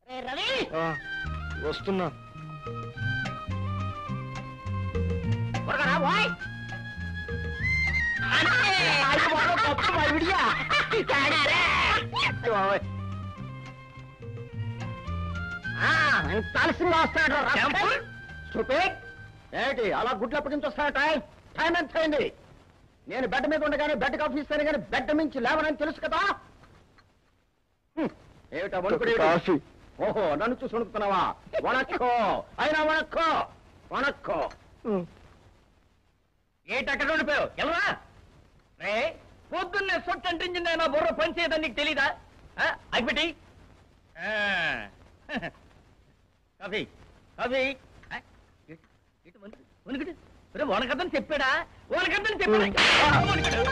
ఏ రవి ఆ, వస్తున్నా త్వరగా రా, ఓయ్. అంతే. అయ్య బాబోయ్, తప్పు మరి విడిగా. తేడారే. అయ్య బాబోయ్. ఆ, ఇంత ఆలస్యంగా వస్తాడు రా, Temple? Stupid. ఏంటి అలా గుడ్లు అప్పటి నుంచి వస్తాడు టైం టైం ఎంత అయింది నేను బెడ్ మీద ఉండగానే బెడ్ కాఫీ ఇస్తాను కానీ బెడ్ మించి లేవనని తెలుసు కదా హ్మ్. ఏమిటా వణుకుడు ఏమిటి? కాఫీ ఓహో నన్ను చూసి వణుకుతున్నావా వణక్కో అయినా వణక్కో వణక్కో ఏంటి అక్కడ ఉండిపోయావు ఎలా రే పొద్దున్నే సొట్టు అంటించింది నా బుర్ర పని చేయదని నీకు తెలీదా ఆ, అగ్గిపెట్టి ఆ. కాఫీ కాఫీ ఆ, ఇటు, ఇటు వణుకు, వణుకుడు ఒరే, వణకద్దని చెప్పాడా వణకద్దని చెప్పాడా ఆ, వణుకుడు.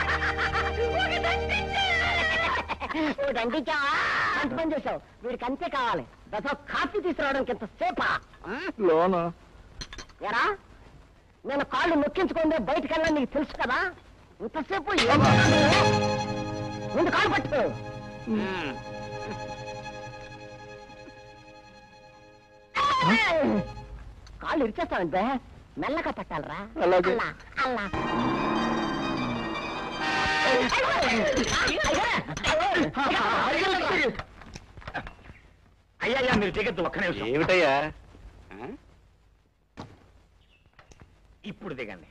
అంటించావా అంత పని చేసావు వీడికి అంతే కావాలి దశ కాఫీ తీసుకురావడానికి ఎంత సేపా లోనా ఎరా నేను కాళ్ళు నొక్కించుకుందే బయటికి వెళ్ళాలని నీకు తెలుసు కదా ఇంతసేపు ఏం చేస్తున్నావు? ముందు కాలు పట్టు కాళ్ళు ఇరిచేస్తావంటే మెల్లగా పట్టాలరా అలాగే. అలా, అలా. అయ్యా అయ్యా మీరు దిగద్దు ఒక్క నిమిషం ఏమిటయ్యా ఇప్పుడు దిగండి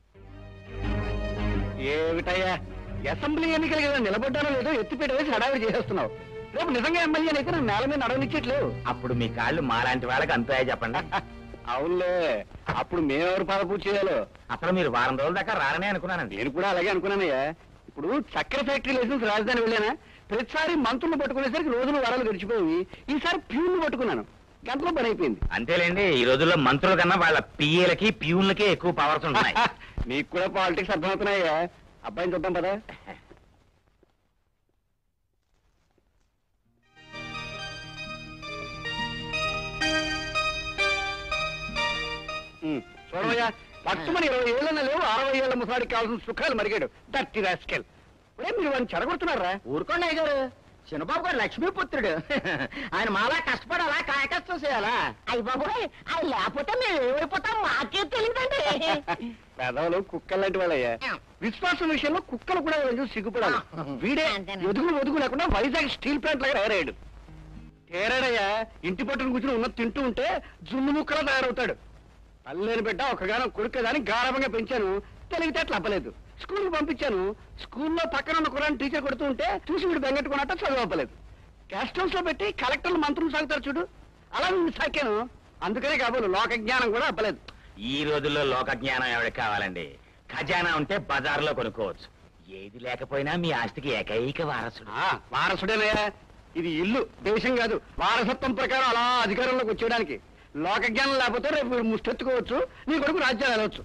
ఏమిటయ్యా అసెంబ్లీ ఎన్నికలు కదా నిలబడ్డానో లేదో ఎత్తిపెట్టి వేసి హడావిడి చేసేస్తున్నావు రేపు నిజంగా ఎమ్మెల్యే అయితే నువ్వు నేల మీద నడవనిచ్చట్లేవు అప్పుడు మీ కాళ్ళు మాలాంటి వాళ్ళకి అంతాయా చెప్పండి అవునులే అప్పుడు మేమెవరు పాద పూజ చేయాలో అసలు మీరు వారం రోజుల దాకా రారనే అనుకున్నానండి నేను కూడా అలాగే అనుకున్నానయ్యా ఇప్పుడు చక్కెర ఫ్యాక్టరీ లైసెన్స్ రాజధాని వెళ్ళానా ప్రతిసారి మంత్రులు పట్టుకునేసరికి రోజులు వారాలు గడిచిపోయి ఈసారి ప్యూన్లు పట్టుకున్నాను గంటలో పని అయిపోయింది అంతేలేండి ఈ రోజుల్లో మంత్రుల కన్నా వాళ్ళ పిఏలకి ప్యూన్లకి ఎక్కువ పవర్స్ ఉంటున్నాయి నీకు కూడా పాలిటిక్స్ అర్థమవుతున్నాయా అబ్బాయిని చూద్దాం పదా ఉమ్, చూడవయ్యా పట్టుమని ఇరవై ఏళ్ళన లేవు అరవై ఏళ్ళ ముసాడికి కావాల్సిన సుఖాలు మరిగాడు దట్టి రాస్కెల్ ఒరే మీరు వాడిని చెడగొడుతున్నారా ఊరుకోండి అయ్య గారు చిన్నబాబు గారు లక్ష్మీపుత్రుడు ఆయన మాలా కష్టపడాలా కాయకష్టం చేయాలా అయ్య బాబోయ్ ఆయన లేకపోతే మేము ఏమైపోతాం మాకే తెలియదండి పెదవులు కుక్కలు లాంటి వాళ్ళయ్యా విశ్వాసం విషయంలో కుక్కలు కూడా కొంచెం సిగ్గుపడాలి వీడే అంతేనా? ఎదుగు ఎదుగు లేకుండా వైజాగ్ స్టీల్ ప్లాంట్ లాగా తయారయ్యాడు తేరాడయ్యా ఇంటి పట్టును కూర్చుని ఉన్న తింటూ ఉంటే జున్ను ముక్కలా తయారవుతాడు తల్లేని బిడ్డ ఒకగానో కొడుకు దాన్ని గారవంగా పెంచాను తెలివితేటలు అప్పలేదు స్కూల్కి పంపించాను స్కూల్లో పక్కన ఉన్న కురాన్ని టీచర్ కొడుతూ ఉంటే చూసి వీడు బెంగెట్టుకున్నట్ట చదువు అప్పలేదు గెస్ట్ హౌస్ లో పెట్టి కలెక్టర్లు మంత్రులు సాగుతారు చూడు అలా నేను సాకాను అందుకనే కాబోలు లోక జ్ఞానం కూడా అప్పలేదు ఈ రోజుల్లో లోక జ్ఞానం ఎవరికి కావాలండి ఖజానా ఉంటే బజార్లో కొనుక్కోవచ్చు ఏది లేకపోయినా మీ ఆస్తికి ఏకైక వారసుడు ఆ, వారసుడేనయ్యా ఇది ఇల్లు దేశం కాదు వారసత్వం ప్రకారం అలా అధికారంలోకి వచ్చేయడానికి లోక జ్ఞానం లేకపోతే రేపు వీడు ముష్టెత్తుకోవచ్చు నీ కొడుకు రాజ్యాలు వెళ్ళవచ్చు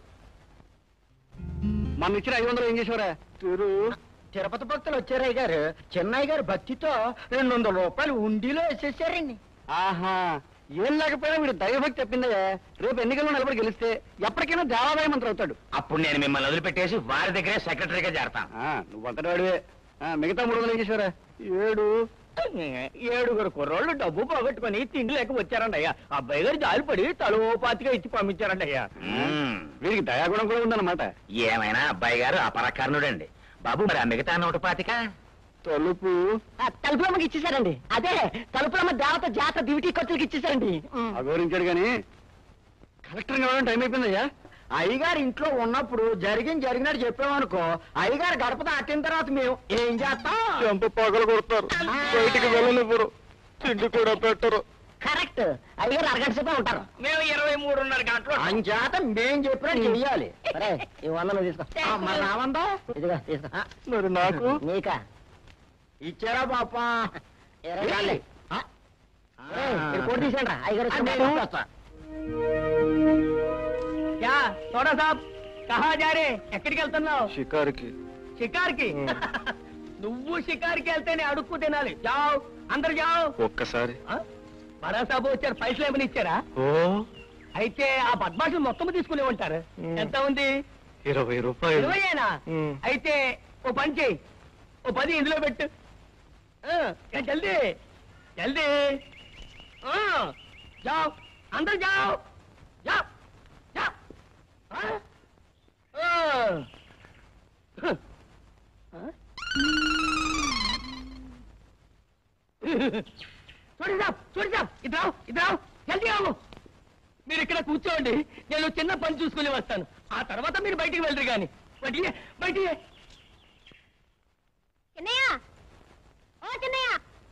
మన ఇచ్చిన ఐదు వందలు ఏం చేసేవరా తిరు తిరుపతి భక్తులు వచ్చారయ్య గారు చెన్నై గారు భక్తితో రెండు వందల రూపాయలు ఉండిలో వేసేసారండి ఆహా ఏం లేకపోయినా వీడు దైవభక్తి చెప్పిందయ్యా రేపు ఎన్నికల్లో నిలబడి గెలిస్తే ఎప్పటికైనా దేవాదాయ మంత్రి అవుతాడు అప్పుడు నేను మిమ్మల్ని వదిలిపెట్టేసి వారి దగ్గరే సెక్రటరీగా చేరతాను ఆ, నువ్వు అంతటి వాడివే ఆ, మిగతా మూడు వందలు ఏం చేసేవరా ఏడు ఏడుగురు కుర్రోళ్ళు డబ్బు పోగొట్టుకుని తిండి లేక వచ్చారండి అయ్యా అబ్బాయి గారు జాలిపడి తలో పాతిగా ఇచ్చి పంపించారండి అయ్యా మ్మ్. వీడికి దయాగుణం కూడా ఉందన్నమాట ఏమైనా అబ్బాయి గారు అపరకర్ణుడండి బాబు మరి ఆ మిగతా నూట పాతిక తలుపు తలుపులమ్మకి ఇచ్చేసారండి అదే తలుపులమ్మ దేవత జాత డ్యూటీ ఖర్చులకి ఇచ్చేసారండి అగౌరించాడు కానీ కలెక్టర్ కావడం టైం అయిపోయిందయ్యా అయ్యగారు ఇంట్లో ఉన్నప్పుడు జరిగింది జరిగినట్టు చెప్పామనుకో అయ్యగారు గడప దాటిన తర్వాత మేము ఏం చేస్తాం చెంప పగలు కొడతారు బయటికి వెళ్ళనివ్వరు తిండి కూడా పెట్టరు కరెక్ట్ అయ్యగారు అరగంట సేపే ఉంటారు మేము ఇరవై మూడున్నర గంటలు అంచేత మేం చెప్పినట్టు చెయ్యాలి సరే ఈ వంద నువ్వు తీసుకో ఆ, మరి నా వంద ఇదిగో తీసుకో ఆ, మరి నాకు నీకా ఇచ్చారా పాపా ఇరవై కాళ్ళే. ఆ, ఏయ్, మీరు కోటి తీసేయండి రా అయ్యగారు వచ్చి నేను తీసుకొస్తా. క్యా తోడా సాబ్ కహా జారే ఎక్కడికి వెళ్తున్నావు షికారుకి షికార్కి నువ్వు షికార్కి వెళ్తేనే అడుక్కు తినాలి జావ్ అందరు జావ్ ఒక్కసారి ఆ? బడా సాబు వచ్చారు పైసలు ఏమని ఇచ్చారా ఓ అయితే ఆ బద్మాషులు మొత్తం తీసుకునే ఉంటారు ఎంత ఉంది ఇరవై ఇరవైనా అయితే ఓ పని చెయ్యి ఓ పది ఇందులో పెట్టు ఆ, ఏ, జల్దీ జల్దీ हाँ, जाओ अंदर जाओ जाओ जाओ हाँ? हाँ। हाँ? చూడండి సాబ్ చూడండి సాబ్ ఇద్దరు రావు ఇద్దరు రావు జల్దీ రావు మీరు ఇక్కడ కూర్చోండి నేను చిన్న పని చూసుకుని వస్తాను ఆ తర్వాత మీరు బయటికి వెళ్ళరు కానీ బయటికి బయటికి చిన్నయ్య ఓ చిన్నయ్య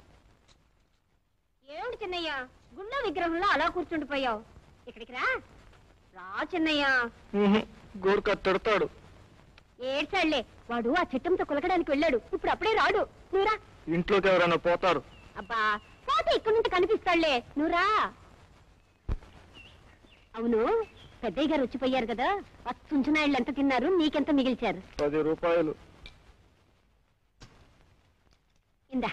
ఏమిటి చిన్నయ్య గుళ్ళో విగ్రహంలో అలా కూర్చుండిపోయావు ఇక్కడికి రా రా చిన్నయ్య గోరుక తిడతాడు ఏడ్చాళ్లే వాడు ఆ చిట్టంతో కులకడానికి వెళ్ళాడు ఇప్పుడు అప్పుడే రాడు నువ్వురా ఇంట్లోకి ఎవరైనా పోతారు అబ్బా పోతే ఇక్కడి నుంచి కనిపిస్తాడులే నువ్వురా అవును పెద్దయ్య గారు వచ్చిపోయారు కదా చుంచునాయుళ్ళు ఎంత తిన్నారు నీకెంత మిగిల్చారు పది రూపాయలు ఇందా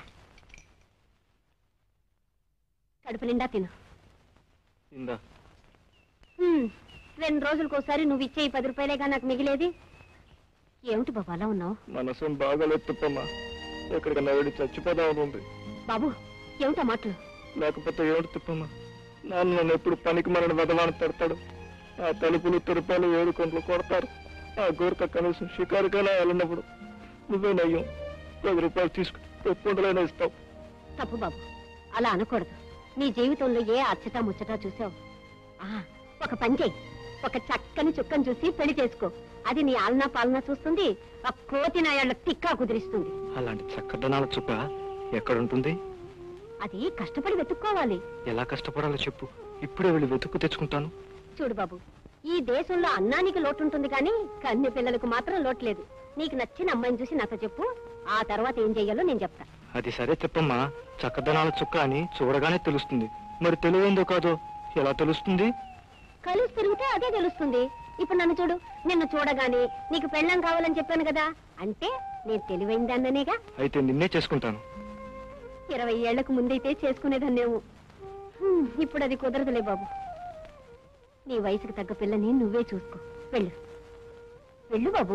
కడుపు నిండా తిను ఇందా హ్మ్, రెండు రోజులకోసారి నువ్వు ఇచ్చే ఈ పది రూపాయలేగా నాకు మిగిలేది ఏమిటి బాబు అలా ఉన్నావు మనసు బాగాలేదు తిప్పమ్మా ఎక్కడికన్నా వెళ్ళి చచ్చిపోదామని ఉంది బాబు ఏమిటా మాటలు లేకపోతే ఏమిటి తిప్పమ్మా నాన్న నన్ను ఎప్పుడు పనికి మనని వెదవాని పెడతాడు ఆ తలుపులు తెరుపాలు ఏడు కొండలు కొడతారు ఆ గోరక కనీసం షికారుకైనా వెళ్ళినప్పుడు నువ్వే నయ్యం పది రూపాయలు తీసుకు ఎప్పుడైనా ఇస్తావు తప్పు బాబు అలా అనకూడదు నీ జీవితంలో ఏ అచ్చట ముచ్చట చూసావు ఆ, ఒక పని చెయ్యి ఒక చక్కని చుక్కను చూసి పెళ్లి చేసుకో అది నీ ఆలనా పాలనా చూస్తుంది ఆ కోతి నాయాళ్ళ తిక్కా కుదిరిస్తుంది అలాంటి చక్కదనాల చుక్క ఎక్కడుంటుంది అది కష్టపడి వెతుక్కోవాలి ఎలా కష్టపడాలో చెప్పు ఇప్పుడే వెళ్ళి వెతుక్కు తెచ్చుకుంటాను చూడు బాబు ఈ దేశంలో అన్నానికి లోటు ఉంటుంది కానీ కన్య పిల్లలకు మాత్రం లోటు లేదు నీకు నచ్చిన అమ్మాయిని చూసి నాతో చెప్పు ఆ తర్వాత ఏం చెయ్యాలో నేను చెప్తా అది సరే చెప్పమ్మా చక్కదనాల చుక్క అని చూడగానే తెలుస్తుంది మరి తెలివేందో కాదో ఎలా తెలుస్తుంది కలిసి తిరిగితే అదే తెలుస్తుంది ఇప్పుడు నన్ను చూడు నిన్ను చూడగానే నీకు పెళ్ళం కావాలని చెప్పాను కదా అంటే నేను తెలివైందన్ననేగా అయితే నిన్నే చేసుకుంటాను ఇరవై ఏళ్లకు ముందైతే చేసుకునేదాన్నేమో హ్మ్, ఇప్పుడు అది కుదరదులే బాబు నీ వయసుకు తగ్గ పిల్లని నువ్వే చూసుకో వెళ్ళు వెళ్ళు బాబు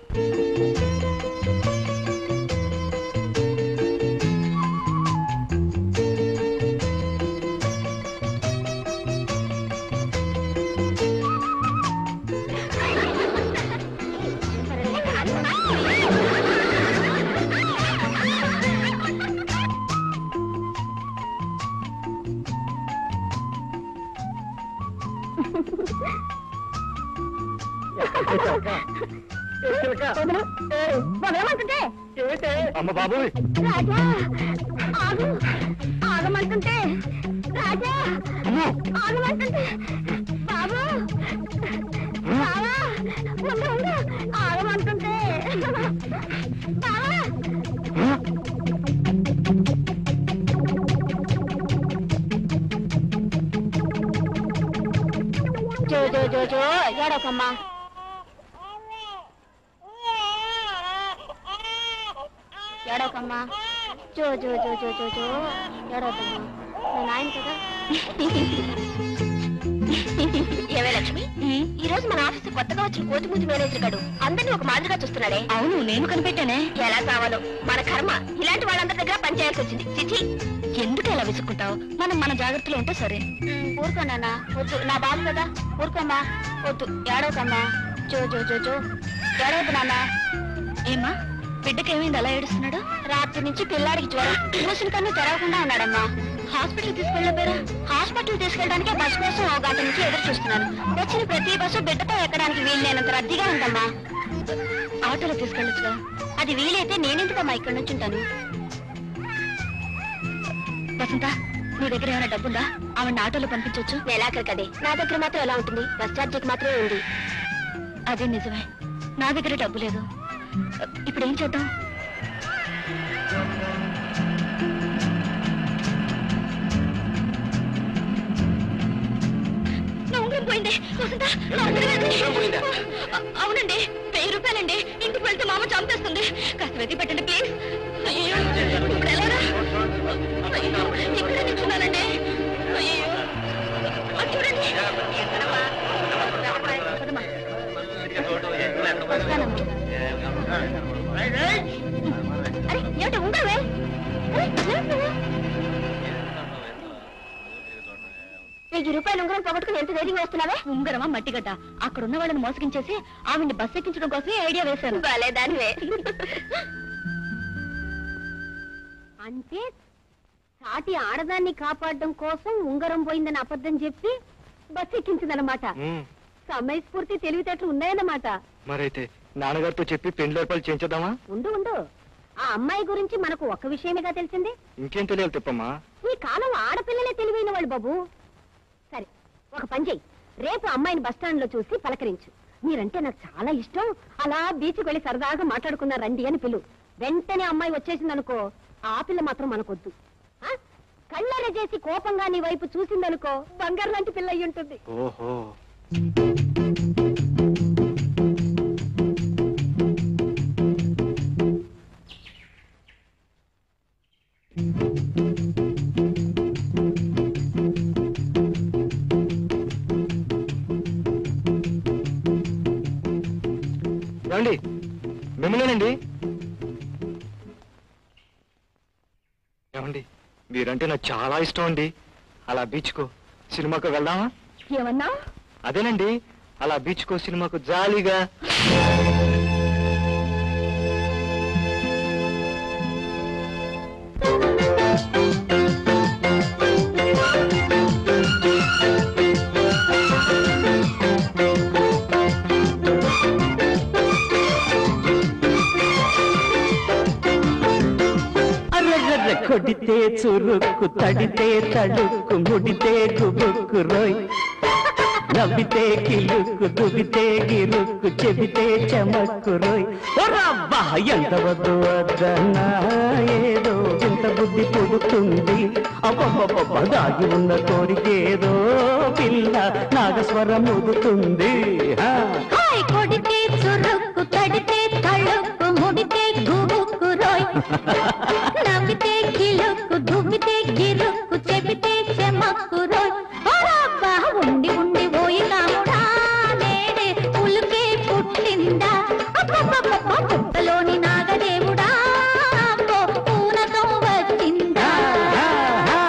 వదలు. వదలమంటుంటే అమ్మ బాబోయ్ రాజా ఆగు ఆగమంటుంటే రాజా ఆగమంటుంటే బాబు బావా ఉండు ఉండు ఆగమంటుంటే బావా జో జో జో జో ఏడోకమ్మా ఏడోకమ్మా జో జో జో జో జో జో ఏడోకమ్మా నేను ఆయన కదా ఏవే లక్ష్మి ఈ రోజు మన ఆఫీస్ కొత్తగా వచ్చిన కోతిమూతి మేనేజర్ గాడు అందరినీ ఒక మాదిరిగా చూస్తున్నాడే అవును నేను కనిపెట్టానే ఎలా కావాలో మన కర్మ ఇలాంటి వాళ్ళందరి దగ్గర పనిచేయాల్సి వచ్చింది చిచి ఎందుకు ఎలా విసుక్కుంటావు మనం మన జాగ్రత్తలో ఉంటే సరే ఊరుకో నాన్న వద్దు నా బాబు కదా ఊరుకోమ్మా వద్దు ఏడవకమ్మా జో జో జో జో ఏడవద్దు నాన్న ఏమ్మా బిడ్డకి ఏమైంది అలా ఏడుస్తున్నాడు రాత్రి నుంచి పిల్లాడికి జ్వరం మూసిన కన్ను తెరవకుండా ఉన్నాడమ్మా హాస్పిటల్ తీసుకెళ్ళబోయారా హాస్పిటల్ తీసుకెళ్ళడానికి బస్ కోసం ఒక గంట నుంచి ఎదురు చూస్తున్నాను వచ్చిన ప్రతి బస్సు బిడ్డతో ఎక్కడానికి వీల్లేనంత రద్దీగా ఉందమ్మా ఆటోలో తీసుకెళ్ళొచ్చుగా అది వీలైతే నేనెందుకమ్మా ఇక్కడ నుంచి ఉంటాను వసంత నీ దగ్గర ఏమైనా డబ్బుందా ఆవిడ ఆటోలో పంపించవచ్చు నెలాఖరు కదే నా దగ్గర మాత్రం ఎలా ఉంటుంది బస్ ఛార్జీకి మాత్రమే ఉంది అదే నిజమే నా దగ్గర డబ్బు లేదు ఇప్పుడు ఏం చేద్దాం నా ఉంగరం పోయింది వసంత నా ఉంగరం ఏది? అ- అవునండి వెయ్యి రూపాయలండి ఇంటికి వెళ్తే మామ చంపేస్తుంది కాస్త వెతి పెట్టండి ప్లీజ్ అయ్యో ఇప్పుడు ఎలారా అయ్యో ఇక్కడే నిల్చున్నానండి అయ్యో అటు చూడండి పదమ్మా. వస్తానమ్మా. అరే ఏమిటి ఉంగరమే అరే, ఏమిటి? వెయ్యి రూపాయలు ఉంగరం పోగొట్టుకుని ఎంత ధైర్యంగా వస్తున్నావే ఉంగరమా మట్టిగడ్డ అక్కడ ఉన్న వాళ్ళని మోసగించేసి ఆవిడ్ని బస్ ఎక్కించడం కోసమే ఐడియా వేశాను బాలేదానివే అంటే సాటి ఆడదాన్ని కాపాడడం కోసం ఉంగరం పోయిందని అబద్ధం చెప్పి బస్ ఎక్కించిందన్నమాట సమయస్ఫూర్తి తెలివితేటలు ఉన్నాయన్నమాట మరైతే నాన్నగారితో చెప్పి పెళ్లి ఏర్పాటు చేయించేద్దామా ఉండు ఉండు ఆ అమ్మాయి గురించి మనకు ఒక్క విషయమేగా తెలిసింది ఇంకేం తెలియాలి తిప్పమ్మా ఈ కాలం ఆడపిల్లలే తెలివైన వాళ్ళు బాబు సరే ఒక పని చెయ్యి రేపు అమ్మాయిని బస్ స్టాండ్ లో చూసి పలకరించు మీరంటే నాకు చాలా ఇష్టం అలా బీచ్కి వెళ్ళి సరదాగా మాట్లాడుకున్నా రండి అని పిలు వెంటనే అమ్మాయి వచ్చేసిందనుకో ఆ పిల్ల మాత్రం మనకొద్దు ఆ? కళ్ళెర చేసి కోపంగా నీ వైపు చూసిందనుకో బంగారు లాంటి పిల్ల అయి ఉంటుంది ఓహో ఏమండి మిమ్మల్నేనండి ఏమండి మీరంటే నాకు చాలా ఇష్టం అండి అలా బీచ్కు సినిమాకు వెళ్దామా ఏమన్నా అదేనండి అలా బీచ్కో సినిమాకు జాలీగా అర్రర్ర కొడితే చురుక్కు తడితే తడుక్కు ముడితే గుబుక్కు రోయ్ నవ్వితే కిలుక్కు దువ్వితే గిరుక్కు చెబితే చమక్కు రోయ్ ఓ రబ్బా ఎంత వద్దు వద్దన్నా ఏదో ఇంత బుద్ధి పుడుతుంది అబ్బబ్బబ్బ దాగి ఉన్న కోరికేదో పిల్ల నాగస్వరం ముదుతుంది ఆ. హాయ్ కొడితే చురుక్కు తడితే తళుక్కు ముడితే గుబుక్కు రోయ్ నవ్వితే కిలుక్కు దువ్వితే గిరుక్కు చెబితే చెమక్కు రోయ్ ఓరబ్బా ఉండి ఉండి పోయి కాముడా నేడే పులుకే పుట్టిందా అబ్బబ్బబ్బబ్బ పుట్టలోని నాగదేవుడా అబ్బో పూనతో వచ్చిందా ఆహా.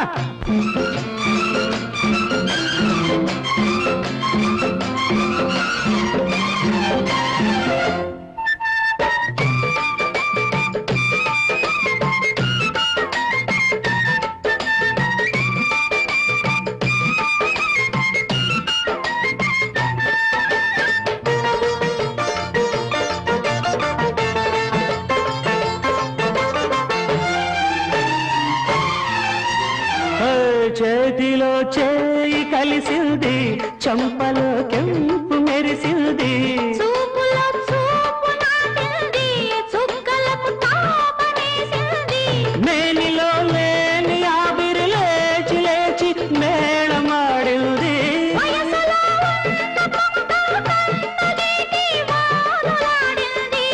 హే, చేతిలో చేయి కలిసింది చంపలో కెంపు మెరిసింది చూపులో చూపు నాటింది చుక్కలకు తాపనేసింది మేనిలో లేని ఆవిరి లేచి లేచి మేళమాడింది వయసులో ఉన్న పొట్టలు కన్నగీటి వాలులాడింది.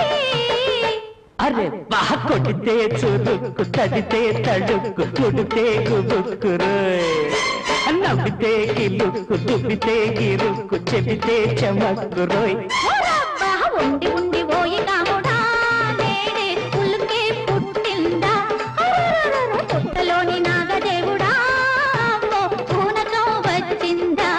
అరే బా కొడితే చురుక్కు తడితే తడుక్కు కుడితే గుబుక్కు రోయ్. నవ్వితే కిలుక్కు దుబ్బితే గిరుక్కు చెబితే చమక్కు రోయ్ ఓరబ్బా ఉండి ఉండి పోయి కాముడా నేడే పులుకే పుట్టిందా అరరరర పుట్టలోని నాగదేవుడా అమ్మో పూనకం వచ్చిందా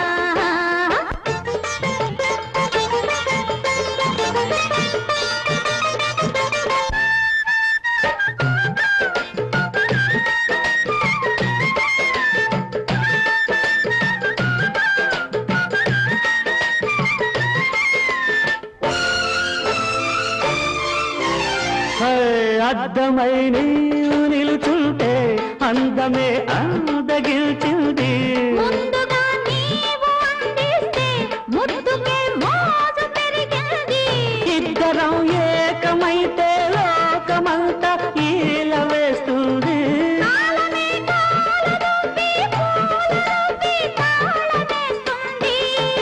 హే, అద్దమై నీవు నిలుచుంటే అందమే అందగిల్చింది ముందుగా నీవు అందిస్తే ముద్దుకే మోజు పెరిగింది ఇద్దరం ఏకమైతే లోకమంతా ఈల వేస్తుంది కాలమే కాలదొప్పి పూలదొప్పి తాళమేస్తుంది.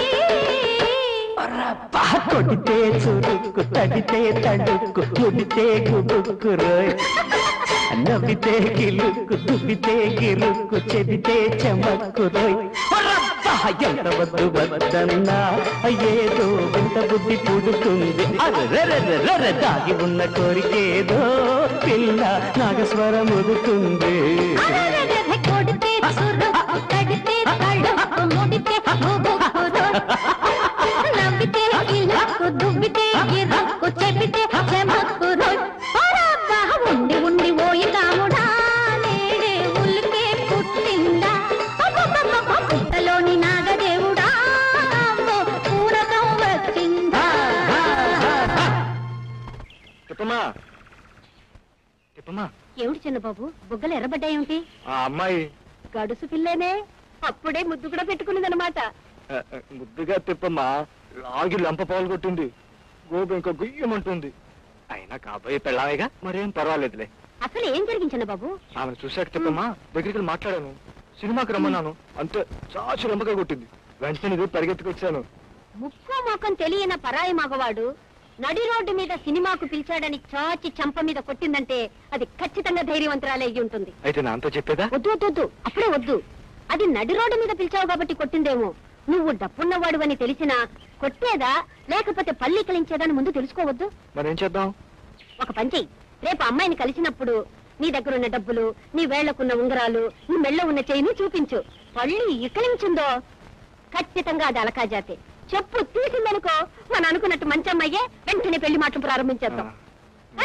బా కొడితే చురుక్కు తడితే తడుక్కు కుడితే గుబుక్కు రోయ్ నవ్వితే గిలుక్కు దుబ్బితే గిరుక్కు చెబితే చమక్కు రోయ్ రబ్బా ఎంత వద్దు వద్దన్నా ఏదో వింత బుద్ధి పుడుతుంది అరెరెరెరెరె దాగి ఉన్న కోరికేదో పిల్ల నాగస్వరం ఉదుతుంది అరరరర కొడితే చురుక్కు తడితే తడుక్కు నవ్వితే బుబుక్కురు. నవ్వితే ఇలక్కు దువ్వితే ఇరక్కు చెబితే చెమక్కురు. ఒరబ్బా, ఉండి ఉండి ఓయి కాముడా నేడే ఉల్లికే పుట్టిందా అబ్బబ్బబ్బబ్బ, పుట్టలోని నాగదేవుడా అమ్మో, పూరకం వచ్చిందా తిప్పమ్మా తిప్పమ్మా ఏమిటి చిన్నబాబు బుగ్గలు ఎర్రబడ్డాయేమిటి ఆ అమ్మాయి గడుసు పిల్లేనే అప్పుడే ముద్దు కూడా పెట్టుకున్నదనమాట ఆ, ఆ, ముద్దుగా తిప్పమ్మా లాగి లంప పాలు కొట్టింది గోబు ఇంకా గుయ్యమంటుంది అయినా కాబోయే పెళ్ళాయిగా మరేం పర్వాలేదులే అసలు ఏం జరిగింది చిన్నబాబు ఆమెను చూశాక తిప్పమ్మా దగ్గరికి వెళ్ళి మాట్లాడాను సినిమాకి రమ్మన్నాను అంతే చాచి రంపగా కొట్టింది వెంటనే ఇది పరిగెత్తుకొచ్చాను ముక్కు మొఖం తెలియని పరాయి మగవాడు నడి రోడ్డు మీద సినిమాకు పిలిచాడని చాచి చంప మీద కొట్టిందంటే అది ఖచ్చితంగా ధైర్యవంతురాలే అయ్యి ఉంటుంది అయితే నాతో చెప్పేదా వద్దు వద్దు వద్దు అప్పుడే వద్దు అది నడి రోడ్డు మీద పిలిచావు కాబట్టి కొట్టిందేమో నువ్వు డబ్బున్నవాడు అని తెలిసినా కొట్టేదా లేకపోతే పల్లికలించేదని ముందు తెలుసుకోవద్దు మరేం చేద్దాం ఒక పని చెయ్యి రేపు అమ్మాయిని కలిసినప్పుడు నీ దగ్గర ఉన్న డబ్బులు నీ వేళ్లకున్న ఉంగరాలు నీ మెళ్ళ ఉన్న చేయిని చూపించు పళ్ళు ఇకలించిందో ఖచ్చితంగా అది అలకాజాతే చెప్పు తీసిందనుకో మనం అనుకున్నట్టు మంచి అమ్మాయే వెంటనే పెళ్లి మాటలు ప్రారంభించేద్దాం ఆ?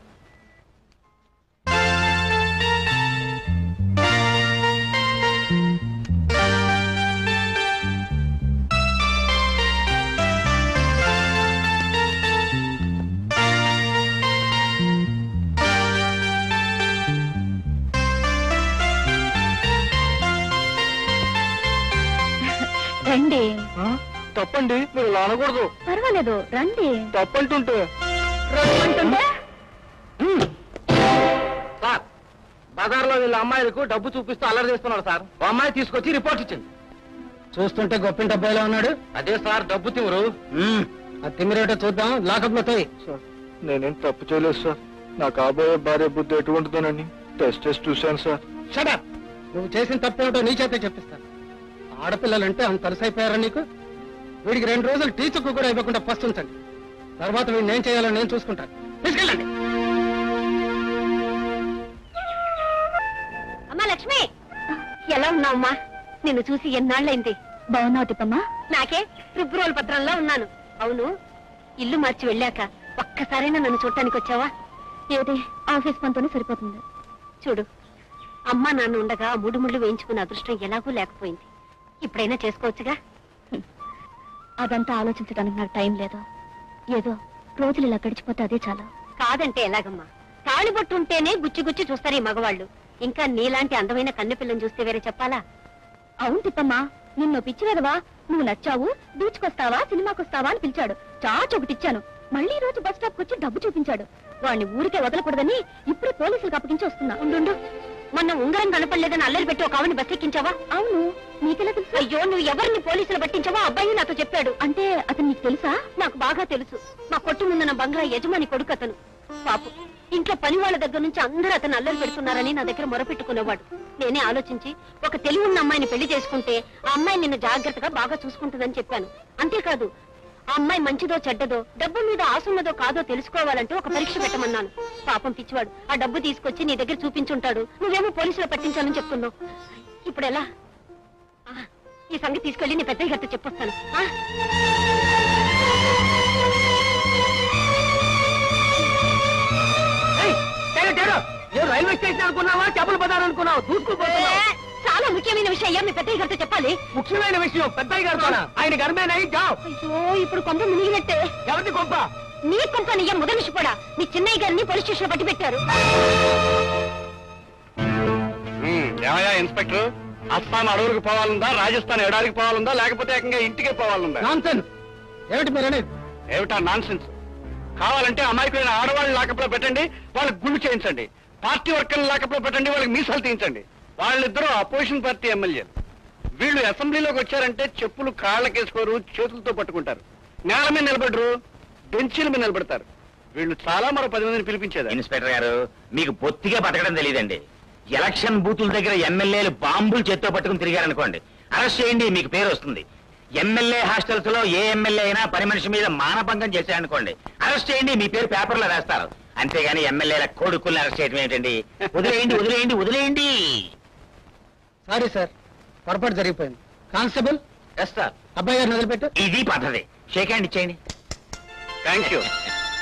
రండి ఆ? తప్పండి మీరు ఇలా అనకూడదు పర్వాలేదు రండి తప్పంటుంటే రమ్మంటుంటే సార్ బజార్లో వీళ్ళ అమ్మాయిలకు డబ్బు చూపిస్తూ అల్లరి చేస్తున్నారు సార్ ఓ అమ్మాయి తీసుకొచ్చి రిపోర్ట్ ఇచ్చింది చూస్తుంటే గొప్పింటి అబ్బాయిలా ఉన్నాడు అదే సార్ డబ్బు తివరు ఆ తిమ్మిరేటో చూద్దాం లాకప్ లో తోయి సార్ నేనేం తప్పు చేయలేదు సార్ నా కాబోయే భార్య బుద్ధి ఎటువంటిదోనని టెస్ట్ చేసి చూశాను సార్ షడప్ నువ్వు చేసిన తప్పేమిటో నీ చేతే చెప్పిస్తాను ఆడపిల్లలంటే అంత తలసైపోయారా నీకు వీడికి రెండు రోజులు టీ చుక్కు కూడా ఇవ్వకుండా పస్తుంచండి తర్వాత వీడిని ఏం చేయాలో నేను చూసుకుంటాను తీసుకెళ్ళండి అమ్మా లక్ష్మి ఎలా ఉన్నావమ్మా నిన్ను చూసి ఎన్నాళ్ళైంది బాగున్నావు తిప్పమ్మా నాకే రుబ్రోలు పత్రంలో ఉన్నాను అవును ఇల్లు మార్చి వెళ్ళాక ఒక్కసారైనా నన్ను చూడటానికి వచ్చావా ఏది ఆఫీస్ పనితోనే సరిపోతుంది చూడు అమ్మా నాన్న ఉండగా ఆ మూడు ముళ్ళు వేయించుకున్న అదృష్టం ఎలాగూ లేకపోయింది ఇప్పుడైనా చేసుకోవచ్చుగా అదంతా ఆలోచించడానికి నాకు టైం లేదు ఏదో రోజులు ఇలా గడిచిపోతే అదే చాలా కాదంటే ఎలాగమ్మా తాళిబొట్టు ఉంటేనే గుచ్చి గుచ్చి చూస్తారు ఈ మగవాళ్ళు ఇంకా నీలాంటి అందమైన కన్నె పిల్లని చూస్తే వేరే చెప్పాలా అవును తిప్పమ్మా నిన్ను పిచ్చి వెదవా నువ్వు నచ్చావు బీచ్కి వస్తావా సినిమాకి వస్తావా అని పిలిచాడు చాచు ఒకటి ఇచ్చాను మళ్ళీ ఈ రోజు బస్ స్టాప్ వచ్చి డబ్బు చూపించాడు వాడిని ఊరికే వదలకూడదని ఇప్పుడే పోలీసులకు అప్పగించి వస్తున్నా ఉండు మొన్న ఉంగరం కనపడలేదని అల్లరి పెట్టి ఒక ఆవిని బస్ ఎక్కించావా అవును నీకెలా తెలుసు అయ్యో నువ్వు ఎవరిని పోలీసులు పట్టించావా అబ్బాయి నాతో చెప్పాడు అంటే అతను నీకు తెలుసా నాకు బాగా తెలుసు మా కొట్టు ముందున్న బంగ్లా యజమాని కొడుకు అతను పాపం ఇంట్లో పని వాళ్ళ దగ్గర నుంచి అందరూ అతను అల్లరి పెడుతున్నారని నా దగ్గర మొరపెట్టుకునేవాడు నేనే ఆలోచించి ఒక తెలివి ఉన్న అమ్మాయిని పెళ్లి చేసుకుంటే ఆ అమ్మాయి నిన్ను జాగ్రత్తగా బాగా చూసుకుంటుందని చెప్పాను అంతేకాదు ఆ అమ్మాయి మంచిదో చెడ్డదో డబ్బు మీద ఆసున్నదో కాదో తెలుసుకోవాలంటే ఒక పరీక్ష పెట్టమన్నాను పాపం పిచ్చివాడు ఆ డబ్బు తీసుకొచ్చి నీ దగ్గర చూపించుంటాడు నువ్వేమో పోలీసులో పట్టించాలని చెప్తున్నావు ఇప్పుడు ఎలా ఆ, ఈ సంగతి తీసుకెళ్ళి నీ పెద్దయ్య గారితో చెప్పొస్తాను ఆ? నేను రైల్వే స్టేషన్ అనుకున్నావా చేపల బజార్ అనుకున్నావు చూసుకుపోతున్నావు ఏ, చాలా ముఖ్యమైన విషయం మీ పెద్దయ్య గారితో చెప్పాలి ముఖ్యమైన విషయం పెద్దయ్య గారు ఆయన గర్మేనా జావ్ అయ్యో ఇప్పుడు కొంత మునిగినట్టే ఎవరిది గొప్ప నీ కొంపనయ్య మొదలుసి కూడా మీ చిన్నయ్య గారిని పోలీస్ స్టేషన్ పట్టి పెట్టారు ఏమయ్యా ఇన్స్పెక్టర్ అస్సాం అడవులకు పోవాలందా రాజస్థాన్ ఎడారికి పోవాలందా లేకపోతే ఏకంగా ఇంటికే పోవాలందా నాన్సన్ ఏమిటి మీరు అనేది ఏమిటా నాన్ కావాలంటే అమాయకులైన ఆడవాళ్ళు లాకప్లో పెట్టండి వాళ్ళకి గుళ్ళు చేయించండి పార్టీ వర్కర్లు లాకప్లో పెట్టండి వాళ్ళకి మీసాలు తీయించండి వాళ్ళిద్దరూ అపోజిషన్ పార్టీ ఎమ్మెల్యేలు వీళ్ళు అసెంబ్లీలోకి వచ్చారంటే చెప్పులు కాళ్ళకేసుకోరు చేతులతో పట్టుకుంటారు నేల మీద నిలబడరు బెంచీల మీద నిలబడతారు వీళ్ళు చాలా మరో పది మందిని పిలిపించేది ఇన్స్పెక్టర్ గారు మీకు బొత్తిగా బతకడం తెలియదండి ఎలక్షన్ బూతుల దగ్గర ఎమ్మెల్యేలు బాంబులు చేత్తో పట్టుకుని తిరిగారనుకోండి అరెస్ట్ చేయండి మీకు పేరు వస్తుంది ఎమ్మెల్యే హాస్టల్స్ లో ఏ ఎమ్మెల్యే అయినా పని మనిషి మీద మానభంగం చేశారనుకోండి అరెస్ట్ చేయండి మీ పేరు పేపర్లో వేస్తారు అంతేగాని ఎమ్మెల్యేల కొడుకుల్ని అరెస్ట్ చేయడం ఏంటండి వదిలేయండి వదిలేయండి వదిలేయండి సారీ సార్ పొరపాటు జరిగిపోయింది కానిస్టేబుల్ ఎస్ సార్ అబ్బాయి గారిని వదిలిపెట్టు ఇది పద్ధతి షేక్ హ్యాండ్ ఇచ్చేయండి థ్యాంక్ యూ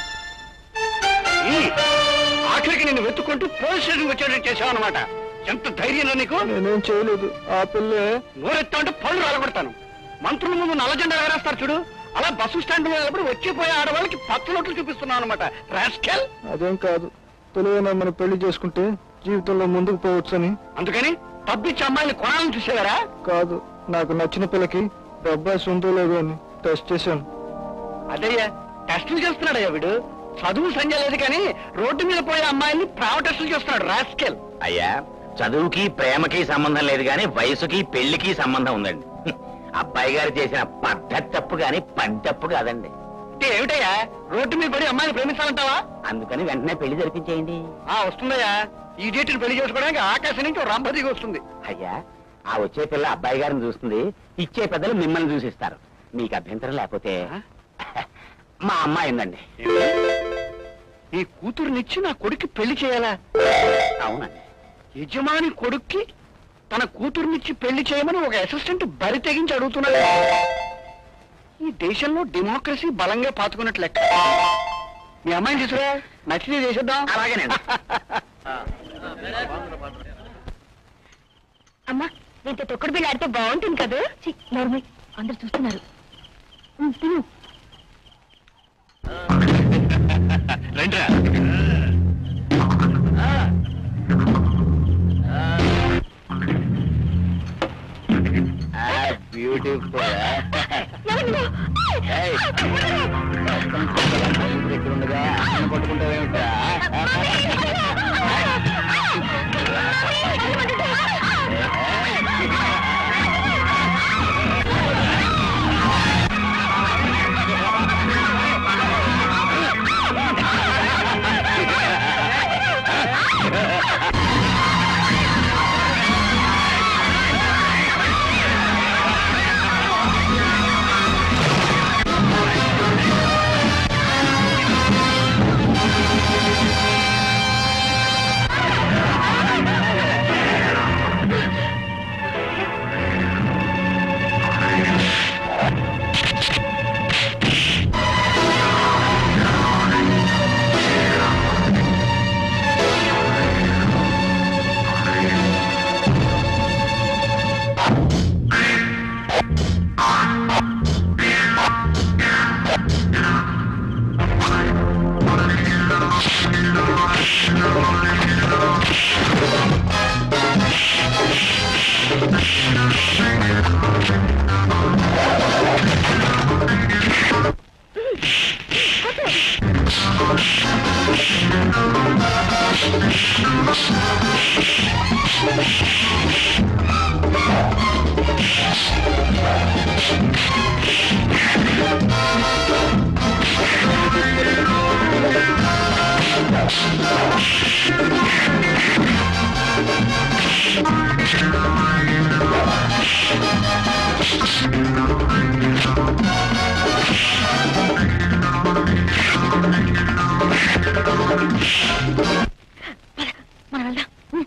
ఆఖరికి నేను వెతుక్కుంటూ పోలీస్ స్టేషన్కి వచ్చేటట్టు చేసావు అనమాట ఎంత ధైర్యం నీకు నేనేం చేయలేదు ఆ పిల్లే నోరెత్తా అంటే పళ్ళు రాలగొడతాను మంత్రుల ముందు నల్ల జెండా ఎగరేస్తారు చూడు అలా బస్సు స్టాండ్ వెళ్ళినప్పుడు వచ్చిపోయే ఆడవాళ్ళకి పచ్చ నోట్లు చూపిస్తున్నావు అనమాట రాస్కెల్ అదేం కాదు తెలివైన మనం పెళ్లి చేసుకుంటే జీవితంలో ముందుకు పోవచ్చని అందుకని తప్పించి అమ్మాయిని కొనాలని చూసేవారా కాదు నాకు నచ్చిన పిల్లకి అబ్బాయి సొంతం లేదు అని టెస్ట్ చేశాను అదయ్యా టెస్టులు చేస్తున్నాడయ్యా వీడు చదువు సంజయ్ లేదు కానీ రోడ్డు మీద పోయే అమ్మాయిని ప్రావ టెస్టులు చేస్తున్నాడు రాస్కెల్ అయ్యా చదువుకి ప్రేమకి సంబంధం లేదు కానీ వయసుకి పెళ్లికి సంబంధం ఉందండి హ్మ్. అబ్బాయి గారు చేసిన పద్ధతి తప్పు గాని పని తప్పు కాదండి అంటే ఏమిటయ్యా రోడ్డు మీద పడి అమ్మాయిని ప్రేమించాలంటావా అందుకని వెంటనే పెళ్లి జరిపించేయండి ఆ వస్తుందయ్యా ఈ డేట్ని పెళ్లి చేసుకోవడానికి ఆకాశం నుంచి ఒక రంభ దిగి వస్తుంది అయ్యా ఆ వచ్చే పిల్ల అబ్బాయి గారిని చూస్తుంది ఇచ్చే పెద్దలు మిమ్మల్ని చూసిస్తారు మీకు అభ్యంతరం లేకపోతే మా అమ్మాయి ఉందండి నీ కూతురునిచ్చి నా కొడుక్కి పెళ్లి చేయాలా అవునండి యజమాని కొడుక్కి తన కూతురునిచ్చి పెళ్లి చేయమని ఒక అసిస్టెంట్ బరి తెగించి అడుగుతున్నాడు ఈ దేశంలో డెమోక్రసీ బలంగా పాతుకున్నట్లు లెక్క మీ అమ్మాయిని తీసుకురా నచ్చితే చేసేద్దాం అలాగేనండి అమ్మా దీంతో తొక్కుడు బిళ్ళ ఆడితే బాగుంటుంది కదా నార్మల్ అందరు చూస్తున్నారు ఉమ్, తిను రండిరా బ్యూటిఫుల్ ఎవరు? ఉండగా అన్నం పట్టుకుంటావేమిటా మనం వెళ్దాం ఉమ్.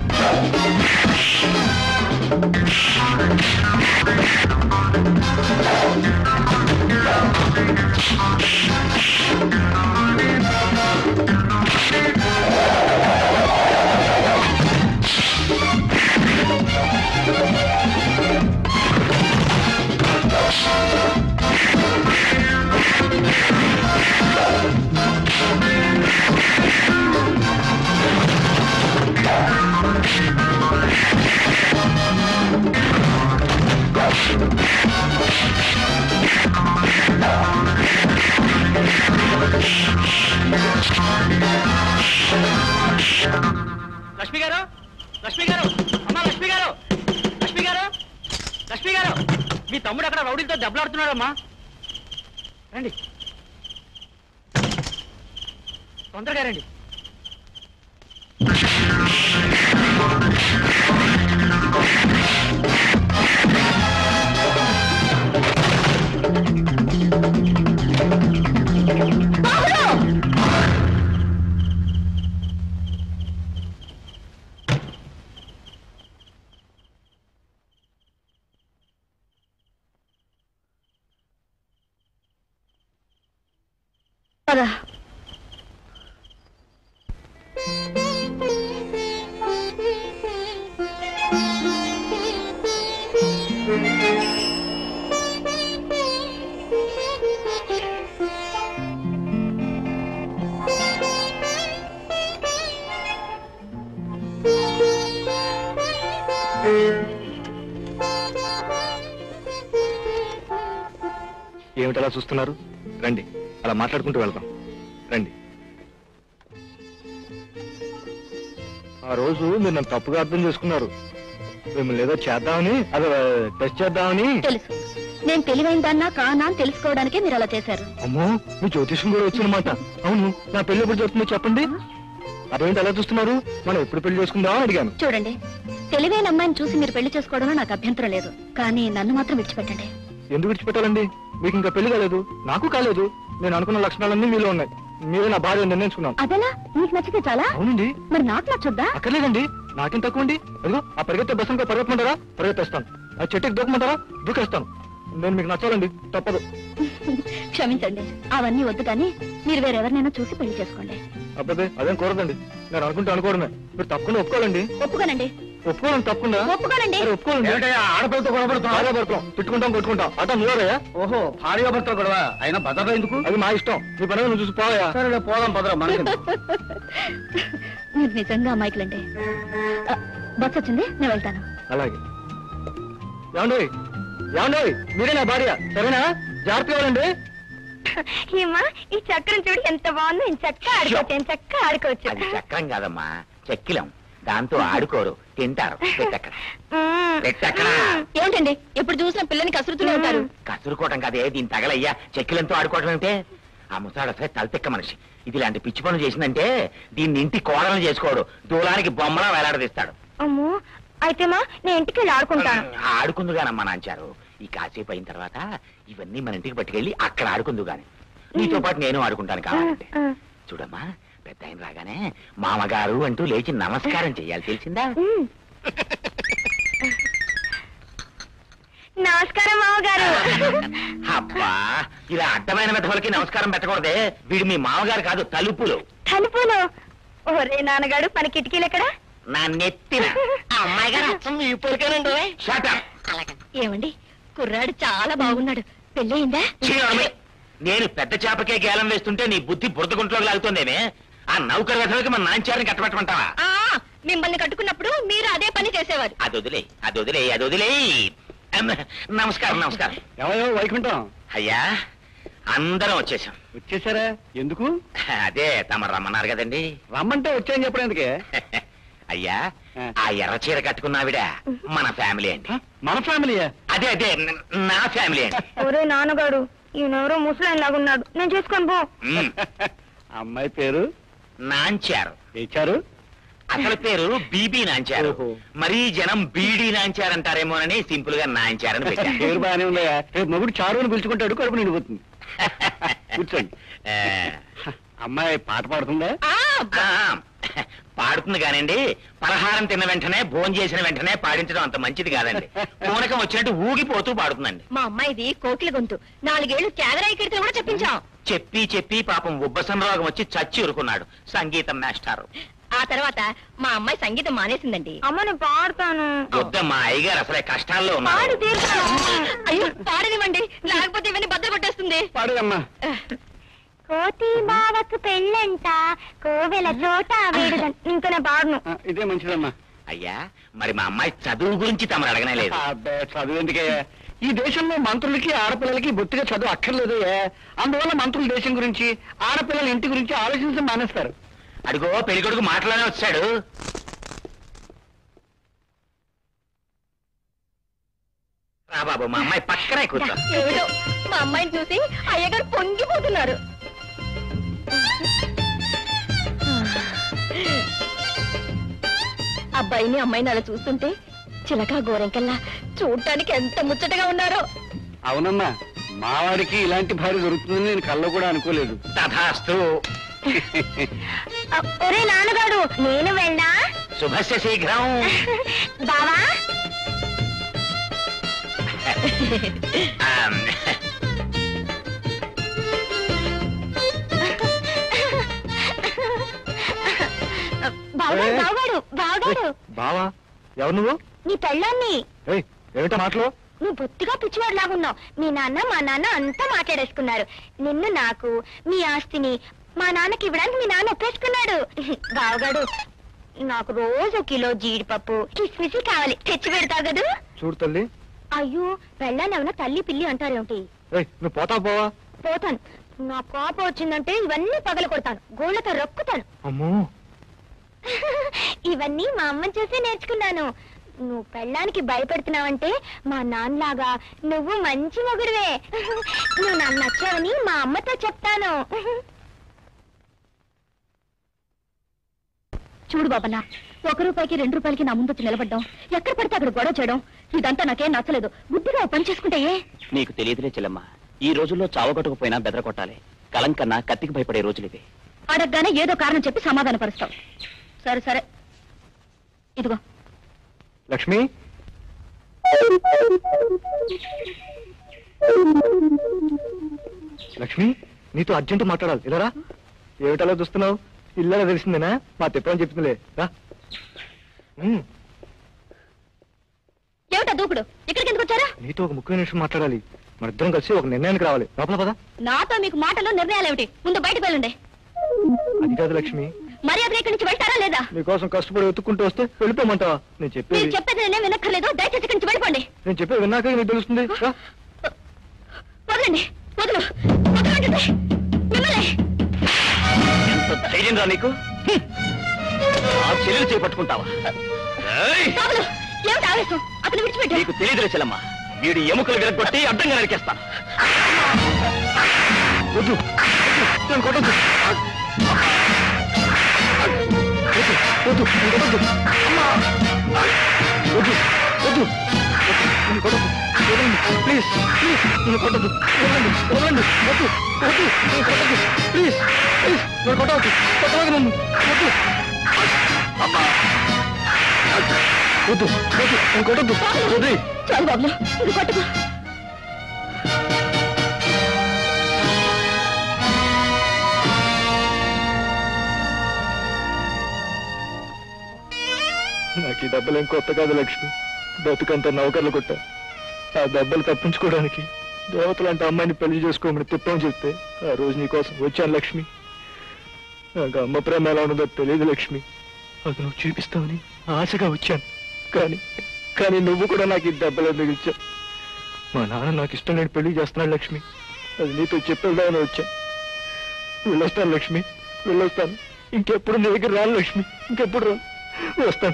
లక్ష్మి గారు లక్ష్మి గారు అమ్మా లక్ష్మి గారు లక్ష్మి గారు లక్ష్మి గారు మీ తమ్ముడు అక్కడ రౌడీలతో దెబ్బలాడుతున్నాడమ్మా రండి తొందరగా రండి పద ఏమిటి అలా చూస్తున్నారు రండి అలా మాట్లాడుకుంటూ వెళ్దాం రండి ఆ రోజు మీరు నన్ను తప్పుగా అర్థం చేసుకున్నారు మిమ్మల్ని ఏదో చేద్దామని అదే టెస్ట్ చేద్దామని తెలుసు నేను తెలివైన దాన్నా కానా అని తెలుసుకోవడానికే మీరు అలా చేశారు అమ్మో మీ జ్యోతిషం కూడా వచ్చిందన్నమాట అవును నా పెళ్లి ఎప్పుడు జరుగుతుందో చెప్పండి అదేంటి అలా చూస్తున్నారు మనం ఎప్పుడు పెళ్లి చేసుకుందాం అని అడిగాను చూడండి తెలివైన అమ్మాయిని చూసి మీరు పెళ్లి చేసుకోవడంలో నాకు అభ్యంతరం లేదు కానీ నన్ను మాత్రం విడిచిపెట్టండి ఎందుకు విడిచిపెట్టాలండి మీకు ఇంకా పెళ్లి కాలేదు నాకు కాలేదు నేను అనుకున్న లక్షణాలన్నీ మీలో ఉన్నాయి మీరే నా భార్య అని నిర్ణయించుకున్నాను అదెలా నీకు నచ్చితే చాలా అవునండి మరి నాకు నచ్చొద్దా అక్కర్లేదండి నాకేం తక్కువ అండి అదిగో ఆ పరిగెత్తే బస్సు పరిగెత్తమంటారా పరిగెత్తేస్తాను ఆ చెట్టుకి దూకమంటారా దూకేస్తాను నేను మీకు నచ్చాలండి తప్పదు క్షమించండి అవన్నీ వద్దు కానీ మీరు వేరెవరినైనా చూసి పెళ్లి చేసుకోండి అబ్బాయి అదేం కూరదండి నేను అనుకుంటే అనుకోవడమే మీరు తప్పకుండా ఒప్పుకోవాలండి ఒప్పుకోనండి ఒప్పుకోవాలండి తప్పకుండా ఒప్పుకోనండి మరి ఒప్పుకోవాలండి ఏమిటయ్యా ఆడపిల్లతో గొడవపడుతున్నావు భార్య భర్తం తిట్టుకుంటాం కొట్టుకుంటాం అట నువ్వరయ్యా ఓహో భార్యాభర్త గొడవ అయినా భద్రత ఎందుకు అది మా ఇష్టం నీ పని నువ్వు చూసి పోయా సరే పోదాం భద్ర మనకి మీరు నిజంగా అమాయకులండి ఆ, బస్ వచ్చింది నేను వెళ్తాను అలాగే ఏమండి ఏమండి మీరే నా భార్య సరేనా జాగ్రత్తగా ఉండండి ఏమా ఈ చక్రం చూడు ఎంత బాగుందో ఇంత చక్క ఆడుకోవచ్చు ఇంత చక్క ఆడుకోవచ్చు అది చక్రం కాదమ్మా చెక్కిలం దాంతో ఆడుకోరు తింటారు పెట్టక్కడ మ్మ్. పెట్టక్కడ ఏమిటండి ఎప్పుడు చూసినా పిల్లని కసురుతూనే ఉంటారు కసురుకోవటం కాదే దీని తగలయ్యా చెక్కిలంతో ఆడుకోవటం ఏమిటే ఆ ముసాడు అసలే తలతిక్క మనిషి ఇది ఇలాంటి పిచ్చి పనులు చేసిందంటే దీన్ని ఇంటి కోడలు చేసుకోడు దూలానికి బొమ్మలా వేలాడదీస్తాడు అమ్మో అయితే మా నేను ఇంటికి వెళ్ళి ఆడుకుంటాను ఆడుకుందుగానమ్మా నాంచారు ఈ కాసేపు అయిన తర్వాత ఇవన్నీ మన ఇంటికి పట్టుకెళ్ళి అక్కడ ఆడుకుందు గాని నీతో పాటు నేను ఆడుకుంటాను కావాలంటే మ్మ్. చూడమ్మా పెద్ద ఆయన రాగానే మామగారు అంటూ లేచి నమస్కారం చెయ్యాలి తెలిసిందా మ్మ్. నమస్కారం మామగారు అబ్బా ఇలా అడ్డమైన మెథలకి నమస్కారం పెట్టకూడదే వీడు మీ మామగారు కాదు తలుపులు తలుపులు ఒరే నాన్నగాడు మన కిటికీలు ఎక్కడ నా నెత్తిన అమ్మాయి గారు అచ్చం మీ పొలికేనండి Shut up. ఏమండి కుర్రాడు చాలా బాగున్నాడు పెళ్ళయిందా చీ, నోర్మి. నేను పెద్ద చేపకే గేలం వేస్తుంటే నీ బుద్ధి బురదగుంట్లోకి లాగుతుందేమే ఆ నౌకర్ వెధలకి మన నాంచారిని కట్టబెట్టమంటావా ఆ, మిమ్మల్ని కట్టుకున్నప్పుడు మీరు అదే పని చేసేవారు అది వదిలే అది వదిలే అది వదిలే అమ్మ, నమస్కారం నమస్కారం ఏమయ్యో వైకుంఠం అయ్యా అందరం వచ్చేసాం వచ్చేసారా ఎందుకు అదే తమ రమ్మన్నారు కదండి రమ్మంటే వచ్చాయని చెప్పడం ఎందుకే అయ్యా ఆ. ఆ ఎర్ర చీర కట్టుకున్నావిడ మన ఫ్యామిలీ అండి మన ఫ్యామిలీయా అదే అదే న- నా ఫ్యామిలీ అండి ఒరే నాన్నగాడు ఈయనెవరో ముసలాయన లాగున్నాడు నేను చూసుకొని పో మ్, అమ్మాయి పేరు నాంచారు ఇచ్చారు అసలు పేరు బీబీ నాంచారు ఓహో. మరీ జనం బీడీ నాంచారు అంటారేమోనని సింపుల్ గా నాంచారని పెట్టారు పేరు బాగానే ఉందయ్యా రేపు మొగుడు చారు అని పిలుచుకుంటాడు కడుపు నిండిపోతుంది కూర్చోండి ఆ, అమ్మాయి పాట పాడుతుందా ఆ, ఆ, పాడుతుంది కానండి పలహారం తిన్న వెంటనే భోజనం చేసిన వెంటనే పాడించడం అంత మంచిది కాదండి పూనకం వచ్చినట్టు ఊగిపోతూ పాడుతుందండి మా అమ్మాయిది కోకిల గొంతు నాలుగేళ్లు కేదరాయి కీర్తన కూడా చెప్పించాం చెప్పి చెప్పి పాపం ఉబ్బసం రోగం వచ్చి చచ్చి ఉరుకున్నాడు సంగీతం మాస్టారు ఆ తర్వాత మా అమ్మాయి సంగీతం మానేసిందండి అమ్మ నేను పాడతాను వద్దమ్మా అయ్యగారు అసలే కష్టాల్లో పాడు ఉన్నారు తీరుతాను అయ్యో పాడనివ్వండి లేకపోతే ఇవన్నీ బద్దలు కొట్టేస్తుంది పాడదమ్మా కోతి బావకు పెళ్ళంట కోవెల చోట వేడుదంట ఇంకా నేను పాడను ఆ, ఇదే మంచిదమ్మా అయ్యా మరి మా అమ్మాయి చదువు గురించి తమరు అడగనే లేదు అబ్బే, చదువు ఎందుకయ్యా ఈ దేశంలో మంత్రులకి ఆడపిల్లలకి బొత్తిగా చదువు అక్కర్లేదయ్యా అందువల్ల మంత్రుల దేశం గురించి ఆడపిల్లల ఇంటి గురించి ఆలోచించడం మానేస్తారు అడిగో పెళ్ళికొడుకు మాటలోనే వచ్చాడు రా బాబు మా అమ్మాయి పక్కనే కూర్చో ఏమిటో మా అమ్మాయిని చూసి అయ్యగారు పొంగిపోతున్నారు అబ్బాయిని అమ్మాయిని అలా చూస్తుంటే చిలక గోరెంకల్లా చూడటానికి ఎంత ముచ్చటగా ఉన్నారో అవునమ్మా మావాడికి ఇలాంటి భార్య దొరుకుతుందని నేను కల్లో కూడా అనుకోలేదు తథాస్తు ఒరే నాన్నగాడు నేను వెళ్ళా శుభస్య శీఘ్రం బావా ఆమ్, వచ్చాడు బావా ఎవరు నువ్వు నీ పెళ్ళాన్ని ఏయ్ ఏమిటా మాటలు నువ్వు బొత్తిగా పిచ్చివాడు లాగున్నావు మీ నాన్న మా నాన్న అంతా మాట్లాడేసుకున్నారు నిన్ను నాకు మీ ఆస్తిని మా నాన్నకి ఇవ్వడానికి మీ నాన్న ఒప్పేసుకున్నాడు బావగాడు నాకు రోజు ఒక కిలో జీడిపప్పు కిస్మిసి కావాలి తెచ్చి పెడతావు కదూ చూడు తల్లి అయ్యో పెళ్ళాన్ని ఏమన్నా తల్లి పిల్లి అంటారేమిటి ఏయ్ నువ్వు పోతావు పోవా పోతాను నా కోపం వచ్చిందంటే ఇవన్నీ పగల కొడతాను గోళ్ళతో రొక్కుతాను అమ్మో ఇవన్నీ మా అమ్మని చూసే నేర్చుకున్నాను నువ్వు పెళ్ళానికి భయపెడుతున్నావంటే మా నాన్నలాగా నువ్వు మంచి మొగుడువే నువ్వు నాకు నచ్చావని మా అమ్మతో చెప్తాను చూడు బాబన్న ఒక రూపాయికి రెండు రూపాయలకి నా ముందు వచ్చి నిలబడ్డాం ఎక్కడ పడితే అక్కడ గొడవ చేయడం ఇదంతా నాకేం నచ్చలేదు బుద్ధిగా ఓ పని చేసుకుంటే ఏ నీకు తెలియదులే చెల్లమ్మ ఈ రోజుల్లో చావగొట్టకపోయినా బెదర కొట్టాలి కలం కన్నా కత్తికి భయపడే రోజులు ఇవి అడగగానే ఏదో కారణం చెప్పి సమాధాన పరుస్తావు సరే సరే ఇదిగో లక్ష్మి లక్ష్మి నీతో అర్జెంట్ మాట్లాడాలి ఇలారా ఏమిటలా చూస్తున్నావు ఇల్లు తెలిసిందేనా మా తిప్పని చెప్తుందిలే రా ఉమ్, ఏమిటా దూకుడు ఇక్కడికి ఎందుకు వచ్చారా నీతో ఒక ముఖ్యమైన విషయం మాట్లాడాలి మన ఇద్దరం కలిసి ఒక నిర్ణయానికి రావాలి లోపల పదా నాతో మీకు మాటలు నిర్ణయాలు ఏమిటి ముందు బయటకు వెళ్ళండి అది కాదు లక్ష్మి మర్యాద ఇక్కడి నుంచి వెళ్తారా లేదా నీకోసం కష్టపడి వెతుక్కుంటూ వస్తే వెళ్ళిపోమంటావా నేను మీరు చెప్పేది చెప్పేది నేనే వినక్కర్లేదు దయచేసి ఇక్కడి నుంచి వెళ్ళిపోండి నేను చెప్పేది విన్నాక నీకు తెలుస్తుంది రా వదలండి వదలు వదలండి మిమ్మల్ని ఎంత ధైర్యం రా నీకు హ్మ్. ఆ చెల్లెలు చేపట్టుకుంటావా ఏయ్! బాబులు ఏమిటి ఆవేశం అతను విడిచిపెట్టు నీకు తెలియదులే చెల్లమ్మ వీడి ఎముకలు విరగొట్టి అడ్డంగా నరికేస్తాను వద్దు నేను కొట్టద్దు వద్దు వద్దు నేను కొట్టద్దు వద్దు వద్దు నేను కొట్టద్దు వదలండి ప్లీజ్ ప్లీజ్ నేను కొట్టద్దు వదలండి వదలండి వద్దు వద్దు నేను కొట్టద్దు ప్లీజ్ ప్లీజ్ నేను కొట్టవద్దు కొట్టవద్దు నన్ను వద్దు వద్దు వద్దు నేను కొట్టద్దు వద్దు చాలు బాబులు ఇది కొట్టుకో నాకు ఈ దెబ్బలేం కొత్త కాదు లక్ష్మి బతుకంత నౌకర్లు కొట్టా ఆ దెబ్బలు తప్పించుకోవడానికి దేవతలంటే అమ్మాయిని పెళ్లి చేసుకోమని తిప్పని చెప్తే ఆ రోజు నీకోసం వచ్చాను లక్ష్మి నాకు అమ్మ ప్రేమ ఎలా ఉండదో తెలియదు లక్ష్మి అది నువ్వు చూపిస్తావని ఆశగా వచ్చాను కానీ కానీ నువ్వు కూడా నాకు ఈ దెబ్బలు ఎందుకు ఇచ్చావు మా నాన్న నాకు ఇష్టం లేని పెళ్లి చేస్తున్నాడు లక్ష్మి అది నీతో చెప్పేద్దామని వచ్చా వెళ్ళొస్తాను లక్ష్మి వెళ్ళొస్తాను ఇంకెప్పుడు నీ దగ్గర రాను లక్ష్మి ఇంకెప్పుడు రాను వస్తాను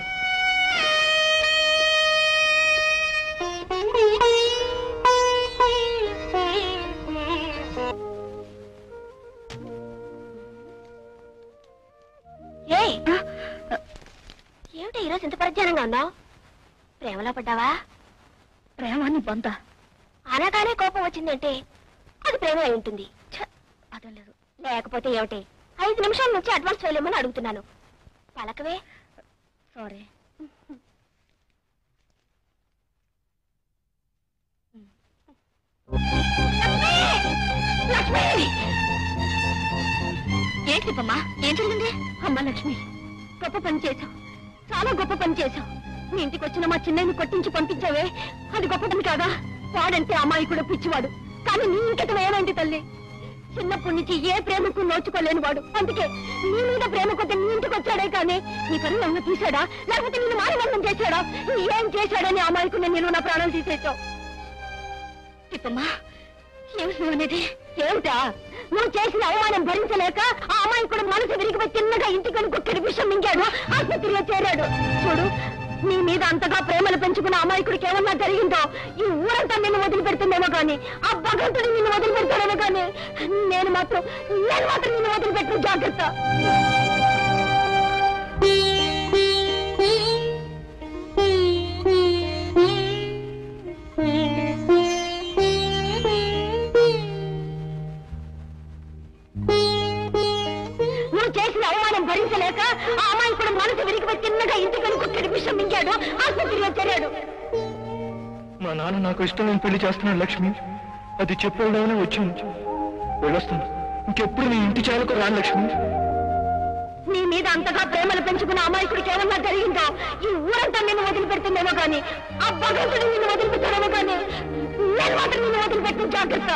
ఏయ్ ఏమిటి ఈరోజు ఇంత పరిజ్ఞానంగా ఉన్నావు ప్రేమలో పడ్డావా ప్రేమాన్ని బొంత అనగానే కోపం వచ్చిందంటే అది ప్రేమ అయి ఉంటుంది ఛ, అదేం లేదు లేకపోతే ఏమిటి ఐదు నిమిషాల నుంచి అడ్వాన్స్ వెళ్ళమని అడుగుతున్నాను పలకవే సారీ లక్ష్మి ఏంటి దీపమ్మా ఏం జరిగింది అమ్మ లక్ష్మి గొప్ప పని చేశావు చాలా గొప్ప పని చేశావు మీ ఇంటికి వచ్చిన మా చిన్నయ్యని కొట్టించి పంపించావే అది గొప్ప పని కాదా వాడంటే అమ్మాయి కూడా పిచ్చివాడు కానీ నీ ఇంకటం ఏమైంది తల్లి చిన్నప్పటి నుంచి ఏ ప్రేమకు నోచుకోలేని వాడు అందుకే నీ మీద ప్రేమ కొద్ది నీ ఇంటికి వచ్చాడే కానీ నీ కళ్ళు ఏమన్నా తీశాడా లేకపోతే నిన్ను మానవంతం చేశాడా ఏం చేశాడని అమాయకుని నేను నా ప్రాణాలు తీసేశావు తిప్పమ్మా ఏమిటి నువ్వు అనేది ఏమిటా నువ్వు చేసిన అవమానం భరించలేక ఆ అమాయకుడు మనసు విరిగిపోయి తిన్నగా ఇంటికి కుక్కడి విషం మింగాడు ఆసుపత్రిలో చేరాడు చూడు నీ మీద అంతగా ప్రేమలు పెంచుకున్న అమాయకుడికి ఏమన్నా జరిగిందో ఈ ఊరంతా నిన్ను వదిలిపెడుతుందేమో కానీ ఆ భగవంతుడు నిన్ను వదిలిపెడతాడేమో కానీ నేను మాత్రం నేను మాత్రం నిన్ను వదిలిపెట్టు జాగ్రత్త నువ్వు చేసిన అవమానం భరించలేక ఆ అమాయకుడు మనసు విరిగిపోయి తిన్నగా ఇంటికి కుక్కడి విషం మింగాడు ఆసుపత్రిలో చేరాడు మా నాన్న నాకు ఇష్టం లేని పెళ్లి చేస్తున్నాడు లక్ష్మి అది చెప్పేదామని వచ్చాను వెళ్ళొస్తాను ఇంకెప్పుడు నీ ఇంటి చాలకు రాను లక్ష్మి నీ మీద అంతగా ప్రేమలు పెంచుకున్న అమాయకుడికి ఏమన్నా జరిగిందో ఈ ఊరంతా నిన్ను వదిలిపెడుతుందేమో కానీ ఆ భగవంతుడు నిన్ను వదిలిపెట్టాడేమో కానీ నేను మాత్రం నిన్ను వదిలిపెట్టిన జాగ్రత్త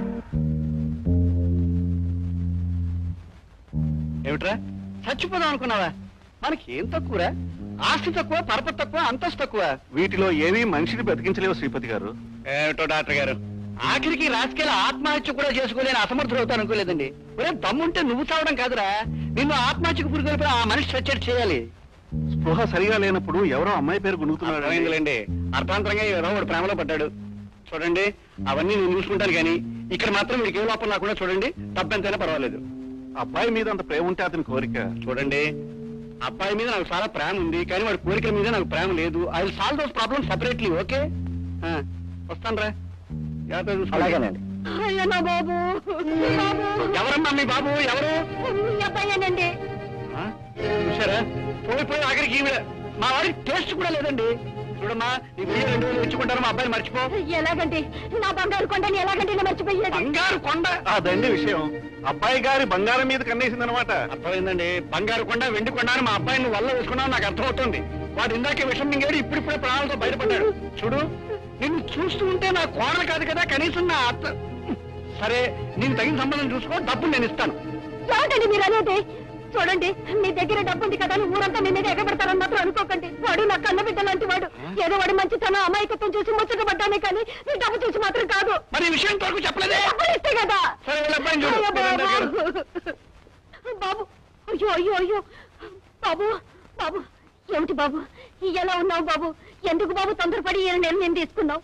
ఏమిట్రా చచ్చిపోదాం అనుకున్నావా మనకి ఏం తక్కువరా ఆస్తి తక్కువ పరపతి తక్కువ అంతస్తు తక్కువ వీటిలో ఏమీ మనిషిని బ్రతికించలేవు శ్రీపతి గారు ఏమిటో డాక్టర్ గారు ఆఖరికి రాజకీయాల ఆత్మహత్య కూడా చేసుకోలేని అసమర్థుడు అవుతాను అనుకోలేదండి ఒరే దమ్ముంటే నువ్వు చావడం కాదురా నిన్ను ఆత్మహత్యకు పురుగొలిపి ఆ మనిషి సచ్చేట్ చేయాలి స్పృహ సరిగా లేనప్పుడు ఎవరో అమ్మాయి పేరు గుణుకుతున్నాడు అర్థమైందిలేండి అర్థాంతరంగా ఎవరో వాడు ప్రేమలో పడ్డాడు చూడండి అవన్నీ నేను చూసుకుంటాను కానీ ఇక్కడ మాత్రం మీకు ఏ లోపం లేకుండా చూడండి తప్పెంతైనా పర్వాలేదు అబ్బాయి మీద అంత ప్రేమ ఉంటే అతని కోరిక చూడండి అబ్బాయి మీద నాకు చాలా ప్రేమ ఉంది కానీ వాడి కోరికల మీద నాకు ప్రేమ లేదు I will solve those problem separately okay వస్తాను రా అలాగేనండి అయ్యనా బాబు బాబు ఎవరమ్మా మీ బాబు ఎవరు మీ అబ్బాయేనండి ఆ? చూసారా పోయి పోయి ఆఖరికి ఈవిడ మా వాడికి టేస్ట్ కూడా లేదండి చూడమ్మా నీ వెయ్యి రెండు వేలు ఇచ్చుకుంటారు మా అబ్బాయిని మర్చిపో ఎలాగండి నా బంగారు కొండని ఎలాగండి నేను మర్చిపోయేది బంగారు కొండ అదండి విషయం అబ్బాయి గారి బంగారం మీద కన్నేసిందనమాట అర్థమైందండి బంగారు కొండ వెండి కొండ అని మా అబ్బాయిని వల్ల వేసుకున్నావు నాకు అర్థమవుతుంది వాడు ఇందాకే విషం మింగాడు ఇప్పుడిప్పుడే ప్రాణాలతో బయటపడ్డాడు చూడు నిన్ను చూస్తూ ఉంటే నా కోడలు కాదు కదా కనీసం నా అత్త సరే నేను తగిన సంబంధం చూసుకో డబ్బు నేను ఇస్తాను ఏమిటండి మీరు అనేది చూడండి మీ దగ్గర డబ్బు ఉంది కదా అని ఊరంతా మీ మీద ఎగబడతారని మాత్రం అనుకోకండి వాడు నా కన్న బిడ్డ లాంటి వాడు ఏదో వాడు మంచితనం అమాయకత్వం చూసి ముచ్చటపడ్డానే కానీ నీ డబ్బు చూసి మాత్రం కాదు మరి ఈ విషయం తరకు చెప్పలేదే డబ్బులు ఇస్తే కదా సరే వీళ్ళ అబ్బాయిని చూడు అయ్యో వీళ్ళ దగ్గర. బాబు బాబు అయ్యో అయ్యో అయ్యో బాబు బాబు ఏమిటి బాబు ఎలా ఉన్నావు బాబు ఎందుకు బాబు తొందరపడి ఈ నిర్ణయం తీసుకున్నావు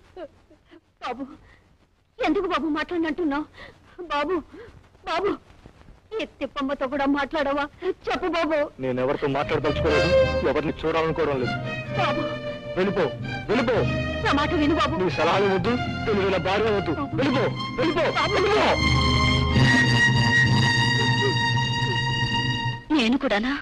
బాబు ఎందుకు బాబు మాట్లాడినట్టున్నావు బాబు బాబు ఈ తిప్పమ్మతో కూడా మాట్లాడవా చెప్పు బాబు నేను ఎవరితో మాట్లాడదలుచుకోలేదు ఎవరిని చూడాలనుకోవడం లేదు బాబు వెళ్ళిపో వెళ్ళిపో నా మాట విను బాబు నీ సలహాలు వద్దు తెలివిన భార్య వద్దు వెళ్ళిపో వెళ్ళిపో వెళ్ళిపో నేను కూడానా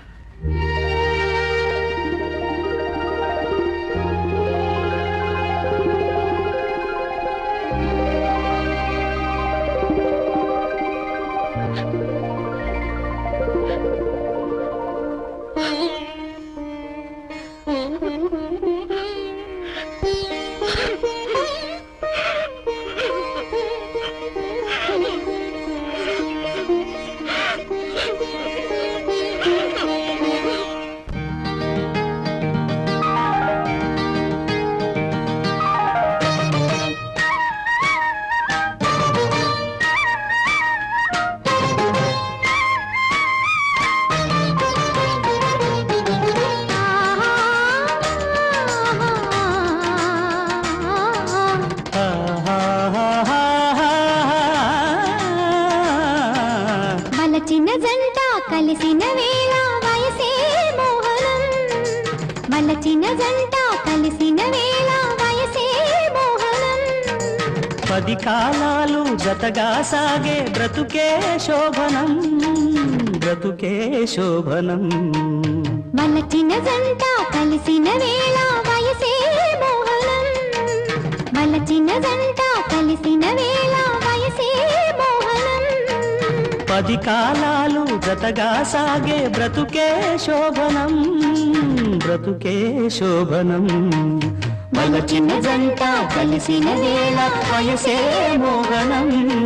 వలచిన జంట కలిసిన వేళ వయసే మోహనం వలచిన జంట కలిసిన వేళ వయసే మోహనం పది కాలాలు జతగా సాగే బ్రతుకే శోభనం బ్రతుకే శోభనం వలచిన జంట కలిసిన వేళ వయసే మోహనం వలచిన జంట కలిసిన వేళ వయసే మోహనం పది కాలాలు జతగా సాగే బ్రతుకే శోభనం బ్రతుకే శోభనం వలచిన జంట కలిసిన వేళ వయసే మోహనం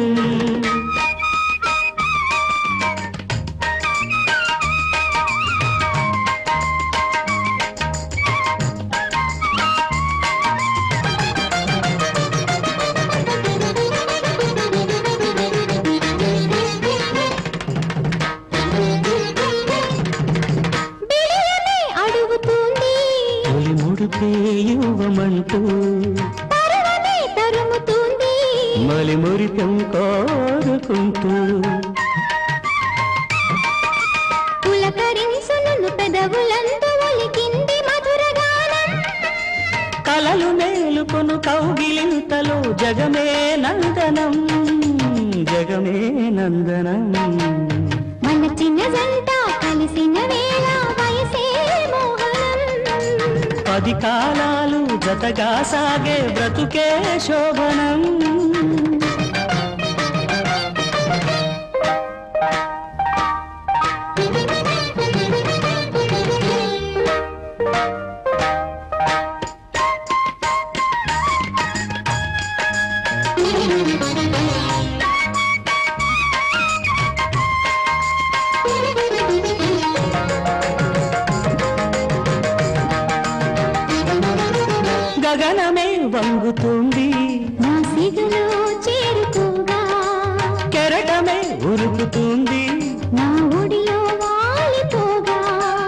బిడియమే అడుగుతుంది తొలి ముడిపే యువమంటూ పరువమే తరుముతుంది మలి మురిపెం కోరుకుంటూ పులకరింసును పెదవులందు ఒలికింది మధురగానం కలలు మేలుకొను కౌగిలింతలో జగమే నందనం జగమే నందనం మనచిన జంట కలిసిన వేళ వయసే మోహనం పది కాలాలు జతగా సాగే బ్రతుకే శోభనం ఉడుకుతుంది నా ఒడిలో వాలిపోగా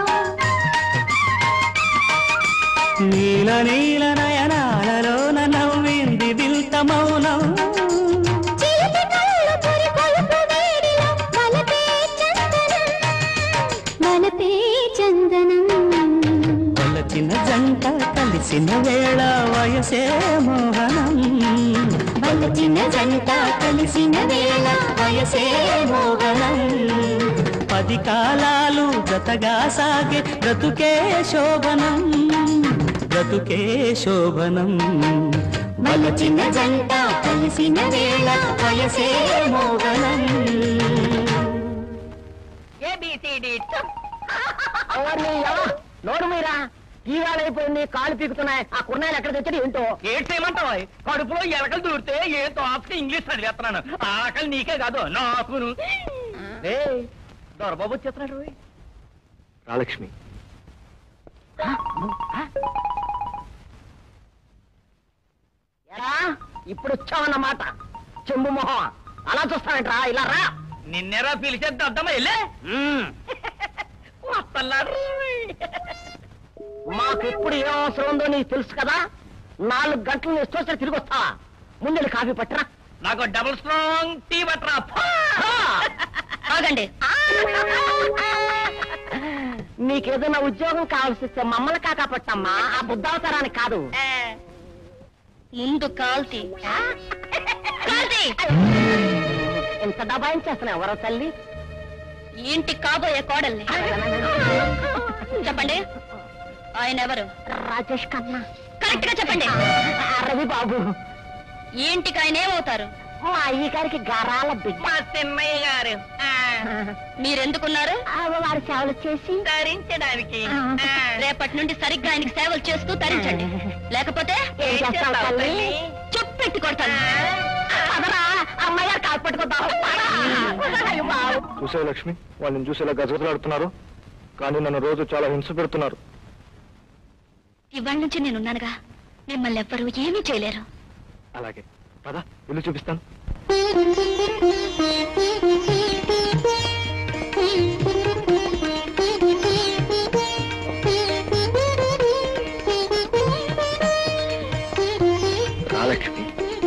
నీల నీల నయనాలలోన నవ్వింది వింత మౌనం చిలిపి కళ్ళు పొరి కొలుపు వేడిలో వలపే చందనం వలపే చందనం వలచిన జంట కలిసిన వేళ వయసే మోహనం వలచిన జంట కలిసిన వేళ వయసే మోహనం పది కాలాలు జతగా సాగే బ్రతుకే శోభనం బ్రతుకే శోభనం వలచిన జంట కలిసిన వేళ వయసే మోహనం ఎవరిని ఎవ? నోరు మీరా ఈవాళైపోయింది కాలు పీకుతున్నాయి ఆ కుర్నాయలు ఎక్కడ తెచ్చాడు ఏంటో ఏడ్చేయమంటావా కడుపులో ఎలకలు దూరితే ఏ తోపకి ఇంగ్లీష్ చదివేస్తున్నాను ఆకలి నీకే కాదు నాకును ఏయ్, దొరబాబు వచ్చేస్తున్నాడు రోయ్. రాలక్ష్మి ఎరా ఇప్పుడు వచ్చావన్నమాట చెంబు మొహం అలా చూస్తానంట్రా ఇలా రా నిన్నెరా పిలిచేద్దాం అద్దమ్మా వెళ్ళే వస్తున్నాడు రోయ్. మాకెప్పుడు ఏ అవసరం ఉందో నీకు తెలుసు కదా నాలుగు గంటలు నీ ఇష్టం తిరిగి వస్తావా ముందు కాఫీ పట్టరా నాకు డబుల్ స్ట్రాంగ్ టీ బట్రా ఆగండి నీకేదైనా ఉద్యోగం కావాల్సి వస్తే మమ్మల్ని కాకా పట్టమ్మా ఆ బుద్ధావతారానికి కాదు ముందు కాల్తీ కాల్తీ ఇంత దబాయించేస్తున్నావు ఎవరో తల్లి ఇంటి కాబోయే కోడల్ని చెప్పండి ఆయన ఎవరు రాజేష్ కన్నా కరెక్ట్ గా చెప్పండి ఆ, రవి బాబు ఈ ఇంటికి ఆయన ఏమవుతారు మా అయ్య గారికి గారాల బిడ్డ మా చిన్నయ్య గారు మీరెందుకున్నారు ఆ, వారి సేవలు చేసి ధరించడానికి రేపటి నుండి సరిగ్గా ఆయనకి సేవలు చేస్తూ తరించండి లేకపోతే ఏం చేస్తావు తల్లి? చెప్పెట్టి కొడతాను పదరా, అమ్మాయి గారు కాలు పట్టుకుందాం అయ్యో బాబు. చూసావు లక్ష్మి వాళ్ళని చూసేలా గజగజలాడుతున్నారు కానీ నన్ను రోజు చాలా హింస పెడుతున్నారు ఇవాళ నుంచి నేనున్నానుగా మిమ్మల్ని ఎవ్వరూ ఏమీ చేయలేరు అలాగే పద ఇల్లు చూపిస్తాను రాలక్ష్మి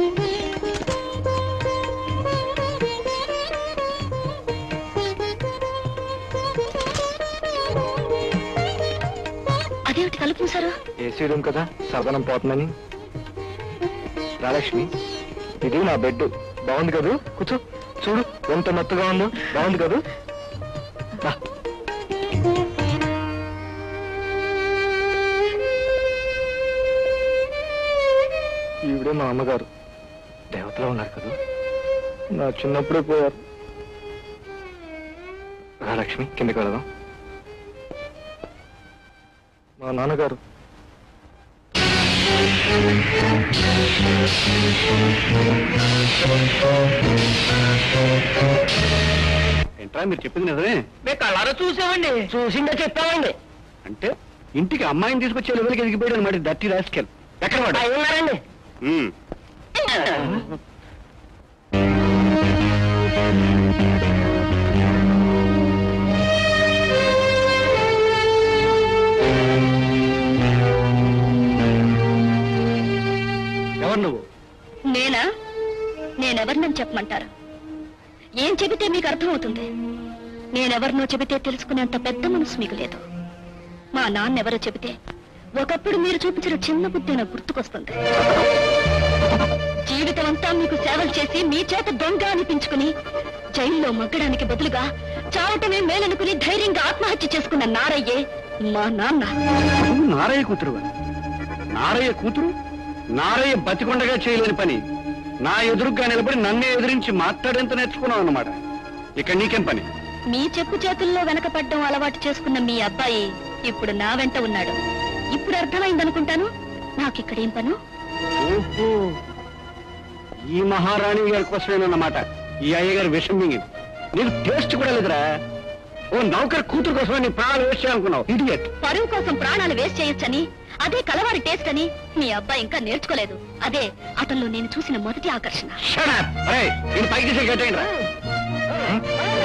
అదేమిటి తలుపు మూసారు ఏసీ రూమ్ కదా సదనం పోతుందని రాలక్ష్మి ఇది నా బెడ్ బాగుంది కదూ కూర్చో చూడు ఎంత మెత్తగా ఉందో బాగుంది కదూ రా. ఈవిడే మా అమ్మగారు దేవతలో ఉన్నారు కదా నా చిన్నప్పుడే పోయారు రా లక్ష్మి కిందకి వెళదాం మా నాన్నగారు ఏంట్రా మీరు చెప్పింది నిజమే మేము కళ్ళారా చూసామండి చూసిందో చెప్పామండి అంటే ఇంటికి అమ్మాయిని తీసుకొచ్చే లెవెల్కి ఎదిగిపోయాడు అనమాట దట్టి రాసుకెళ్ళి ఎక్కడ వాడు అయి ఉన్నారండి ఉమ్. ఎవరు నువ్వు నేనా నేనెవరినని చెప్పమంటారు ఏం చెబితే మీకు అర్థమవుతుంది నేనెవరినో చెబితే తెలుసుకునేంత పెద్ద మనసు మీకు లేదు మా నాన్నెవరో చెబితే ఒకప్పుడు మీరు చూపించిన చిన్న బుద్ధి నాకు గుర్తుకొస్తుంది జీవితం అంతా మీకు సేవలు చేసి మీ చేత దొంగ అనిపించుకుని జైల్లో మగ్గడానికి బదులుగా చావటమే మేలనుకుని ధైర్యంగా ఆత్మహత్య చేసుకున్న నారయ్యే మా నాన్న నువ్వు నారయ్య కూతురు నారయ్య కూతురు నారయ్య బతికొండగా చేయలేని పని నా ఎదురుగ్గా నిలబడి నన్నే ఎదిరించి మాట్లాడేంత నేర్చుకున్నావు అన్నమాట ఇక నీకేం పని మీ చెప్పు చేతుల్లో వెనకపడ్డం అలవాటు చేసుకున్న మీ అబ్బాయి ఇప్పుడు నా వెంట ఉన్నాడు ఇప్పుడు అర్థమైందనుకుంటాను నాకిక్కడేం పను ఓహో ఈ మహారాణి గారి కోసమేనన్నమాట ఈ అయ్యగారి విషం మింగింది నీకు టేస్ట్ కూడా లేదురా ఓ నౌకర్ కూతురు కోసమే నీ ప్రాణాలు వేస్ట్ చేయాలనుకున్నావు ఇడియట్ పరువు కోసం ప్రాణాలు వేస్ట్ చేయొచ్చని అదే కలవారి టేస్ట్ అని మీ అబ్బాయి ఇంకా నేర్చుకోలేదు అదే అతనిలో నేను చూసిన మొదటి ఆకర్షణ నేను పైకి తీసి కట్టేయండి రా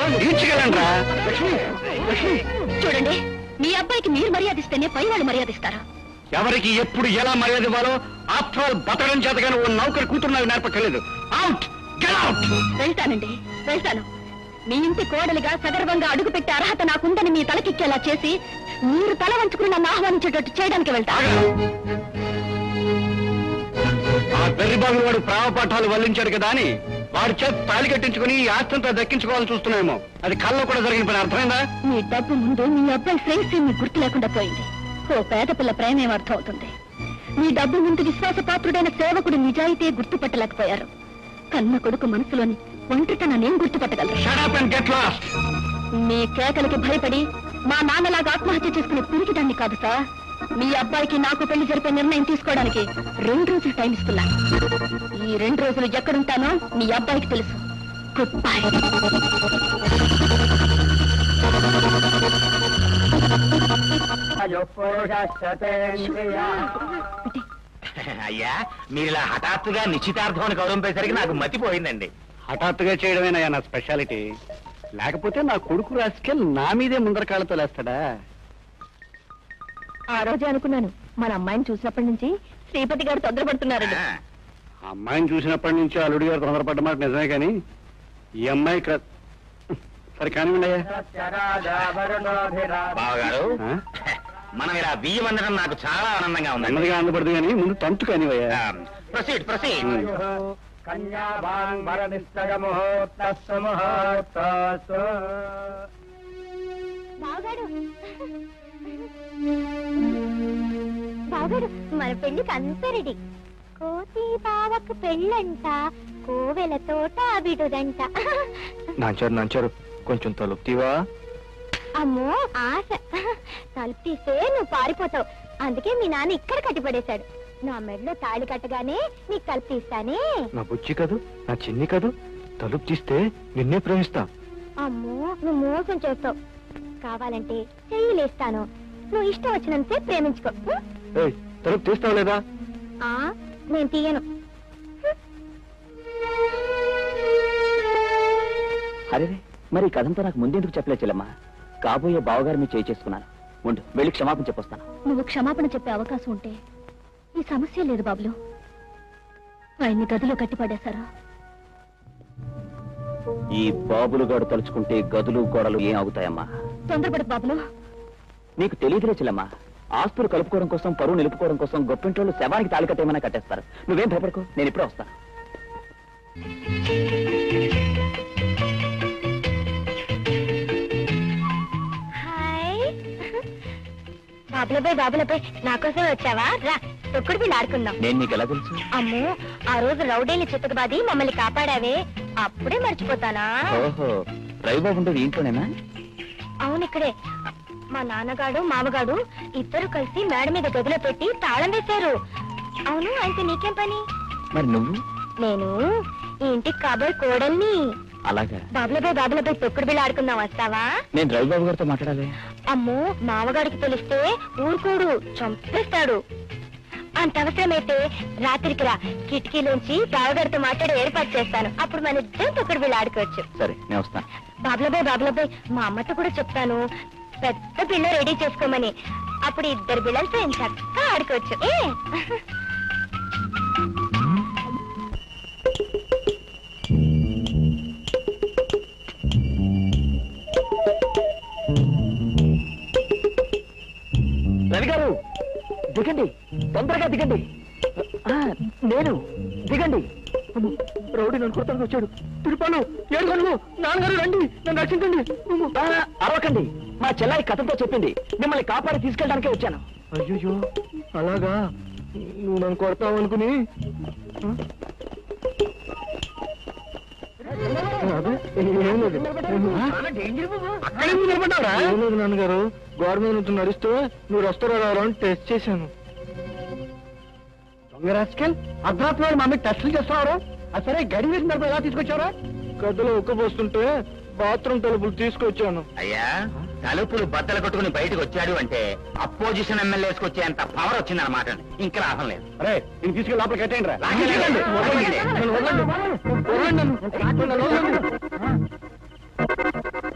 ఈడ్చుకెళ్ళండి రా లక్ష్మి లక్ష్మి చూడండి మీ అబ్బాయికి మీరు మర్యాద ఇస్తేనే పై వాళ్ళు మర్యాద ఇస్తారా ఎవరికి ఎప్పుడు ఎలా మర్యాద ఇవ్వాలో ఆఫ్టర్ ఆల్ బతకడం చేతగానే ఓ నౌకరి కూతురు నాకు నేర్పక్కర్లేదు అవుట్ గెట్ అవుట్ వెళ్తానండి వెళ్తాను మీ ఇంటి కోడలిగా సగర్వంగా అడుగుపెట్టే అర్హత నాకుందని మీ తలకిక్కేలా చేసి మీరు తల వంచుకుని నన్ను ఆహ్వానించేటట్టు చేయడానికి వెళ్తా ఆ బెర్రిబాబు వాడు ప్రావ పాఠాలు వల్లించాడు కదా అని వాడి చేత తాళి కట్టించుకుని ఈ ఆస్తంతా దక్కించుకోవాలని చూస్తున్నామేమో అది కల్లో కూడా జరిగిన పని అర్థమైందా మీ డబ్బు ముందు మీ అబ్బాయి శ్రేయస్సు మీకు గుర్తు లేకుండా పోయింది ఓ పేద పిల్ల ప్రేమ ఏమర్థం అవుతుంది మీ డబ్బు ముందు విశ్వాసపాత్రుడైన సేవకుడు నిజాయితీ గుర్తుపట్టలేకపోయారు కన్న కొడుకు మనసులోని ఒంటరితనాన్ని ఏం గుర్తుపట్టగలరు షట్ అండ్ గెట్ లాస్ట్ మీ కేకలకి భయపడి మా నాన్నలాగా ఆత్మహత్య చేసుకునే పిరికిదాన్ని కాదు సార్ మీ అబ్బాయికి నాకు పెళ్లి జరిపే నిర్ణయం తీసుకోవడానికి రెండు రోజులు టైం ఇస్తున్నా ఈ రెండు రోజులు ఎక్కడుంటానో మీ అబ్బాయికి తెలుసు గుడ్ బై అయ్యా మీరు ఇలా హఠాత్తుగా నిశ్చితార్థం గౌరవింపేసరికి నాకు మతిపోయిందండి హఠాత్తుగా చేయడమేనా నా స్పెషాలిటీ లేకపోతే నా కొడుకు రాసుకెళ్ళి నా మీదే ముందర కాళ్ళతో లేస్తాడా ఆ రోజే అనుకున్నాను మన అమ్మాయిని చూసినప్పటి నుంచి శ్రీపతి గారు తొందరపడుతున్నారండి ఆ, అమ్మాయిని చూసినప్పటి నుంచి అల్లుడి గారు తొందరపడ్డ మాట నిజమే కానీ ఈ అమ్మాయి క్ర- సరే కానివ్వండి అయ్యా బావగారు ఆ? మనం ఇలా బియ్యం అందడం నాకు చాలా ఆనందంగా ఉందండి నెమ్మదిగా అందపడదు కానీ ముందు తంతు కానివయ్యా ప్రొసీడ్ ప్రొసీడ్ బావగాడు బావగాడు మన పెళ్లికి అంతా రెడీ కోతి బావకు పెళ్ళంట కోవెల తోట విడుదంట నాంచారు నాంచారు కొంచెం తలుపుతీవా అమ్మో ఆశ తలుపు తీస్తే నువ్వు పారిపోతావు అందుకే మీ నాన్న ఇక్కడ కట్టిపడేశాడు నా మెడలో తాళి కట్టగానే నీకు తలుపు తీస్తానే నా బుజ్జి కదూ నా చిన్ని కదూ తలుపు తీస్తే నిన్నే ప్రేమిస్తా అమ్మో నువ్వు మోసం చేస్తావు కావాలంటే చెయ్యి లేస్తాను నువ్వు ఇష్టం వచ్చినంతే ప్రేమించుకో హ్మ్? ఏయ్ తలుపు తీస్తావు లేదా ఆ నేను తీయను అరే మరి ఈ కథంతా నాకు ముందెందుకు చెప్పలేదు చెల్లమ్మా కాబోయే బావగారు మీరు చేయి చేసుకున్నాను ఉండు వెళ్ళి క్షమాపణ చెప్పొస్తాను నువ్వు క్షమాపణ చెప్పే అవకాశం ఉంటే ఈ సమస్య లేదు బాబులు ఆయన్ని గదిలో కట్టిపడేశారు ఈ బాబులు గాడు తలుచుకుంటే గదులు గోడలు ఏం ఆగుతాయమ్మా తొందరపడు బాబులు నీకు తెలియదులే చెల్లమ్మా ఆస్తులు కలుపుకోవడం కోసం పరువు నిలుపుకోవడం కోసం గొప్పింటోళ్ళు శవానికి తాళి కట్టేమన్నా కట్టేస్తారు నువ్వేం భయపడకు నేను ఇప్పుడే వస్తాను హాయ్ బాబులపై బాబులపై నా కోసం వచ్చావా రా తొక్కుడు పిల్ల ఆడుకుందాం నేను నీకు ఎలా తెలుసు అమ్మో ఆ రోజు రౌడీని చిత్తకబాది మమ్మల్ని కాపాడావే అప్పుడే మర్చిపోతానా ఓహో రవిబాబు ఉండేది ఇంట్లోనేనా అవును ఇక్కడే మా నాన్నగాడు మామగాడు ఇద్దరు కలిసి మేడ మీద గదిలో పెట్టి తాళం వేశారు అవును అయితే నీకేం పని మరి నువ్వు నేను ఈ ఇంటికి కాబోయే కోడల్ని అలాగా బాబులపై బాబులపై తొక్కుడు బిళ్ళ ఆడుకుందాం వస్తావా నేను రవిబాబు గారితో మాట్లాడాలి అమ్మో మామగాడికి తెలిస్తే ఊరుకోడు చంపేస్తాడు అంత అవసరమైతే రాత్రికి రా కిటికీలోంచి బావగారితో మాట్లాడి ఏర్పాటు చేస్తాను అప్పుడు మన ఇద్దరం తొక్కుడు బిళ్ళ ఆడుకోవచ్చు సరే నేను వస్తాను బాబులబాయ్ బాబులబాయ్ మా అమ్మతో కూడా చెప్తాను పెద్ద పిల్ల రెడీ చేసుకోమని అప్పుడు ఇద్దరు పిల్లలతో ఏం చక్కగా ఆడుకోవచ్చు ఏ రవి గారు దిగండి తొందరగా దిగండి ఆ, నేను దిగండి అమ్మో, రౌడీ నన్ను కొడతానికి వచ్చాడు తిరుపాలు ఏడుగొండలు నాన్నగారు రండి నన్ను రక్షించండి అమ్మో. ఆ, అరవకండి మా చెల్లాయి కథతో చెప్పింది మిమ్మల్ని కాపాడి తీసుకెళ్ళడానికే వచ్చాను అయ్యో అలాగా నువ్వు నన్ను కొడతావు అనుకుని అదే, ఏం లేదు. ఏం లేదు నాన్నగారు గోడ మీద నుంచి నడుస్తూ మీరు వస్తారో రారో అని టెస్ట్ చేశాను దొంగ రాసుకెళ్ళి అర్ధరాత్రి వేళ మా మీద టెస్టులు చేస్తున్నారా అది సరే గడి వేసిన తర్వాత ఎలా తీసుకొచ్చారా గదిలో ఉక్కబోస్తుంటే బాత్రూమ్ తలుపులు తీసుకొచ్చాను అయ్యా తలుపులు బద్దలు కొట్టుకుని బయటకు వచ్చాడు అంటే అపోజిషన్ ఎమ్మెల్యేస్కి వచ్చేంత పవర్ వచ్చిందన్నమాట ఇంకా లాభం లేదు అరే నేను తీసుకెళ్ళి లోపలికి కట్టేయండి రా లాగండి. వదలండి. లాగండి. నన్ను వదలండి. వదలండి నన్ను. నన్ను వదలండి.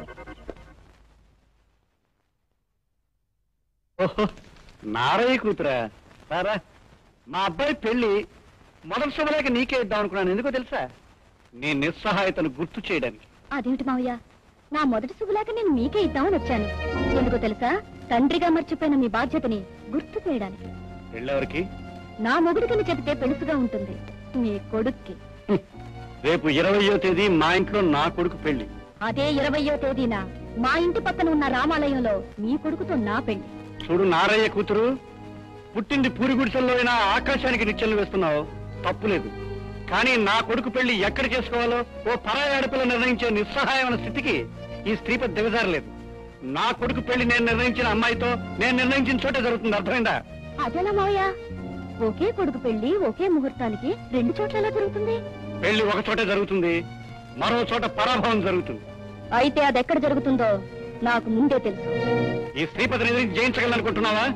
ఓహో నారయ్య కూతురా రారా మా అబ్బాయి పెళ్లి మొదటి శుభలేక నీకే ఇద్దాం అనుకున్నాను ఎందుకో తెలుసా నీ నిస్సహాయతను గుర్తు చేయడానికి అదేమిటి మావయ్య నా మొదటి శుభలేక నేను మీకే ఇద్దామని వచ్చాను ఎందుకో తెలుసా తండ్రిగా మర్చిపోయిన మీ బాధ్యతని గుర్తు చేయడానికి పెళ్ళెవరికి నా మొగుడికని చెబితే పెలుసుగా ఉంటుంది మీ కొడుక్కి హ్మ్. రేపు ఇరవయో తేదీ మా ఇంట్లో నా కొడుకు పెళ్లి అదే ఇరవయో తేదీన మా ఇంటి పక్కన ఉన్న రామాలయంలో మీ కొడుకుతో నా పెళ్లి చూడు నారయ్య కూతురు పుట్టింది పూరి గుడిసెల్లో అయినా ఆకాశానికి నిచ్చెలు వేస్తున్నావు తప్పులేదు కానీ నా కొడుకు పెళ్లి ఎక్కడ చేసుకోవాలో ఓ పరాయి ఆడపిల్ల నిర్ణయించే నిస్సహాయమైన స్థితికి ఈ స్త్రీపతి దిగజారలేదు నా కొడుకు పెళ్లి నేను నిర్ణయించిన అమ్మాయితో నేను నిర్ణయించిన చోటే జరుగుతుంది అర్థమైందా అదేలా మావయ్య ఒకే కొడుకు పెళ్లి ఒకే ముహూర్తానికి రెండు చోట్ల ఎలా జరుగుతుంది పెళ్లి ఒక చోటే జరుగుతుంది మరో చోట పరాభవం జరుగుతుంది అయితే అది ఎక్కడ జరుగుతుందో నాకు ముందే తెలుసు ఈ స్త్రీపతిని ఎదిరించి జయించగలనుకుంటున్నావా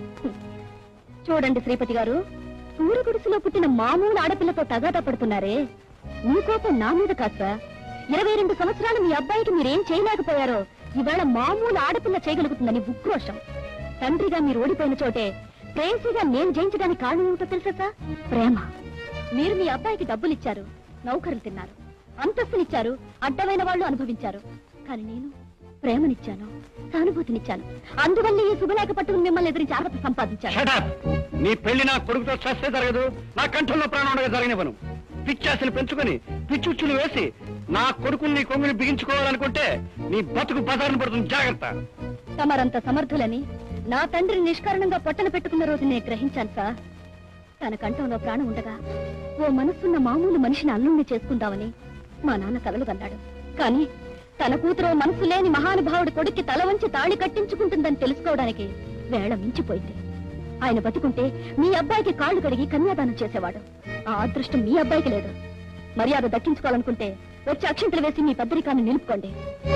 చూడండి శ్రీపతి గారు సూర్య గుడిసెలో పుట్టిన మామూలు ఆడపిల్లతో తగాదా పడుతున్నారే మీ కోపం నా మీద కాస్త ఇరవై రెండు సంవత్సరాలు మీ అబ్బాయికి మీరేం చేయలేకపోయారో ఇవాళ మామూలు ఆడపిల్ల చేయగలుగుతుందని ఉక్రోషం తండ్రిగా మీరు ఓడిపోయిన చోటే ప్రేయసిగా నేను జయించడానికి కారణం ఏమిటో తెలుసా సార్? ప్రేమ మీరు మీ అబ్బాయికి డబ్బులిచ్చారు నౌకరులు తిన్నారు అంతస్తునిచ్చారు అడ్డమైన వాళ్ళు అనుభవించారు కానీ నేను ప్రేమనిచ్చాను సానుభూతినిచ్చాను అందువల్ల ఈ శుభలేఖ పట్టుకుని మిమ్మల్ని ఎదిరించి అర్హత సంపాదించాను Shut up! నీ పెళ్లి నా కొడుకుతో చస్తే జరగదు నా కంఠంలో ప్రాణం ఉండగా జరగనివ్వను పిచ్చాసలు పెంచుకొని పిచ్చుచ్చులు వేసి నా కొడుకుని నీ కొంగుని బిగించుకోవాలనుకుంటే నీ బతుకు బజారును పడుతుంది జాగ్రత్త తమరంత సమర్థులని నా తండ్రిని నిష్కారణంగా పొట్టన పెట్టుకున్న రోజు నేను గ్రహించాను సార్ తన కంఠంలో ప్రాణం ఉండగా ఓ మనసున్న మామూలు మనిషిని అల్లుణ్ణి చేసుకుందామని మా నాన్న కలలు కన్నాడు కానీ తన కూతురు మనసు లేని మహానుభావుడి కొడుక్కి తల వంచి తాళి కట్టించుకుంటుందని తెలుసుకోవడానికి వేళ మించిపోయింది ఆయన బతుకుంటే మీ అబ్బాయికి కాళ్ళు కడిగి కన్యాదానం చేసేవాడు ఆ అదృష్టం మీ అబ్బాయికి లేదు మర్యాద దక్కించుకోవాలనుకుంటే వచ్చి అక్షింతలు వేసి మీ పెద్దరికాన్ని నిలుపుకోండి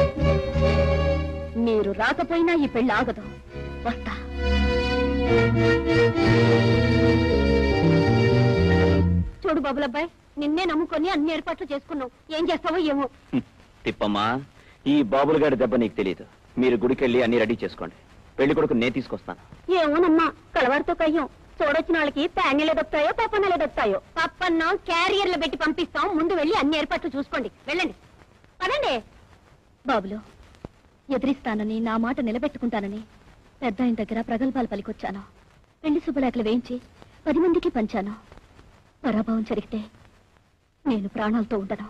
మీరు రాకపోయినా ఈ పెళ్లి ఆగదు వస్తా చూడు బాబులబ్బాయి నిన్నే నమ్ముకొని అన్ని ఏర్పాట్లు చేసుకున్నావు ఏం చేస్తావో ఏమో తిప్పమ్మా ఈ బాబుల గారి దెబ్బ నీకు తెలియదు మీరు గుడికెళ్ళి అన్ని రెడీ చేసుకోండి పెళ్లి కొడుకు నేను తీసుకొస్తాను ఏమోనమ్మా కలవారితో కయ్యం చూడొచ్చిన వాళ్ళకి ప్యాన్నెలు ఎదొస్తాయో పప్పన్నలు ఎదొస్తాయో పప్పన్నం క్యారియర్లు పెట్టి పంపిస్తాం ముందు వెళ్ళి అన్ని ఏర్పాట్లు చూసుకోండి వెళ్ళండి పదండి బాబులు ఎదిరిస్తానని నా మాట నిలబెట్టుకుంటానని పెద్ద ఆయన దగ్గర ప్రగల్భాలు పలికొచ్చాను పెళ్లి శుభలేఖలు వేయించి పది మందికి పంచాను పరాభవం జరిగితే నేను ప్రాణాలతో ఉండను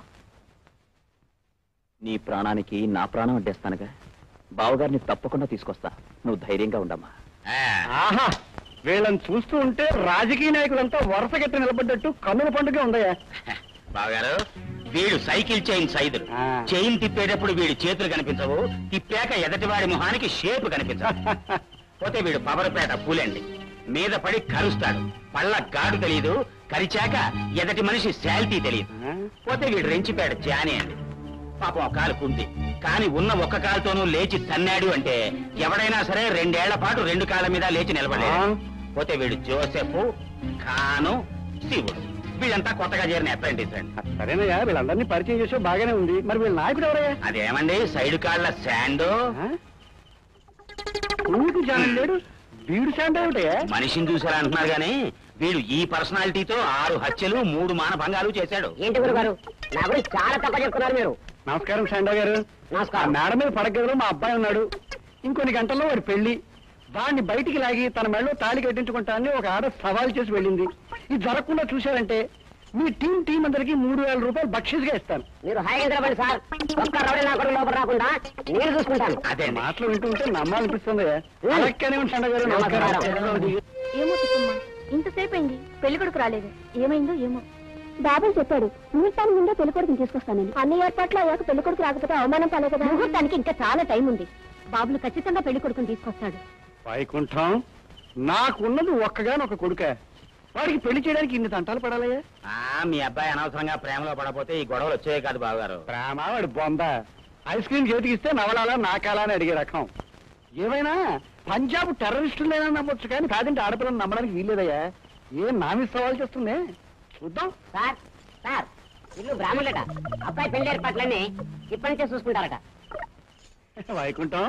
నీ ప్రాణానికి నా ప్రాణం అడ్డేస్తానుగా బావగారిని తప్పకుండా తీసుకొస్తా నువ్వు ధైర్యంగా ఉండమ్మా ఆహా వీళ్ళని చూస్తూ ఉంటే రాజకీయ నాయకులంతా వరుస గట్టి నిలబడ్డట్టు కన్నుల పండుగ ఉందయ్యా బావగారు వీడు సైకిల్ చైన్ సైదులు ఆ. చైన్ తిప్పేటప్పుడు వీడి చేతులు కనిపించవు తిప్పాక ఎదటివాడి మొహానికి షేప్ కనిపించదు పోతే వీడు పవరపేట పూలండి మీద పడి కరుస్తాడు పళ్ళ గాడు తెలియదు కరిచాక ఎదటి మనిషి శాల్తీ తెలియదు పోతే వీడు రెంచిపేట జాని అండి పాపం ఒక కాలు కుంటి కానీ ఉన్న ఒక్క కాలుతోనూ లేచి తన్నాడు అంటే ఎవడైనా సరే రెండేళ్ల పాటు రెండు కాళ్ళ మీద లేచి నిలబడలేదు ఆ. పోతే వీడు జోసెఫ్ ఖాను శివుడు వీళ్ళంతా కొత్తగా చేరిన అప్రెంటిస్ అండి సరేనయ్యా వీళ్ళందరినీ పరిచయం చేసే బాగానే ఉంది మరి వీళ్ళ నాయకుడు ఎవరయ్యా అదేమండి సైడ్ కాళ్ళ శాండు ఆ? ఊరికి జనం లేడు వీడు శాంత ఏమిటయ్యా మనిషిని చూసారా అంటున్నారు గానీ వీడు ఈ పర్సనాలిటీతో ఆరు హత్యలు మూడు మానభంగాలు చేశాడు ఏంటి గురుగారు నా గురించి చాలా తక్కువ చెప్తున్నారు మీరు నమస్కారం శాండా గారు నమస్కారం. ఆ మేడ మీద పడగదిలో మా అబ్బాయి ఉన్నాడు ఇంకొన్ని గంటల్లో వాడి పెళ్లి వాడిని బయటికి లాగి తన మెడలో తాళి కట్టించుకుంటానని ఒక ఆడ సవాల్ చేసి వెళ్ళింది ఇది జరగకుండా చూశారంటే మీ టీం టీం అందరికి మూడు వేల రూపాయలు బక్షీస్గా ఇస్తాను మీరు హాయిగా నిలబడి సార్ ఒక్క రౌడీ నా కొడుకు లోపల రాకుండా నేను చూసుకుంటాను అదే మాటలు వింటుంటే నమ్మాలనిపిస్తుంది అలాగే శాండా గారు నమస్కారం ఏమో చెప్పమ్మా ఇంతసేపు అయింది పెళ్లి కొడుకు రాలేదు ఏమైందో ఏమో బాబాయ్ చెప్పాడు ముహూర్తానికి ముందే పెళ్లి కొడుకుని తీసుకొస్తానని అన్ని ఏర్పాట్లు అయ్యాక పెళ్లి కొడుకు రాకపోతే అవమానం పనే కదా ముహూర్తానికి ఇంకా చాలా టైం ఉంది బాబులు ఖచ్చితంగా పెళ్లి కొడుకుని తీసుకొస్తాడు వైకుంఠం నాకున్నది ఒక్కగానొక్క కొడుక వాడికి పెళ్లి చేయడానికి ఇన్ని తంటాలు పడాలయ్యా ఆ మీ అబ్బాయి అనవసరంగా ప్రేమలో పడపోతే ఈ గొడవలు వచ్చాయి కాదు బావగారు ప్రేమ వాడి బొంద ఐస్ క్రీమ్ చేతికి ఇస్తే నవలాలా నాకాలా అని అడిగే రకం ఏమైనా పంజాబ్ టెర్రరిస్టులైనా నమ్మొచ్చు కానీ కాదంటే ఆడపిల్లని నమ్మడానికి వీల్లేదయ్యా ఏం నామి సవాల్ చేస్తుంది చూద్దాం సార్ సార్ ఇల్లు బ్రాహ్మణులట అబ్బాయి పెళ్లి ఏర్పాట్లన్నీ ఇప్పటి నుంచే చూసుకుంటారట వైకుంఠం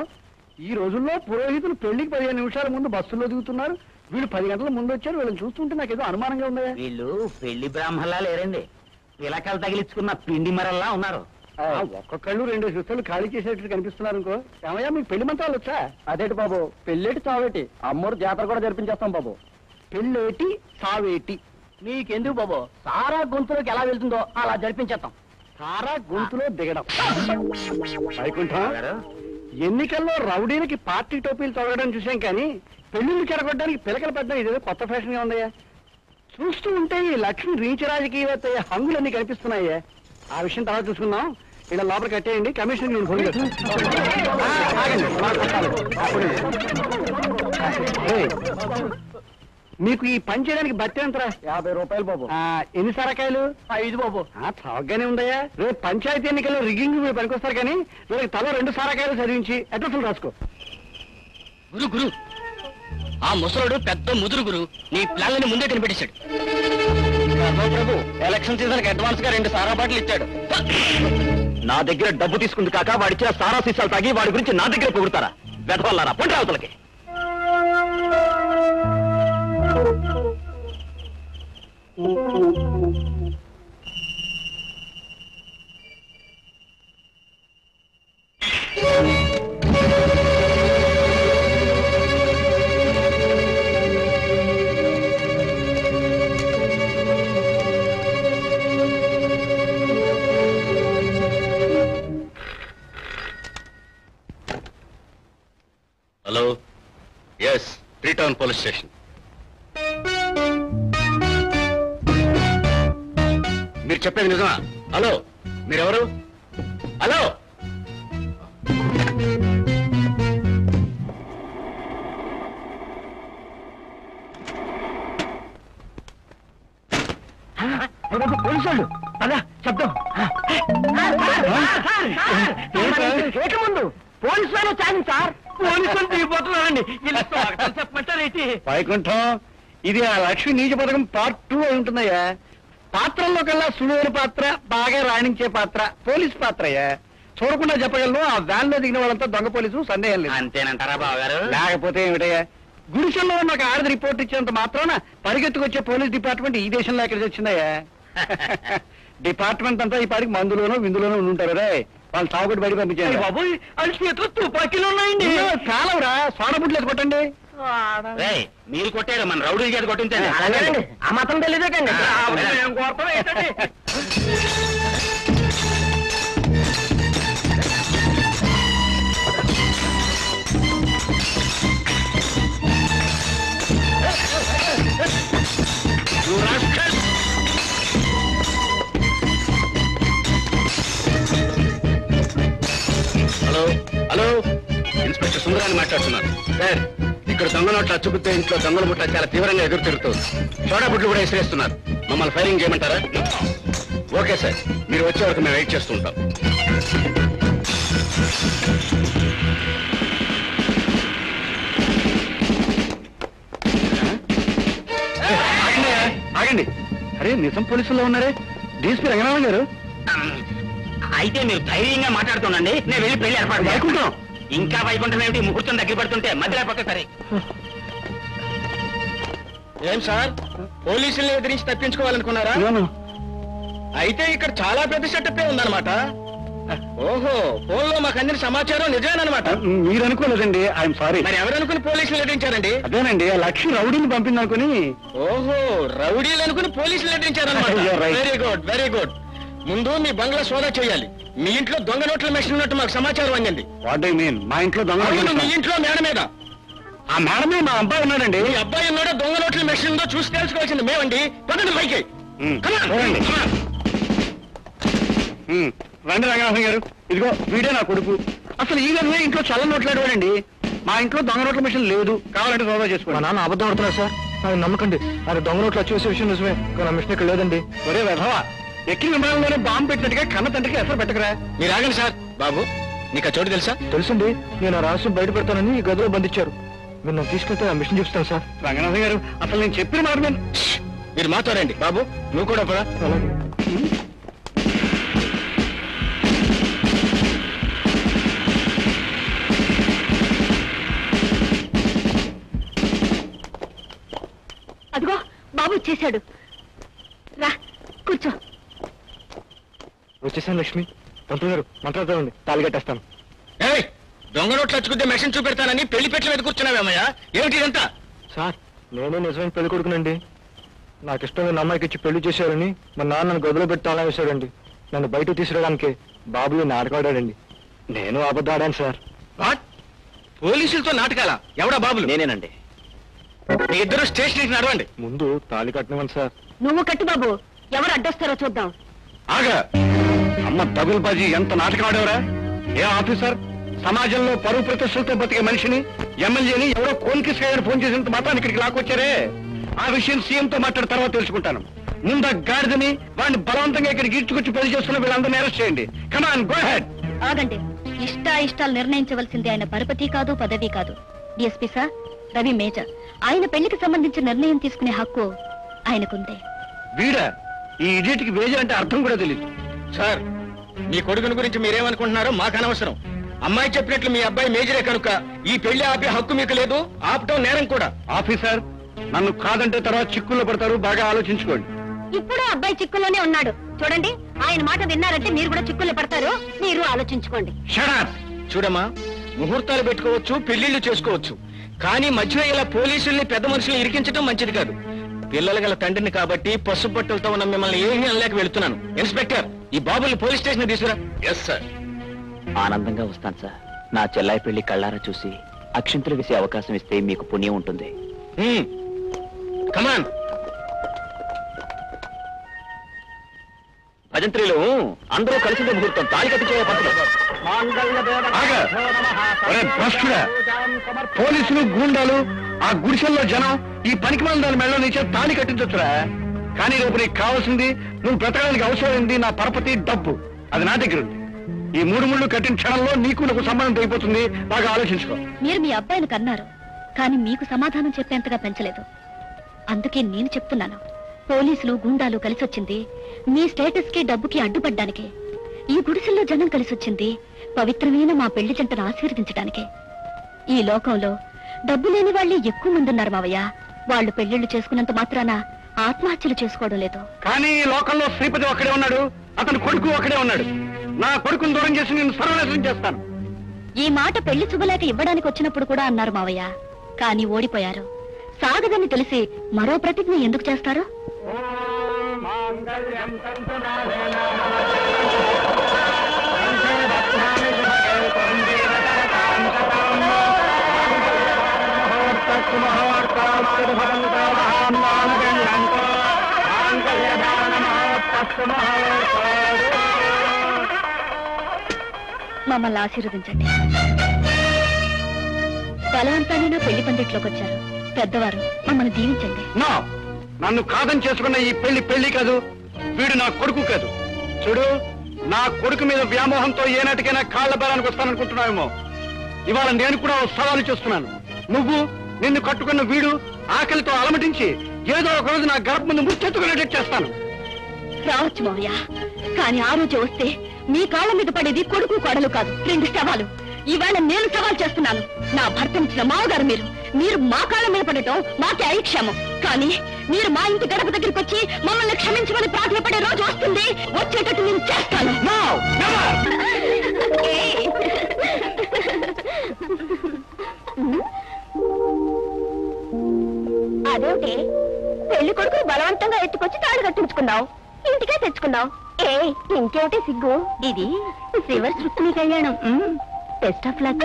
ఈ రోజుల్లో పురోహితులు పెళ్లికి పదిహేను నిమిషాల ముందు బస్సులో దిగుతున్నారు వీళ్ళు పది గంటల ముందు వచ్చారు వీళ్ళని చూస్తుంటే నాకు ఏదో అనుమానంగా ఉందా వీళ్ళు పెళ్లి బ్రాహ్మణులా లేరండి పిలకలు తగిలించుకున్న పిండి మరల్లా ఉన్నారు ఆ, ఒక్కొక్కళ్ళు రెండు సిస్టర్లు ఖాళీ చేసేటట్టు కనిపిస్తున్నారు అనుకో ఏమయ్యా మీకు పెళ్లి మంత్రాలు వచ్చా అదేటి బాబు పెళ్ళేటి చావేటి అమ్మోరు జాతర కూడా జరిపించేస్తాం బాబు పెళ్ళేటి సావేటి నీకెందుకు బాబు సారా గొంతులోకి ఎలా వెళ్తుందో అలా జరిపించేస్తాం సారా గొంతులో దిగడం వైకుంఠం గారు, ఎన్నికల్లో రౌడీలకి పార్టీ టోపీలు తొడగడం చూసాం కానీ పెళ్లిళ్ళు చెడగొట్టడానికి పిలకలు పెట్టడం ఇదేదో కొత్త ఫ్యాషన్ గా ఉందయ్యా చూస్తూ ఉంటే ఈ లక్ష్మి రీచ్ రాజకీయవేత్త అయ్యే హంగులన్నీ కనిపిస్తున్నాయే ఆ విషయం తర్వాత చూసుకుందాం ఇలా లోపల కట్టేయండి కమిషన్ నేను ఫోన్ చేస్తాను ఆ, ఆగండి, మాట చెప్పాలి. అప్పుడే. ఏయ్, మీకు ఈ పని చేయడానికి బట్టి ఎంతరా యాభై రూపాయలు బాబు ఆ, ఎన్ని సరకాయలు ఐదు బాబు ఆ, చౌకగానే ఉందయ్యా రేపు పంచాయతీ ఎన్నికల్లో రిగ్గింగ్ మీరు పనికొస్తారు కానీ వీళ్ళకి తల రెండు సారాకాయలు చదివించి అడ్రస్లు రాసుకో గురు గురు ఆ ముసలుడు పెద్ద ముదురు గురు నీ ప్లాన్లని ముందే కనిపెట్టేశాడు ప్రభు ఎలక్షన్ సీజన్ కి అడ్వాన్స్ గా రెండు సారా బాటిల్ ఇచ్చాడు నా దగ్గర డబ్బు తీసుకుంది కాక వాడిచ్చిన సారా సీసాలు తాగి వాడి గురించి నా దగ్గర పొగుడతారా వెధవల్లారా పంట అవతలకి hello yes three town police station మీరు చెప్పేది నిజమా హలో మీరెవరు హలో పోలీసు అదా శబ్దం ఏక ముందు పోలీసు వాళ్ళు వచ్చాను సార్ పోలీసులు దిగిపోతున్నారండి చెప్పమంటారేంటి వైకుంఠం ఇది ఆ లక్ష్మి నీచ పథకం పార్ట్ టూ అయి ఉంటుందయ్యా పాత్రల్లో కల్లా సులువైన పాత్ర బాగా రాణించే పాత్ర పోలీస్ పాత్రయ్యా చూడకుండా చెప్పగలను ఆ వ్యాన్ లో దిగిన వాళ్ళంతా దొంగ పోలీసు సందేహం లేదు అంతేనంటారా బావగారు లేకపోతే ఏమిటయ్యా గుడిసెల్లో ఉన్న ఒక ఆడది రిపోర్ట్ ఇచ్చినంత మాత్రాన పరిగెత్తుకొచ్చే పోలీస్ డిపార్ట్మెంట్ ఈ దేశంలో ఎక్కడికి వచ్చిందయ్యా డిపార్ట్మెంట్ అంతా ఈ పాటికి మందులోనూ విందులోనూ ఉండి ఉంటారు రే వాళ్ళు తాగుడు బయట పంపించారు బాబు వాళ్ళ చేతిలో తుపాకీలు ఉన్నాయండి కాలవరా సోడ బుడ్లేదు కొట్టండి రేయ్, మీరు కొట్టారు మన రౌడీ చేతి కొట్టించండి అలాగేనండి ఆ మాత్రం తెలియదే కండి ఆ, మేము కోరతాం ఏంటండి You rascal! Hello hello inspector సుందరాన్ని మాట్లాడుతున్నాను సార్ ఇక్కడ దొంగ నోట్ల అచ్చుకుతే ఇంట్లో దొంగల ముట్ట చాలా తీవ్రంగా ఎదురు తిరుగుతుంది సోడా బుడ్లు కూడా విసిరేస్తున్నారు మమ్మల్ని ఫైరింగ్ చేయమంటారా ఓకే సార్ మీరు వచ్చే వరకు మేము వెయిట్ చేస్తుంటాం ఆగండి, ఆగండి అరే నిజం పోలీసుల్లో ఉన్నారే డీఎస్పీ రంగనాథన్ గారు అయితే మీరు ధైర్యంగా మాట్లాడుతుండండి నేను వెళ్ళి పెళ్లి ఏర్పాటు చేస్తాను. వైకుంఠం ఇంకా వైకుంఠం ఏమిటి ముహూర్తం దగ్గర పడుతుంటే మధ్యలో పక్క సరే ఏం సార్ పోలీసుల్ని ఎదిరించి తప్పించుకోవాలనుకున్నారా నేను అయితే ఇక్కడ చాలా పెద్ద సెటప్పే ఉందన్నమాట ఓహో ఫోన్లో మాకు అందిన సమాచారం నిజమేనమాట మీరు అనుకోలేదండి ఐఎమ్ సారీ మరి ఎవరనుకుని పోలీసులు నటించారండి అదేనండి ఆ లక్ష్మి రౌడీని పంపింది అనుకుని ఓహో రౌడీలు అనుకుని పోలీసులు నటించారన్నమాట You're right. Very good very good ముందు మీ బంగ్లా సోదా చేయాలి మీ ఇంట్లో దొంగ నోట్ల మెషిన్ ఉన్నట్టు మాకు సమాచారం అందింది వాట్ ఐ మీన్ మా ఇంట్లో దొంగ అవును, మీ ఇంట్లో మేడ మీద ఆ మేడమే మా అబ్బాయి ఉన్నాడండి మీ అబ్బాయి ఉన్నాడో దొంగ నోట్ల మెషిన్ ఉందో చూసి తెలుసుకోవాల్సింది మేమండి పదండి పైకి ఉమ్, Come on, చూడండి. come on. ఉమ్, రండి రంగనాథన్ గారు ఇదిగో వీడే నా కొడుకు అసలు ఈ విధంగా ఇంట్లో చల్ల నోట్లాడేవాడండి మా ఇంట్లో దొంగ నోట్ల మిషన్ లేదు కావాలంటే సోదా చేసుకోండి మా నాన్న అబద్ధం ఆడుతున్నారు సార్ ఆయన నమ్మకండి ఆయన దొంగ నోట్లు వచ్చేసే విషయం నిజమే కానీ ఆ మిషన్ ఇక్కడ లేదండి ఒరే వెధవా ఎక్కిన విమానంలోనే బాంబు పెట్టినట్టుగా కన్న తండ్రికి ఎసరు పెట్టకరా మీరు ఆగండి సార్ బాబు నీకు ఆ చోటు తెలుసా తెలుసండి నేను ఆ రహస్యం బయట పెడతానని ఈ గదిలో బంధించారు మీరు నన్ను తీసుకెళ్తే ఆ మిషన్ చూస్తాను సార్ రంగనాథన్ గారు అసలు నేను చెప్పిన మాట మీద మీరు మాట్లాడండి బాబు నువ్వు కూడా పదా అలాగే వచ్చేసాడు రా కూర్చో వచ్చేసాను లక్ష్మి పంతులు గారు మంత్రాలు తాళి కట్టేస్తాను ఏయ్ దొంగ నోట్లు వచ్చుకుంటే మెషిన్ చూపెడతానని పెళ్లి పెట్ల మీద కూర్చున్నావేమయ్యా ఏమిటి ఇదంతా సార్ నేనే నిజమైన పెళ్లి కొడుకునండి నాకు ఇష్టమైన అమ్మాయికి ఇచ్చి పెళ్లి చేశారని మా నాన్న నన్ను గదిలో పెట్టి తాళం వేశాడండి నన్ను బయటకు తీసుకురావడానికి బాబు నాటకాడాడండి నేను అబద్ధం ఆడాను సార్ వాట్ పోలీసులతో నాటకాలా ఎవడా బాబులు నేనేనండి మీ ఇద్దరు స్టేషన్కి నడవండి ముందు తాళి కట్టనివ్వండి సార్ నువ్వు కట్టు బాబు ఎవరు అడ్డొస్తారో చూద్దాం ఆగా అమ్మ తగులుబాజీ ఎంత నాటకం ఆడేవరా ఏ ఆఫీసర్ సమాజంలో పరువు ప్రతిష్టలతో బతికే మనిషిని ఎమ్మెల్యేని ఎవరో కోన్కిస్కాయని ఫోన్ చేసినంత మాత్రం ఇక్కడికి లాక్కొచ్చారే ఆ విషయం సీఎంతో మాట్లాడిన తర్వాత తెలుసుకుంటాను ముందు ఆ గాడిదని వాడిని బలవంతంగా ఇక్కడికి ఈడ్చుకొచ్చి పెళ్లి చేసుకున్న వీళ్ళందరినీ అరెస్ట్ చేయండి కమాన్ గో హెడ్ ఆగండి ఇష్ట ఇష్టాలు నిర్ణయించవలసింది ఆయన పరపతి కాదు పదవి కాదు డిఎస్పీ సార్ రవి మేజర్ ఆయన పెళ్లికి సంబంధించిన నిర్ణయం తీసుకునే హక్కు ఆయనకుందే వీడా ఈ ఇడియట్కి వేజర్ అంటే అర్థం కూడా తెలియదు సార్ మీ కొడుకుని గురించి మీరేమనుకుంటున్నారో మాకు అనవసరం అమ్మాయి చెప్పినట్లు మీ అబ్బాయి మేజరే కనుక ఈ పెళ్లి ఆపే హక్కు మీకు లేదు ఆపటం నేరం కూడా ఆఫీసర్ నన్ను కాదంటే తర్వాత చిక్కుల్లో పడతారు బాగా ఆలోచించుకోండి ఇప్పుడు అబ్బాయి చిక్కులోనే ఉన్నాడు చూడండి ఆయన మాట విన్నారంటే మీరు కూడా చిక్కుల్లో పడతారు మీరు ఆలోచించుకోండి షడాప్ చూడమ్మా ముహూర్తాలు పెట్టుకోవచ్చు పెళ్లిళ్లు చేసుకోవచ్చు కానీ మధ్యలో ఇలా పోలీసుల్ని పెద్ద మనుషుల్ని ఇరికించడం మంచిది కాదు పిల్లలు గల తండ్రిని కాబట్టి పసుపు బట్టలతో ఉన్న మిమ్మల్ని ఏమీ అనలేక వెళుతున్నాను ఇన్స్పెక్టర్ ఈ బాబుల్ని పోలీస్ స్టేషన్ తీసుకురా ఎస్ సార్ ఆనందంగా వస్తాను సార్ నా చెల్లాయి పెళ్లి కళ్ళారా చూసి అక్షింతలు వేసే అవకాశం ఇస్తే మీకు పుణ్యం ఉంటుంది కమాన్ భజంత్రిలు అందరూ కలిసిందే ముహూర్తం తాళి కట్టించే పంతులు ఆగా. ఒరే భ్రష్టుడా. పోలీసులు గూండాలు ఆ గుడిసెల్లో జనం ఈ పనికి దాని మెళ్ళ నుంచి తాళి కట్టించొచ్చురా కానీ రేపు నీకు కావాల్సింది నువ్వు బ్రతకడానికి అవసరమైంది నా పరపతి డబ్బు అది నా దగ్గర ఉంది ఈ మూడు ముళ్ళు కట్టిన క్షణంలో నీకు నాకు సంబంధం అయిపోతుంది బాగా ఆలోచించుకో మీరు మీ అబ్బాయిని కన్నారు కానీ మీకు సమాధానం చెప్పేంతగా పెంచలేదు అందుకే నేను చెప్తున్నాను పోలీసులు గుండాలు కలిసొచ్చింది మీ స్టేటస్ కి డబ్బుకి అడ్డుపడ్డానికి ఈ గుడిసెల్లో జనం కలిసొచ్చింది పవిత్రమైన మా పెళ్లి జంటను ఆశీర్వదించడానికి ఈ లోకంలో డబ్బు లేని వాళ్ళే ఎక్కువ మంది ఉన్నారు మావయ్య వాళ్ళు పెళ్లిళ్లు చేసుకున్నంత మాత్రాన ఆత్మహత్యలు చేసుకోవడం లేదు కానీ ఈ లోకంలో శ్రీపతి ఒక్కడే ఉన్నాడు అతని కొడుకు ఒక్కడే ఉన్నాడు నా కొడుకుని దూరం చేసి నేను సర్వనాశనం చేస్తాను ఈ మాట పెళ్లి శుభలేఖ ఇవ్వడానికి వచ్చినప్పుడు కూడా అన్నారు మావయ్య కానీ ఓడిపోయారు సాగదని తెలిసి మరో ప్రతిజ్ఞ ఎందుకు చేస్తారు మమ్మల్ని ఆశీర్వదించండి బలవంతానైనా పెళ్లి పందిట్లోకి వచ్చారు పెద్దవారు మమ్మల్ని దీవించండి నో నన్ను కాదని చేసుకున్న ఈ పెళ్లి పెళ్లి కాదు వీడు నా కొడుకు కాదు చూడు నా కొడుకు మీద వ్యామోహంతో ఏనాటికైనా కాళ్ల బేరానికి వస్తాననుకుంటున్నావేమో ఇవాళ నేను కూడా ఓ సవాలు చేస్తున్నాను నువ్వు నిన్ను కట్టుకున్న వీడు ఆకలితో అలమటించి ఏదో ఒక రోజు నా గర్భ ముందు ముచ్చెత్తుకునేటట్టు చేస్తాను రావచ్చు మావయ్య కానీ ఆ రోజు వస్తే మీ కాళ్ళ మీద పడేది కొడుకు కొడలు కాదు రెండు శవాలు ఈవేళ నేను సవాల్ చేస్తున్నాను నా భర్తనిచ్చిన మావగారు మీరు మీరు మా కాళ్ళ మీద పడటం మాకే ఐక్షేమం కానీ మీరు మా ఇంటి గడప దగ్గరికి వచ్చి మమ్మల్ని క్షమించమని ప్రాధాన్యపడే రోజు వస్తుంది వచ్చేటట్టు నేను చేస్తాను No! Never! ఏయ్. అదేమిటి పెళ్లి కొడుకుని బలవంతంగా ఎత్తుకొచ్చి తాడు కట్టించుకున్నావు ఇంటికే తెచ్చుకున్నావు ఏ ఇంకేమిటి సిగ్గు ఇది రివర్స్ రుక్మిణి కళ్యాణం బెస్ట్ ఆఫ్ లక్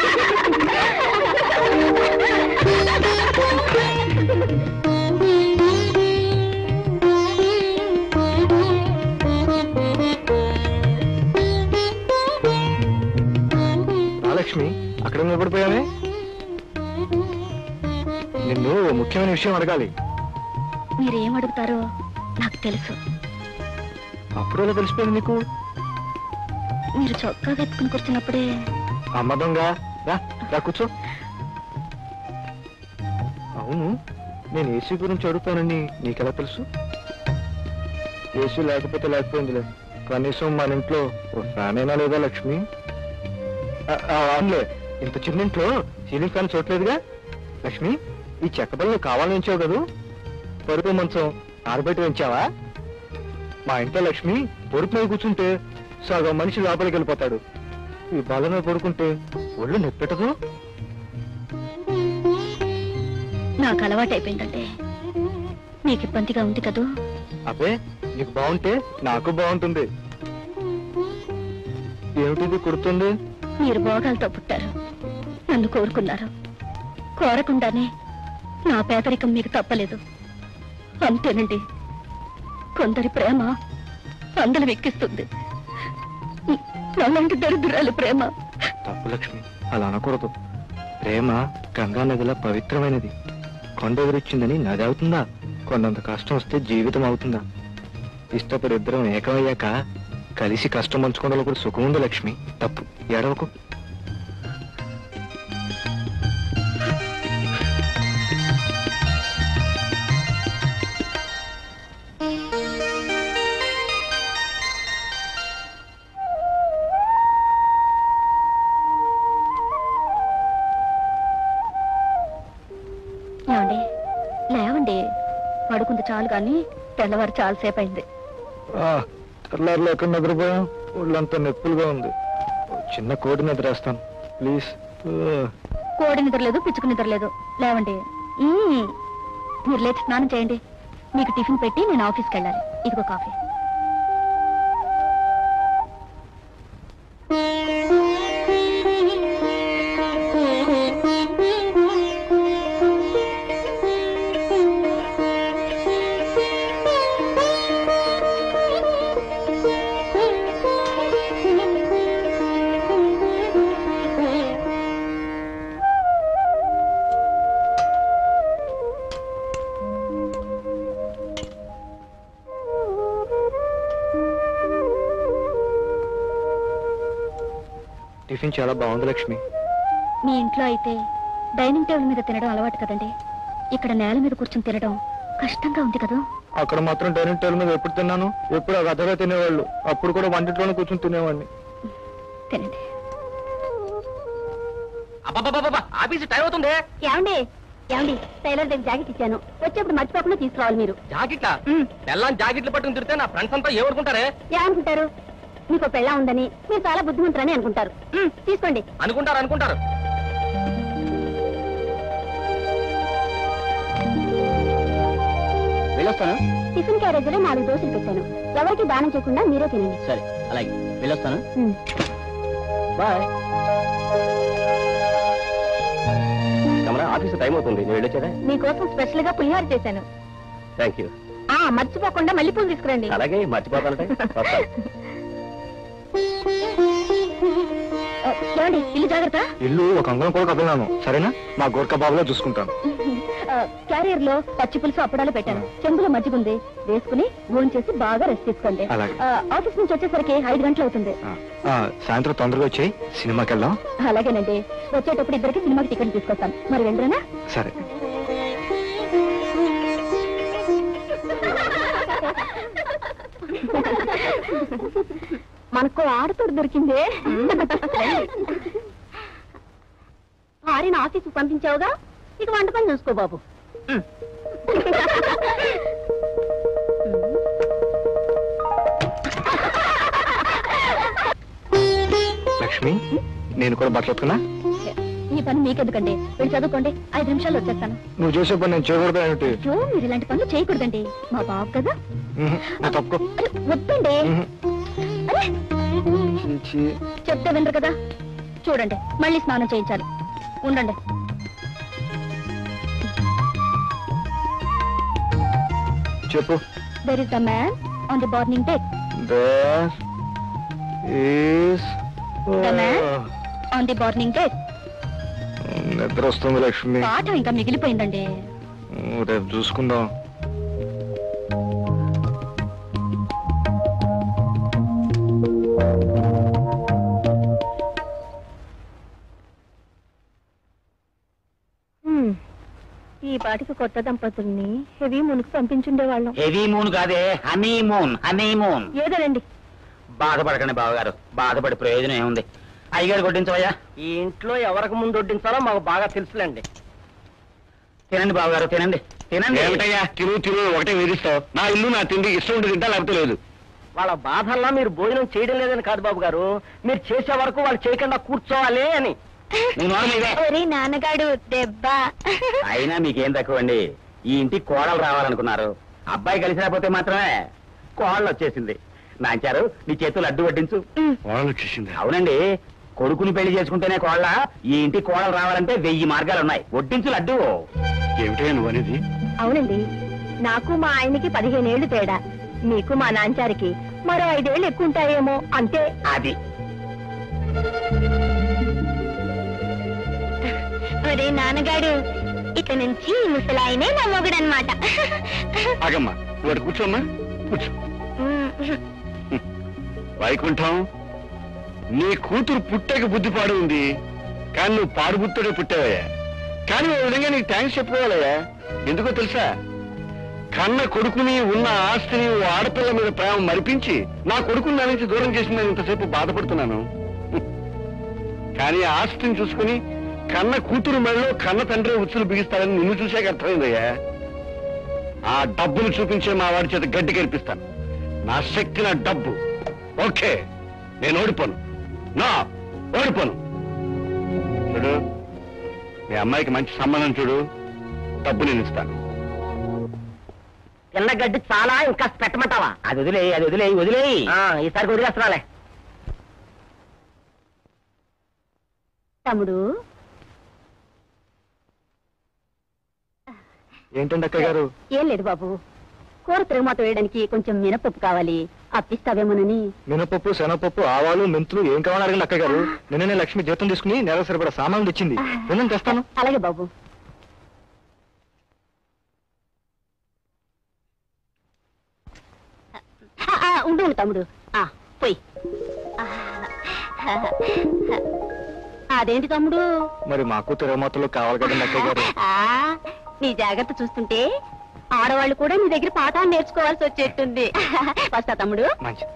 రాలక్ష్మి అక్కడ నిలబడిపోయావే నిన్ను ఓ ముఖ్యమైన విషయం అడగాలి మీరు ఏం అడుగుతారో నాకు తెలుసు అప్పుడు ఎలా తెలిసిపోయింది నీకు మీరు చొక్కా వెతుకుని కూర్చున్నప్పుడే అమ్మ దొంగ రా రా కూర్చో అవును నేను ఏసీ గురించి అడుగుతానని నీకెలా తెలుసు ఏసీ లేకపోతే లేకపోయిందిలే కనీసం మన ఇంట్లో ఓ ఫ్యాన్ అయినా లేదా లక్ష్మి ఆ, ఆ, అవునులే ఇంత చిన్న ఇంట్లో సీలింగ్ ఫ్యాన్ చూడలేదుగా లక్ష్మి ఈ చెక్క బల్ల నువ్వు కావాలని ఉంచావు కదూ పరుపు మంచం ఆరబెట్టి ఉంచావా మా ఇంట్లో లక్ష్మి పొరుపు మీద కూర్చుంటే సగం మనిషి లోపలికి వెళ్ళిపోతాడు ఈ బల మీద పడుకుంటే ఒళ్ళు నొప్పెట్టదు నాకు అలవాటైపోయిందంటే నీకు ఇబ్బందిగా ఉంది కదూ అబ్బే నీకు బాగుంటే నాకు బాగుంటుంది ఏమిటిది కుడుతుంది మీరు భోగాలతో పుట్టారు నన్ను కోరుకున్నారు కోరకుండానే నా పేదరికం మీకు తప్పలేదు అంతేనండి కొందరి ప్రేమ అందరం ఎక్కిస్తుంది అలాంటి దరిద్రాలు ప్రేమ తప్పు లక్ష్మి అలా అనకూడదు ప్రేమ గంగా నదిలా పవిత్రమైనది కొండ ఎదురొచ్చిందని నది అవుతుందా కొండంత కష్టం వస్తే జీవితం అవుతుందా ఇష్టపడి ఇద్దరం ఏకమయ్యాక కలిసి కష్టం పంచుకోవడంలో కూడా సుఖం ఉంది లక్ష్మి తప్పు ఏడవకు ఏమండి లేవండి పడుకుంది చాలు కానీ తెల్లవారు చాలాసేపు అయింది తెల్లారు లేక నిద్రపోయాం ఒళ్ళంతా నొప్పులుగా ఉంది ఓ చిన్న కోడి నిద్రేస్తాను ప్లీజ్ కోడి నిద్రలేదు పిచ్చుకు నిద్రలేదు లేవండి మ్మ్. మీరు లేచి స్నానం చేయండి మీకు టిఫిన్ పెట్టి నేను ఆఫీస్కి వెళ్ళాలి ఇదిగో కాఫీ టిఫిన్ చాలా బాగుంది లక్ష్మి మీ ఇంట్లో అయితే డైనింగ్ టేబుల్ మీద తినడం అలవాటు కదండి ఇక్కడ నేల మీద కూర్చొని తినడం కష్టంగా ఉంది కదా అక్కడ మాత్రం డైనింగ్ టేబుల్ మీద ఎప్పుడు తిన్నాను ఎప్పుడు ఆ గదగా తినేవాళ్ళు అప్పుడు కూడా వంటింట్లోనే కూర్చొని తినేవాడిని తినండి అబ్బాబాబా ఆఫీస్ టైం అవుతుంది ఏమండి ఏమండి టైలర్ దగ్గర జాకెట్ ఇచ్చాను వచ్చేప్పుడు మర్చిపోకుండా తీసుకురావాలి మీరు జాకెట్లా తెల్లని జాకెట్లు పట్టుకుని తిరిగితే నా ఫ్రెండ్స్ అంతా ఏమనుకుంటారే ఏమనుకుంటారు మీకు పెళ్ళా ఉందని మీరు చాలా బుద్ధిమంతురని అనుకుంటారు మ్, తీసుకోండి అనుకుంటారు అనుకుంటారు వెళ్ళొస్తాను టిఫిన్ క్యారేజ్ లో నాలుగు దోశలు పెట్టాను ఎవరికి దానం చేయకుండా మీరే తినండి సరే అలాగే వెళ్ళొస్తాను మ్. బాయ్ కమరా ఆఫీస్ టైం అవుతుంది నేను వెళ్ళొచ్చారా మీకోసం స్పెషల్ గా పులిహోర చేశాను థ్యాంక్ యూ ఆ మర్చిపోకుండా మల్లెపూలు తీసుకురండి అలాగే మర్చిపోతానంటే వస్తాను ఆ, ఏమండి ఇల్లు జాగ్రత్త ఇల్లు ఒక అంగం కూడా కదలను సరేనా మా గోర్ఖా బాబులో చూసుకుంటాను క్యారియర్ లో పచ్చి పులుసు అప్పడాలు పెట్టాను చెంబులో మజ్జిగ ఉంది వేసుకుని భోజనం చేసి బాగా రెస్ట్ తీసుకోండి అలాగే. ఆ, ఆఫీస్ నుంచి వచ్చేసరికి ఐదు గంటలు అవుతుంది ఆ, ఆ, సాయంత్రం తొందరగా వచ్చాయి సినిమాకి వెళ్దాం అలాగేనండి వచ్చేటప్పుడు ఇద్దరికి సినిమాకి టికెట్ తీసుకొస్తాను మరి వెళ్ళరేనా సరే మనకు ఆడతోడు దొరికిందే భార్యను ఆఫీసు పంపించావుగా ఇక వంట పని చూసుకో బాబు లక్ష్మి నేను కూడా బట్టలు ఉతుకునా ఈ పని మీకెందుకండి వెళ్ళి చదువుకోండి ఐదు నిమిషాలు వచ్చేస్తాను నువ్వు చేసే పని నేను చేయకూడదు ఏమిటి అయ్యో మీరు ఇలాంటి పనులు చేయకూడదండి మా బాబు కదా ఉహు, నువ్వు తప్పుకో అరే, వద్దండి ఉహు. అరే చీ, చీ. చెప్తే వినరు కదా చూడండి మళ్ళీ స్నానం చేయించాలి ఉండండి చెప్పు there is the man on the morning deck There is The man? On the morning deck నిద్ర వస్తుంది లక్ష్మి పాఠం ఇంకా మిగిలిపోయిందండి రేపు చూసుకుందాం ఈ పాటికి కొత్త దంపతుల్ని హెవీ మునుకు పంపించుండేవాళ్ళం హెవీ మూన్ కాదే హనీ మూన్ హనీ మూన్ ఏదోనండి బాధపడకండి బావగారు బాధపడి ప్రయోజనం ఏముంది అయ్యగారు కొట్టించవయ్యా ఈ ఇంట్లో ఎవరికి ముందు వడ్డించాలో మాకు బాగా తెలుసులేండి తినండి బావగారు తినండి తినండి ఏమిటయ్యా తిను తిను ఒకటే వేధిస్తావు నా ఇల్లు నా తిండి ఇష్టం ఉండి తింటా లేకపోతే లేదు వాళ్ళ బాధల్లో మీరు భోజనం చేయడం లేదని కాదు బాబు గారు మీరు చేసే వరకు వాళ్ళు చేయకుండా కూర్చోవాలి అని నీ నోరు మీదే ఒరే నాన్నగాడు దెబ్బ అయినా మీకేం తక్కువ అండి ఈ ఇంటికి కోడలు రావాలనుకున్నారు అబ్బాయి కలిసి రాకపోతే మాత్రమే కోడలు వచ్చేసింది నాంచారు నీ చేతులు అడ్డు వడ్డించు వాళ్ళు వచ్చేసింది అవునండి కొడుకుని పెళ్లి చేసుకుంటేనే కోళ్ళ ఈ ఇంటికి కోడలు రావాలంటే వెయ్యి మార్గాలు ఉన్నాయి వడ్డించు లడ్డు ఏమిటయ్యా నువ్వు అనేది అవునండి నాకు మా ఆయనకి పదిహేనేళ్లు తేడా మీకు మా నాంచారికి మరో ఐదేళ్లు ఎక్కువ ఉంటాయేమో అంతే అది ఒరే నాన్నగాడు ఇక నుంచి ముసలాయనే నా మొగుడనమాట ఆగమ్మా వాడు కూర్చోమ్మా కూర్చో వైకుంఠం నీ కూతురు పుట్టక బుద్ధిపాడు ఉంది కానీ నువ్వు పాడు బుద్ధుడే పుట్టావయ్యా కానీ ఓ విధంగా నీకు థ్యాంక్స్ చెప్పుకోవాలయ్యా ఎందుకో తెలుసా కన్న కొడుకుని ఉన్న ఆస్తిని ఓ ఆడపిల్ల మీద ప్రేమ మరిపించి నా కొడుకుని నా నుంచి దూరం చేసిన నేను ఇంతసేపు బాధపడుతున్నాను కానీ ఆ ఆస్తిని చూసుకుని కన్న కూతురు మెడలో కన్న తండ్రి ఉచ్చులు బిగిస్తాడని నిన్ను చూశాక అర్థమైందయ్యా ఆ డబ్బును చూపించే మా వాడి చేత గడ్డి కనిపిస్తాను నా శక్తి నా డబ్బు ఓకే నేను ఓడిపోను నా ఓడిపోను చూడు మీ అమ్మాయికి మంచి సంబంధం చూడు డబ్బు నేను ఇస్తాను తిన్న గడ్డి చాలా ఇంకా పెట్టమంటావా అది వదిలే అది వదిలే వదిలేయి ఆ, ఈసారి వదిలేస్తున్నాలే తమ్ముడు ఏంటండి అక్కయ్య గారు ఏం లేదు బాబు కూర తిరుగుమాత వేయడానికి కొంచెం మినపప్పు కావాలి అప్పిస్తావేమోనని మినపప్పు శనగపప్పు ఆవాలు మెంతులు ఏం కావాలని అడగండి అక్కయ్య గారు నిన్ననే లక్ష్మి జీతం తీసుకుని నెల సరిపడా సామాన్లు తెచ్చింది నేను తెస్తాను అలాగే బాబు ఆ, ఆ, ఉండు ఉండు తమ్ముడు ఆ, పోయి ఆ, అదేంటి తమ్ముడు మరి మాకు తిరగమాతలు కావాలి కదండి అక్కయ్య గారు ఆ, నీ జాగ్రత్త చూస్తుంటే ఆడవాళ్ళు కూడా నీ దగ్గర పాఠాలు నేర్చుకోవాల్సి వచ్చేట్టుంది వస్తా తమ్ముడు మంచిది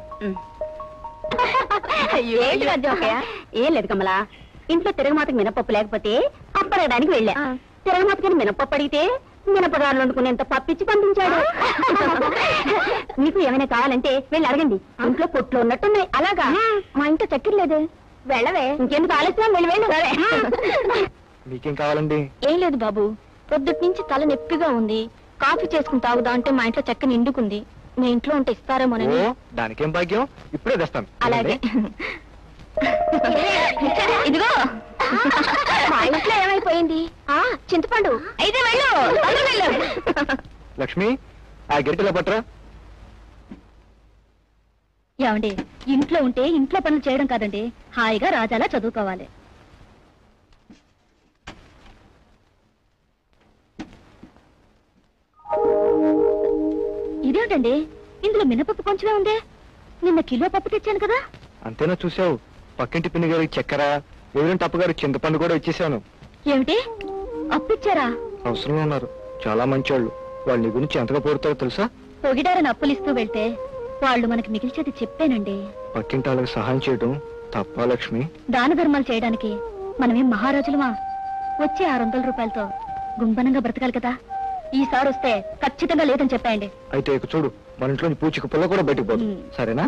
ఏంటి అర్థమయ్య? ఏం లేదు కమలా ఇంట్లో తిరగమాతకి మినపప్పు లేకపోతే అప్పడగడానికి వెళ్ళా తిరగమాతకి మినపప్పు అడిగితే మినపగారులు వండుకునేంత పప్పిచ్చి పంపించాడు మీకు ఏమైనా కావాలంటే వెళ్ళి అడగండి ఇంట్లో పొట్లు ఉన్నట్టున్నాయి అలాగా మా ఇంట్లో చక్కెర లేదు వెళ్ళవే ఇంకెందుకు ఆలస్యం వెళ్ళి వెళ్ళు మీకేం కావాలండి ఏం లేదు బాబు పొద్దుటి నుంచి తల నొప్పిగా ఉంది కాఫీ చేసుకుని తాగుదా అంటే మా ఇంట్లో చెక్క నిండుకుంది మీ ఇంట్లో ఉంటే ఇస్తారేమోనని ఓ దానికేం భాగ్యం ఇప్పుడే తెస్తాను అలాగే ఇదిగో మా ఇంట్లో ఏమైపోయింది ఆ చింతపండు అయితే వెళ్ళు తొందరగా వెళ్ళు లక్ష్మి ఆ గరిటెల పట్టరా ఏమండి ఇంట్లో ఉంటే ఇంట్లో పనులు చేయడం కాదండి హాయిగా రాజాలా చదువుకోవాలి ఇదేమిటండి ఇందులో మినపప్పు కొంచెమే ఉందే నిన్న కిలో పప్పు తెచ్చాను కదా అంతేనా చూసావు పక్కింటి పిన్ని గారికి చక్కెర ఎదురింటి అప్పగారు చింతపండు కూడా ఇచ్చేసాను ఏమిటి అప్పిచ్చారా అవసరంలో ఉన్నారు చాలా మంచోళ్ళు వాళ్ళు నీ గురించి ఎంతగా పోరుతారో తెలుసా పొగిడారని అప్పులిస్తూ వెళ్తే వాళ్ళు మనకి మిగిల్చేది చెప్పానండి పక్కింటి వాళ్ళకి సహాయం చేయడం తప్ప లక్ష్మి దాన ధర్మాలు చేయడానికి మనమేం మహారాజులమా వచ్చే ఆరు వందల రూపాయలతో గుంబనంగా బ్రతకాలి కదా ఈసారి వస్తే ఖచ్చితంగా లేదని చెప్పాయండి అయితే ఇక చూడు మన ఇంట్లో పూచిక పుల్ల కూడా బయటకు పోదు మ్. సరేనా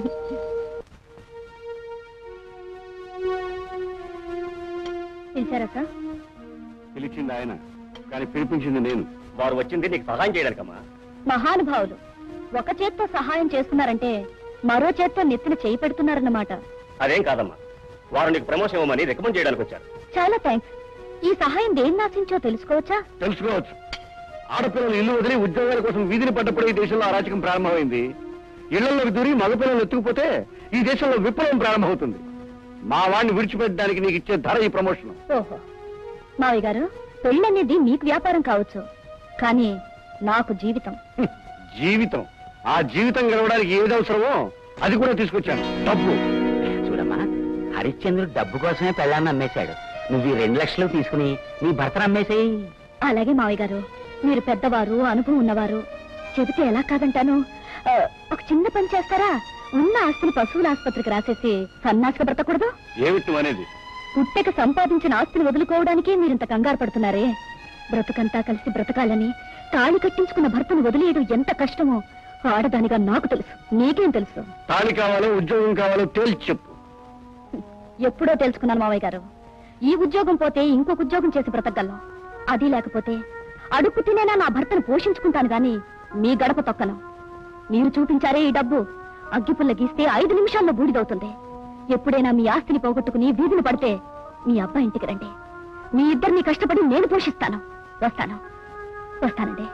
పిలిచారా సార్ పిలిచింది ఆయన కానీ పిలిపించింది నేను వారు వచ్చింది నీకు సహాయం చేయడానికమ్మా మహానుభావులు ఒక చేత్తో సహాయం చేస్తున్నారంటే మరో చేత్తో నెత్తిన చేయి పెడుతున్నారన్నమాట అదేం కాదమ్మా వారు నీకు ప్రమోషన్ ఇవ్వమని రికమెండ్ చేయడానికి వచ్చారు చాలా థ్యాంక్స్ ఈ సహాయం దేన్ని ఆశించో తెలుసుకోవచ్చా తెలుసుకోవచ్చు ఆడపిల్లలు ఇల్లు వదిలి ఉద్యోగాల కోసం వీధిని పడ్డప్పుడు ఈ దేశంలో అరాచకం ప్రారంభమైంది ఇళ్లలోకి దూరి మగపిల్లలు ఎత్తుకుపోతే ఈ దేశంలో విప్లవం ప్రారంభమవుతుంది మా వాడిని విడిచిపెట్టడానికి నీకు ఇచ్చే ధర ఈ ప్రమోషన్ ఓహో మావయ్య గారు పెళ్ళనేది మీకు వ్యాపారం కావచ్చు కానీ నాకు జీవితం జీవితం ఆ జీవితం గడవడానికి ఏది అవసరమో అది కూడా తీసుకొచ్చాను డబ్బు చూడమ్మా హరిశ్చంద్రుడు డబ్బు కోసమే పెళ్ళాన్ని అమ్మేశాడు నువ్వు ఈ రెండు లక్షలు తీసుకుని నీ భర్తను అమ్మేసేయి అలాగే మావయ్య గారు మీరు పెద్దవారు అనుభవం ఉన్నవారు చెబితే ఎలా కాదంటాను ఆ, ఒక చిన్న పని చేస్తారా ఉన్న ఆస్తిని పశువుల ఆసుపత్రికి రాసేసి సన్నాసిగా బ్రతకూడదు ఏమిటి నువ్వు అనేది పుట్టక సంపాదించిన ఆస్తిని వదులుకోవడానికి మీరింత కంగారు పడుతున్నారే బ్రతుకంతా కలిసి బ్రతకాలని తాళి కట్టించుకున్న భర్తను వదిలేయడం ఎంత కష్టమో ఆడదానిగా నాకు తెలుసు నీకేం తెలుసు తాళి కావాలో ఉద్యోగం కావాలో తేల్చి చెప్పు ఎప్పుడో తెలుసుకున్నాను మావయ్య గారు ఈ ఉద్యోగం పోతే ఇంకొక ఉద్యోగం చేసి బ్రతకగలను అది లేకపోతే అడుక్కు తినేనా నా భర్తను పోషించుకుంటాను గాని మీ గడప తొక్కను మీరు చూపించారే ఈ డబ్బు అగ్గిపుల్ల గీస్తే ఐదు నిమిషాల్లో బూడిదవుతుంది ఎప్పుడైనా మీ ఆస్తిని పోగొట్టుకుని వీధిని పడితే మీ అబ్బాయి ఇంటికి రండి మీ ఇద్దరిని కష్టపడి నేను పోషిస్తాను వస్తాను వస్తానండి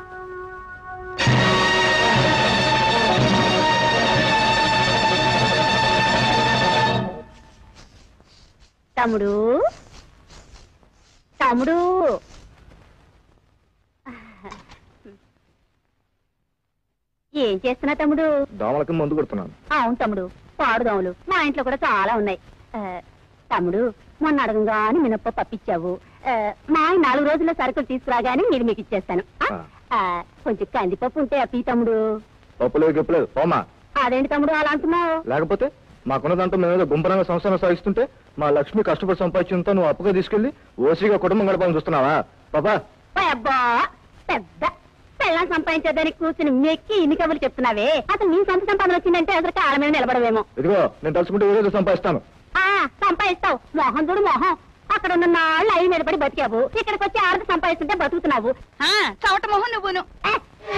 తమ్ముడు తమ్ముడు ఏం చేస్తున్నా తమ్ముడు దోమలకి మందు కొడుతున్నాను అవును తమ్ముడు పాడుదోమలు మా ఇంట్లో కూడా చాలా ఉన్నాయి ఆ, తమ్ముడు మొన్న అడగంగానే మినప్ప పప్పిచ్చావు ఆ, మా ఆయన నాలుగు రోజుల్లో సరుకులు తీసుకురాగానే మీరు మీకు ఇచ్చేస్తాను ఆ? ఆ, కొంచెం కందిపప్పు ఉంటే అప్పి తమ్ముడు పప్పులేదు గెప్పలేదు పోమా అదేంటి తమ్ముడు అలా అంటున్నావు లేకపోతే మాకున్న దాంట్లో మేము ఏదో గుంపరంగా సంస్థను సాగిస్తుంటే మా లక్ష్మి కష్టపడి సంపాదించినంత నువ్వు అప్పుగా తీసుకెళ్లి ఓసీగా కుటుంబం గడపాలని చూస్తున్నావా పాపా ఓయ్ అబ్బా పెద్ద పెళ్ళం సంపాదించేదానికి కూర్చుని మెక్కి ఇన్ని కబుర్లు చెప్తున్నావే అసలు నీ సొంత సంపాదన వచ్చిందంటే అసలు కాళ్ళ మీద నిలబడవేమో ఇదిగో నేను తలుచుకుంటే ఏదో సంపాదిస్తాను ఆ సంపాదిస్తావు మోహం చూడు మోహం అక్కడ ఉన్న నాళ్ళు అవి మీద పడి బతికావు ఇక్కడికి వచ్చి ఆడది సంపాదిస్తుంటే బతుకుతున్నావు ఆ, చవట మొహం నువ్వును ఏ,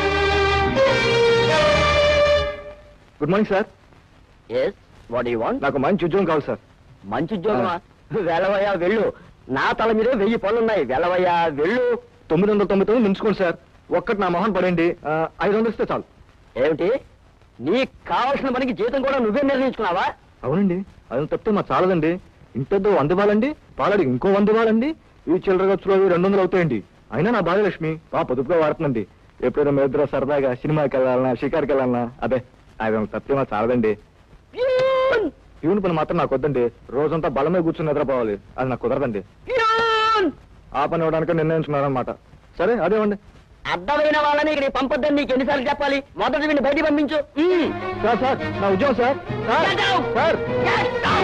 good morning sir yes what you want నాకు మంచి ఉద్యోగం కావాలి సార్ మంచి ఉద్యోగమా వెళ్ళవయ్యా వెళ్ళు నా తల మీదే వెయ్యి పనులున్నాయి వెళ్ళవయ్యా వెళ్ళు తొమ్మిది వందల తొంభై తొమ్మిది మించుకోండి సార్ ఒక్కటి నా మొహన్ పడండి ఆ, ఐదు వందలు ఇస్తే చాలు ఏమిటి నీకు కావాల్సిన పనికి జీతం కూడా నువ్వే నిర్ణయించుకున్నావా అవునండి అది తప్పితే మా చాలదండి ఇంటద్దో వంద ఇవ్వాలండి పాలడికి ఇంకో వంద ఇవ్వాలండి ఈ చిల్లర ఖర్చులు అవి రెండు వందలు అవుతాయండి అయినా నా భాగ్యలక్ష్మి బా పొదుపుగా వాడుతుందండి ఎప్పుడైనా మీ ఇద్దరు సరదాగా సినిమాకి వెళ్ళాలన్నా షికార్కి వెళ్ళాలన్నా అదే ఐదు వందలు తప్పితే మా చాలదండి ప్యూన్ పని మాత్రం నాకు వద్దండి రోజంతా బలమే కూర్చుని నిద్రపోవాలి అది నాకు కుదరదండి ఆ పని ఇవ్వడానికి నిర్ణయించుకున్నారనమాట సరే అదేమండి అర్థమైన వాళ్ళని ఇక్కడ పంపొద్దని నీకు ఎన్నిసార్లు చెప్పాలి మొదటి వీడిని బయటికి పంపించు మ్మ్. సార్ సార్ నా ఉద్యోగం sir sir Get out! Sir Get out!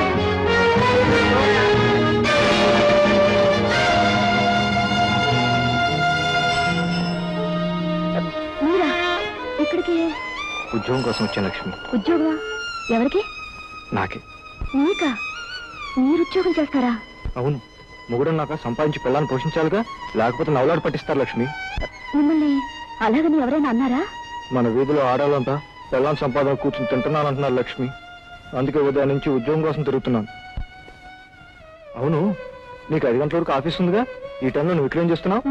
మీరా ఇక్కడికి ఉద్యోగం కోసం వచ్చాను లక్ష్మి ఉద్యోగమా ఎవరికి నాకే నీకా మీరు ఉద్యోగం చేస్తారా అవును మొగుడు నాక సంపాదించి పిల్లాన్ని పోషించాలిగా లేకపోతే నవలాడు పట్టిస్తారు లక్ష్మి మిమ్మల్ని అలాగని ఎవరైనా అన్నారా మన వీధిలో ఆడాలంతా పిల్లాన్ని సంపాదన కూర్చుని తింటున్నాను అంటున్నారు లక్ష్మి అందుకే ఉదయం నుంచి ఉద్యోగం కోసం తిరుగుతున్నాను అవును నీకు ఐదు గంటల వరకు ఆఫీస్ ఉందిగా ఈ టైంలో నువ్వు ఇక్కడేం చేస్తున్నావు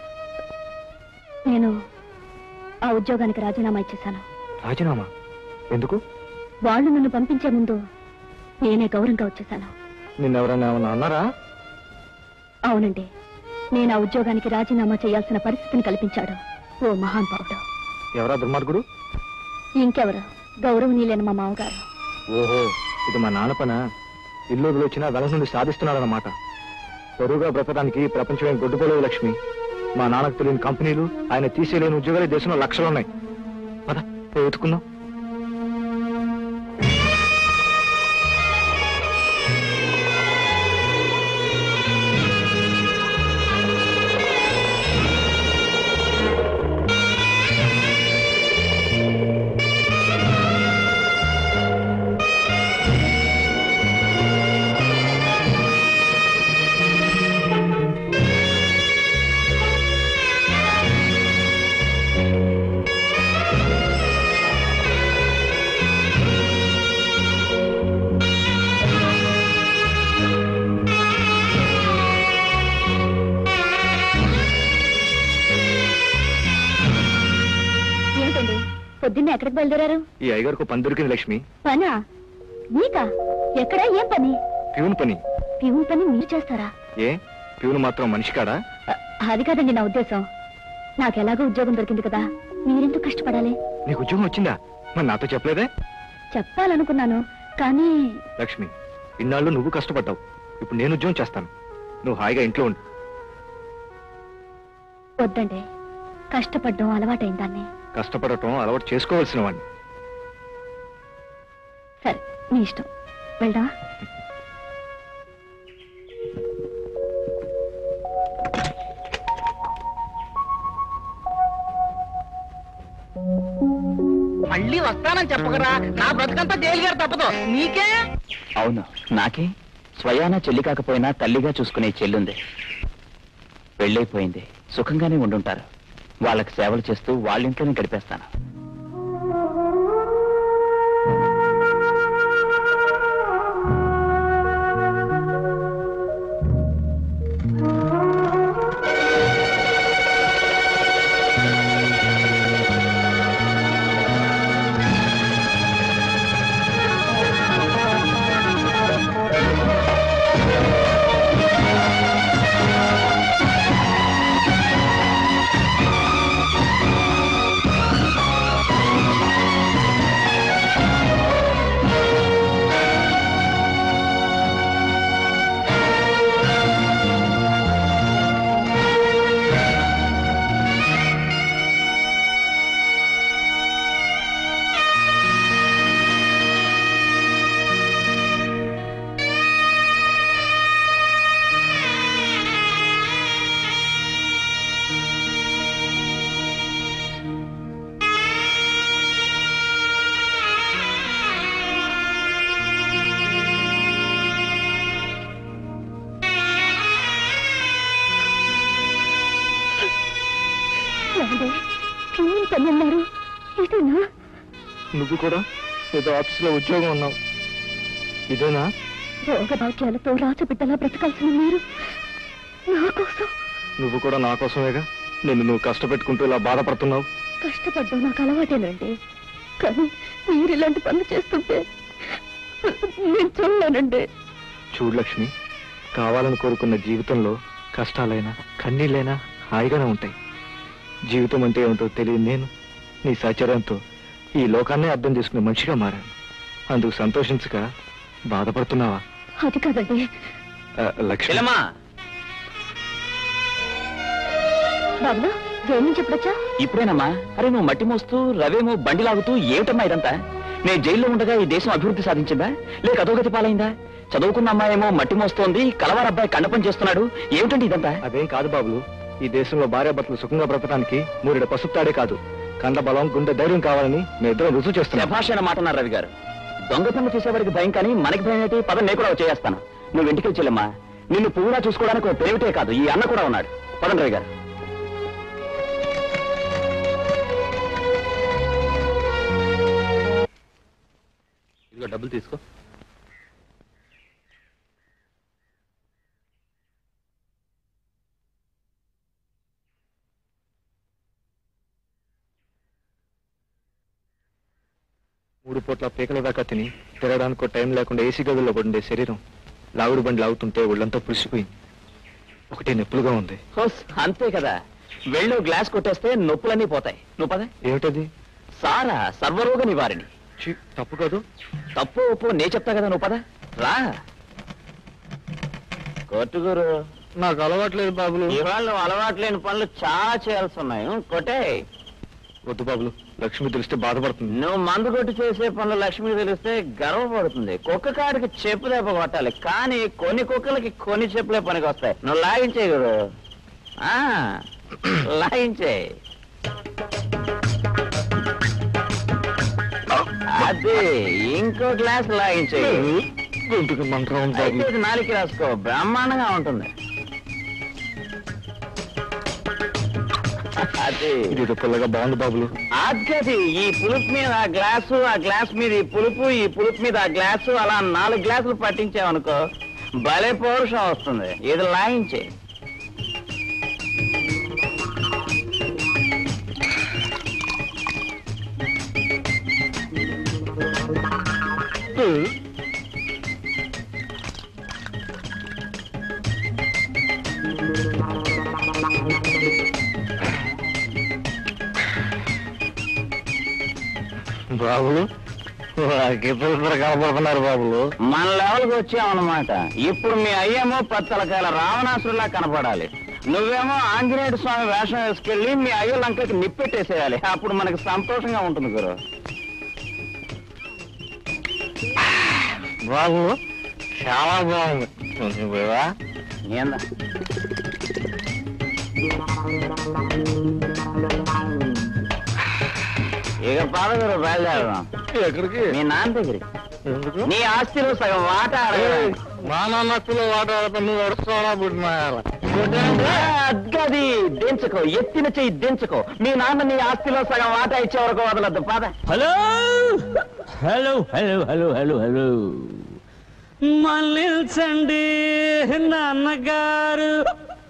నేను ఆ ఉద్యోగానికి రాజీనామా ఇచ్చేశాను రాజీనామా ఎందుకు వాళ్ళు నన్ను పంపించే ముందు నేనే గౌరవంగా వచ్చేశాను నిన్నెవరైనా ఏమన్నా అన్నారా అవునండి నేను ఆ ఉద్యోగానికి రాజీనామా చేయాల్సిన పరిస్థితిని కల్పించాడు ఓ మహాన్ బావుడు ఎవరా దుర్మార్గుడు ఇంకెవరు గౌరవనీయులైన మా మామగారు ఓహో ఇది మా నాన్న పన ఇల్లు వదిలొచ్చినా వెనక నుండి సాధిస్తున్నాడన్నమాట పొరుగుగా బ్రతకడానికి ప్రపంచమే గొడ్డుపోలేదు లక్ష్మి మా నాన్నకు తెలియని కంపెనీలు ఆయన తీసేయలేని ఉద్యోగాలు ఈ దేశంలో లక్షలు ఉన్నాయి పద పోయి వెతుకుందాం ఏమిటండి పొద్దున్నే ఎక్కడికి బయలుదేరారు ఈ ఐగారికి పని దొరికింది లక్ష్మి పనా నీకా ఎక్కడ ఏం పని ప్యూన్ పని ప్యూన్ పని మీరు చేస్తారా ఏ ప్యూన్ మాత్రం మనిషి కాడా అ- అది కాదండి నా ఉద్దేశం నాకెలాగో ఉద్యోగం దొరికింది కదా మీరెందుకు కష్టపడాలి నీకు ఉద్యోగం వచ్చిందా మరి నాతో చెప్పలేదే చెప్పాలనుకున్నాను కానీ లక్ష్మి ఇన్నాళ్ళు నువ్వు కష్టపడ్డావు ఇప్పుడు నేను ఉద్యోగం చేస్తాను నువ్వు హాయిగా ఇంట్లో ఉండు వద్దండి కష్టపడ్డం అలవాటైంది దాన్ని కష్టపడటం అలవాటు చేసుకోవాల్సిన వాడిని సరే మీ ఇష్టం వెళ్దా వస్తానని చెప్పకరా నా బ్రతుకంతా జైలు గారు తప్పదు నీకే అవును నాకే స్వయాన చెల్లి కాకపోయినా తల్లిగా చూసుకునే చెల్లుంది పెళ్ళైపోయింది సుఖంగానే ఉండుంటారు వాళ్ళకి సేవలు చేస్తూ వాళ్ళింట్లోనే గడిపేస్తాను తన్నారు ఇదేనా నువ్వు కూడా ఏదో ఆఫీసులో ఉద్యోగం ఉన్నావు ఇదేనా రోగ భాగ్యాలతో రాజబిడ్డలా బ్రతకాల్సిన మీరు నా కోసం నువ్వు కూడా నా కోసమేగా నిన్ను నువ్వు కష్టపెట్టుకుంటూ ఇలా బాధపడుతున్నావు కష్టపడ్డం నాకు అలవాటేనండి కానీ మీరు ఇలాంటి పనులు చేస్తుంటే నేను చూడలేనండి చూడు లక్ష్మి కావాలని కోరుకున్న జీవితంలో కష్టాలైనా కన్నీళ్ళైనా హాయిగానే ఉంటాయి జీవితం అంటే ఏమిటో తెలియని నేను నీ సహచర్యంతో ఈ లోకాన్నే అర్థం చేసుకునే మనిషిగా మారాను అందుకు సంతోషించక బాధపడుతున్నావా అది కాదండి ఆ, లక్ష్మి చెల్లమ్మా బాబులు దేని నుంచి ఎప్పుడొచ్చా ఇప్పుడేనమ్మా అరే నువ్వు మట్టి మోస్తూ రవేమో బండి లాగుతూ ఏమిటమ్మా ఇదంతా నేను జైల్లో ఉండగా ఈ దేశం అభివృద్ధి సాధించిందా లేక అధోగతి పాలైందా చదువుకున్న అమ్మాయేమో మట్టి మోస్తోంది కలవారు అబ్బాయి కండపం చేస్తున్నాడు ఏమిటండి ఇదంతా అదేం కాదు బాబులు ఈ దేశంలో భార్యాభర్తలు సుఖంగా బ్రతకడానికి మూరిడ పసుపుతాడే కాదు కండ బలం గుండె ధైర్యం కావాలని మీ ఇద్దరం రుజువు చేస్తున్నాం శభాష్ అన్న మాట అన్నారు రవి గారు దొంగ పనులు చేసేవాడికి భయం కానీ మనకి భయం ఏంటి పదం నేను కూడా చేస్తాను నువ్వు ఇంటికి వచ్చేళ్ళమ్మా నిన్ను పువ్వులా చూసుకోవడానికి ఒక పెరివిటే కాదు ఈ అన్న కూడా ఉన్నాడు పదం రవి గారు ఇదిగో డబ్బులు తీసుకో మూడు పూట్ల పీకల దాకా తిని తిరగడానికి ఒక టైం లేకుండా ఏసీ గదుల్లో పడుండే శరీరం లాగుడు బండి లాగుతుంటే ఒళ్ళంతా పులిసిపోయింది ఒకటే నొప్పులుగా ఉంది హోస్ అంతే కదా వెళ్ళు గ్లాస్ కొట్టేస్తే నొప్పులన్నీ పోతాయి నువ్వు పద ఏమిటది సారా సర్వరోగ నివారిణి ఛీ, తప్పు కాదు తప్పు ఒప్పు నే చెప్తా కదా నువ్వు పద రా కొట్టుగురు నాకు అలవాట్లేదు బాబులు ఇవాళ నువ్వు అలవాటు లేని పనులు చాలా చేయాల్సి ఉన్నాయి కొట్టే వద్దు బాబులు లక్ష్మి తెలిస్తే బాధపడుతుంది నువ్వు మందు కొట్టి చేసే పనులు లక్ష్మి తెలిస్తే గర్వపడుతుంది కుక్క కాడికి చెప్పు దెబ్బ కొట్టాలి కానీ కొన్ని కుక్కలకి కొన్ని చెప్పులే పనికి వస్తాయి నువ్వు లాగించే గురు ఆ, లాగించే అది ఇంకో గ్లాస్ లాగించే గొంతుకు మంత్రం ఉంది అయితే బాబులు ఇది నాలుగు రాసుకో బ్రహ్మాండంగా ఉంటుంది అది ఇదేదో పుల్లగా బాగుంది బాబులు ఆద్గది ఈ పులుపు మీద ఆ గ్లాసు ఆ గ్లాస్ మీద ఈ పులుపు ఈ పులుపు మీద ఆ గ్లాసు అలా నాలుగు గ్లాసులు పట్టించావనుకో భలే పౌరుషం వస్తుంది ఇది లాయించే బాబులు ఇద్దరు కనబడుతున్నారు బాబులు మన లెవెల్కి వచ్చామన్నమాట ఇప్పుడు మీ అయ్యేమో పత్తలకాయల రావణాసురులా కనపడాలి నువ్వేమో ఆంజనేయుడు స్వామి వేషం వేసుకెళ్ళి మీ అయ్యో లంకకి నిప్పెట్టేసేయాలి అప్పుడు మనకి సంతోషంగా ఉంటుంది గురు బాబు చాలా బాగుంది కొంచెం పోయావా? ఏందా ఇక పాదగారు బయలుదేరదాం ఎక్కడికి మీ నాన్న దగ్గరికి ఎందుకు నీ ఆస్తిలో సగం వాటా అడగడానికి. మా నాన్న పిల్ల వాట నువ్వు వరుస్తావా పుట్టిన అది దించుకో ఎత్తిన చెయ్యి దించుకో మీ నాన్న నీ ఆస్తిలో సగం వాటా ఇచ్చే వరకు వదలద్దు పాద hello hello hello hello hello hello మళ్ళించండి నాన్నగారు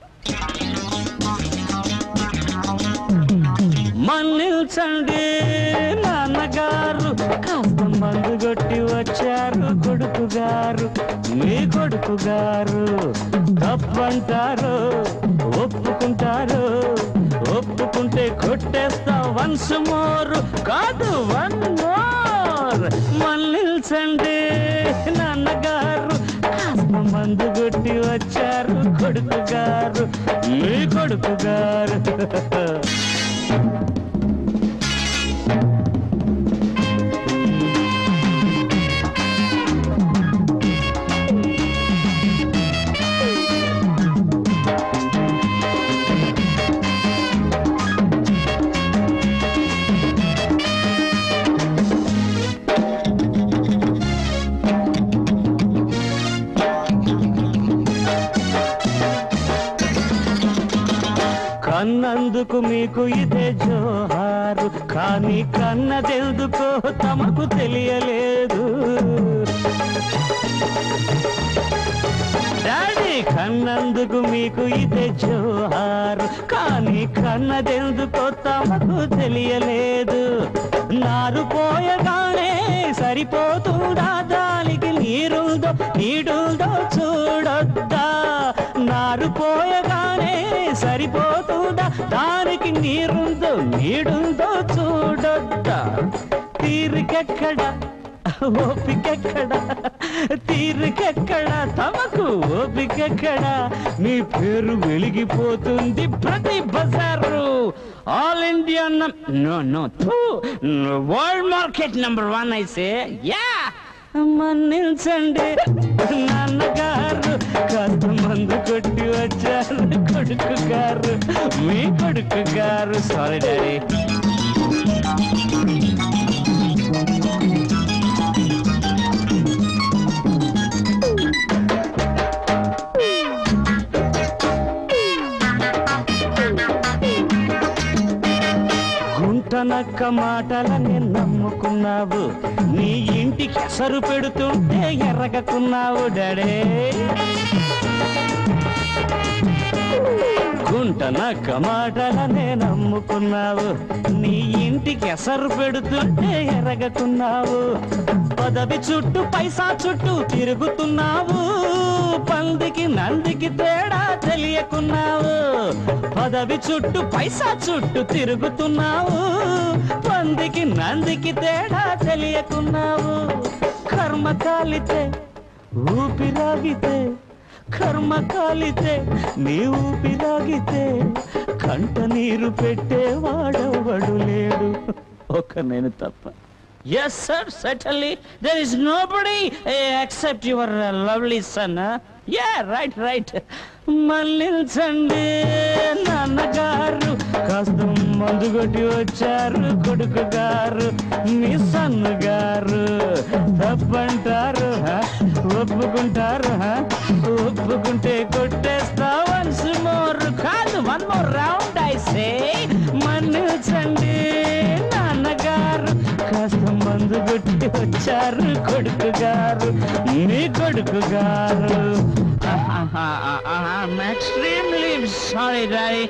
మన్నిల్చండి నాన్నగారు కాస్త మందు కొట్టి వచ్చారు కొడుకు గారు మీ కొడుకు గారు తప్పంటారు ఒప్పుకుంటారు ఒప్పుకుంటే కొట్టేస్తా వన్స్ మోర్ కాదు వన్ మోర్ మళ్ళించండి నాన్నగారు కాస్త మందు కొట్టి వచ్చారు కొడుకు గారు మీ కొడుకు గారు కన్నందుకు మీకు ఇదే జోహారు కానీ కన్నదెందుకో తమకు తెలియలేదు డాడీ కన్నందుకు మీకు ఇదే జోహారు కానీ కన్నదెందుకో తమకు తెలియలేదు నారు పోయగానే సరిపోతుందా దానికి నీరుందో నీడుందో చూడొద్దా నారు పోయగానే సరిపోతుందా దానికి నీరుందో నీడుందో చూడొద్దా తీరికెక్కడ ఓపికెక్కడ తీరికెక్కడ తమకు ఓపికెక్కడ మీ పేరు వెలిగిపోతుంది ప్రతి బజారు all India no no world market number one అయితే యా మన్నించండి నాన్నగారు కాస్త మందు కొట్టి వచ్చారు కొడుకు గారు మీ కొడుకు గారు సారీ డాడీ గుంటనక్క మాటలని నమ్ముకున్నావు నీ ఇంటికి ఎసరు పెడుతుంటే ఎర్రగకున్నావు డాడే గుంటనక్క మాటలనే నమ్ముకున్నావు నీ ఇంటికి ఎసరు పెడుతుంటే ఎరగకున్నావు పదవి చుట్టూ పైసా చుట్టూ తిరుగుతున్నావు పందికి నందికి తేడా తెలియకున్నావు పదవి చుట్టూ పైసా చుట్టూ తిరుగుతున్నావు పందికి నందికి తేడా తెలియకున్నావు కర్మ కాలితే ఊపిరాగితే కర్మ కాలితే నీ ఊపిరాగితే కంట నీరు పెట్టేవాడెవడు లేడు ఒక నేను తప్ప yes sir suddenly there is nobody except your lovely son yeah right right మళ్ళించండి నాన్నగారు కాస్త మందు కొట్టి వచ్చారు కొడుకు గారు మీ సన్ను గారు తప్పంటారు హ? ఒప్పుకుంటారు హ? ఒప్పుకుంటే కొట్టేస్తా వన్స్ మోర్ కాదు one more round I say మన్నించండి నాన్నగారు కాస్త మందు కొట్టి వచ్చారు కొడుకు గారు మీ కొడుకు గారు extremely sorry daddy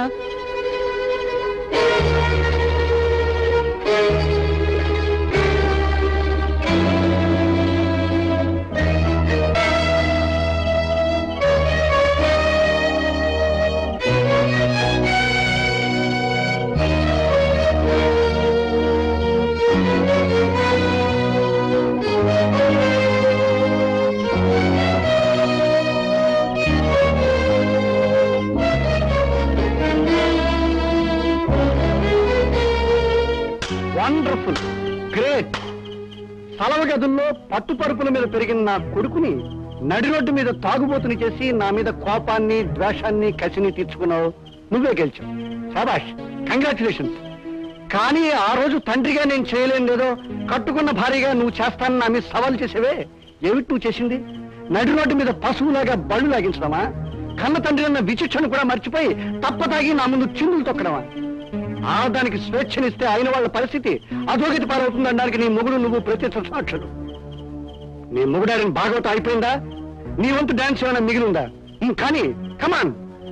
wonderful great సలవ గదుల్లో పట్టుపరుపుల మీద పెరిగిన నా కొడుకుని నడి రోడ్డు మీద తాగుబోతుని చేసి నా మీద కోపాన్ని ద్వేషాన్ని కసిని తీర్చుకున్నావు నువ్వే గెలిచావు శాబాష్ కంగ్రాచులేషన్స్ కానీ ఆ రోజు తండ్రిగా నేను చేయలేను లేదో కట్టుకున్న భార్యగా నువ్వు చేస్తానని నా మీద సవాల్ చేసేవే ఏమిటి నువ్వు చేసింది నడి రోడ్డు మీద పశువులాగా బళ్ళు లాగించడమా కన్న తండ్రి అన్న విచక్షణ కూడా మర్చిపోయి తప్పతాగి నా ముందు చిందులు తొక్కడమా ఆడదానికి స్వేచ్ఛనిస్తే అయిన వాళ్ళ పరిస్థితి అధోగతి పారవుతుందనడానికి నీ మొగుడు నువ్వు ప్రత్యక్ష సాక్షులు నీ మొగుడారిని బాగోతం అయిపోయిందా నీ వంతు డాన్స్ ఏమైనా మిగిలిందా ఉం, కానీ కమాన్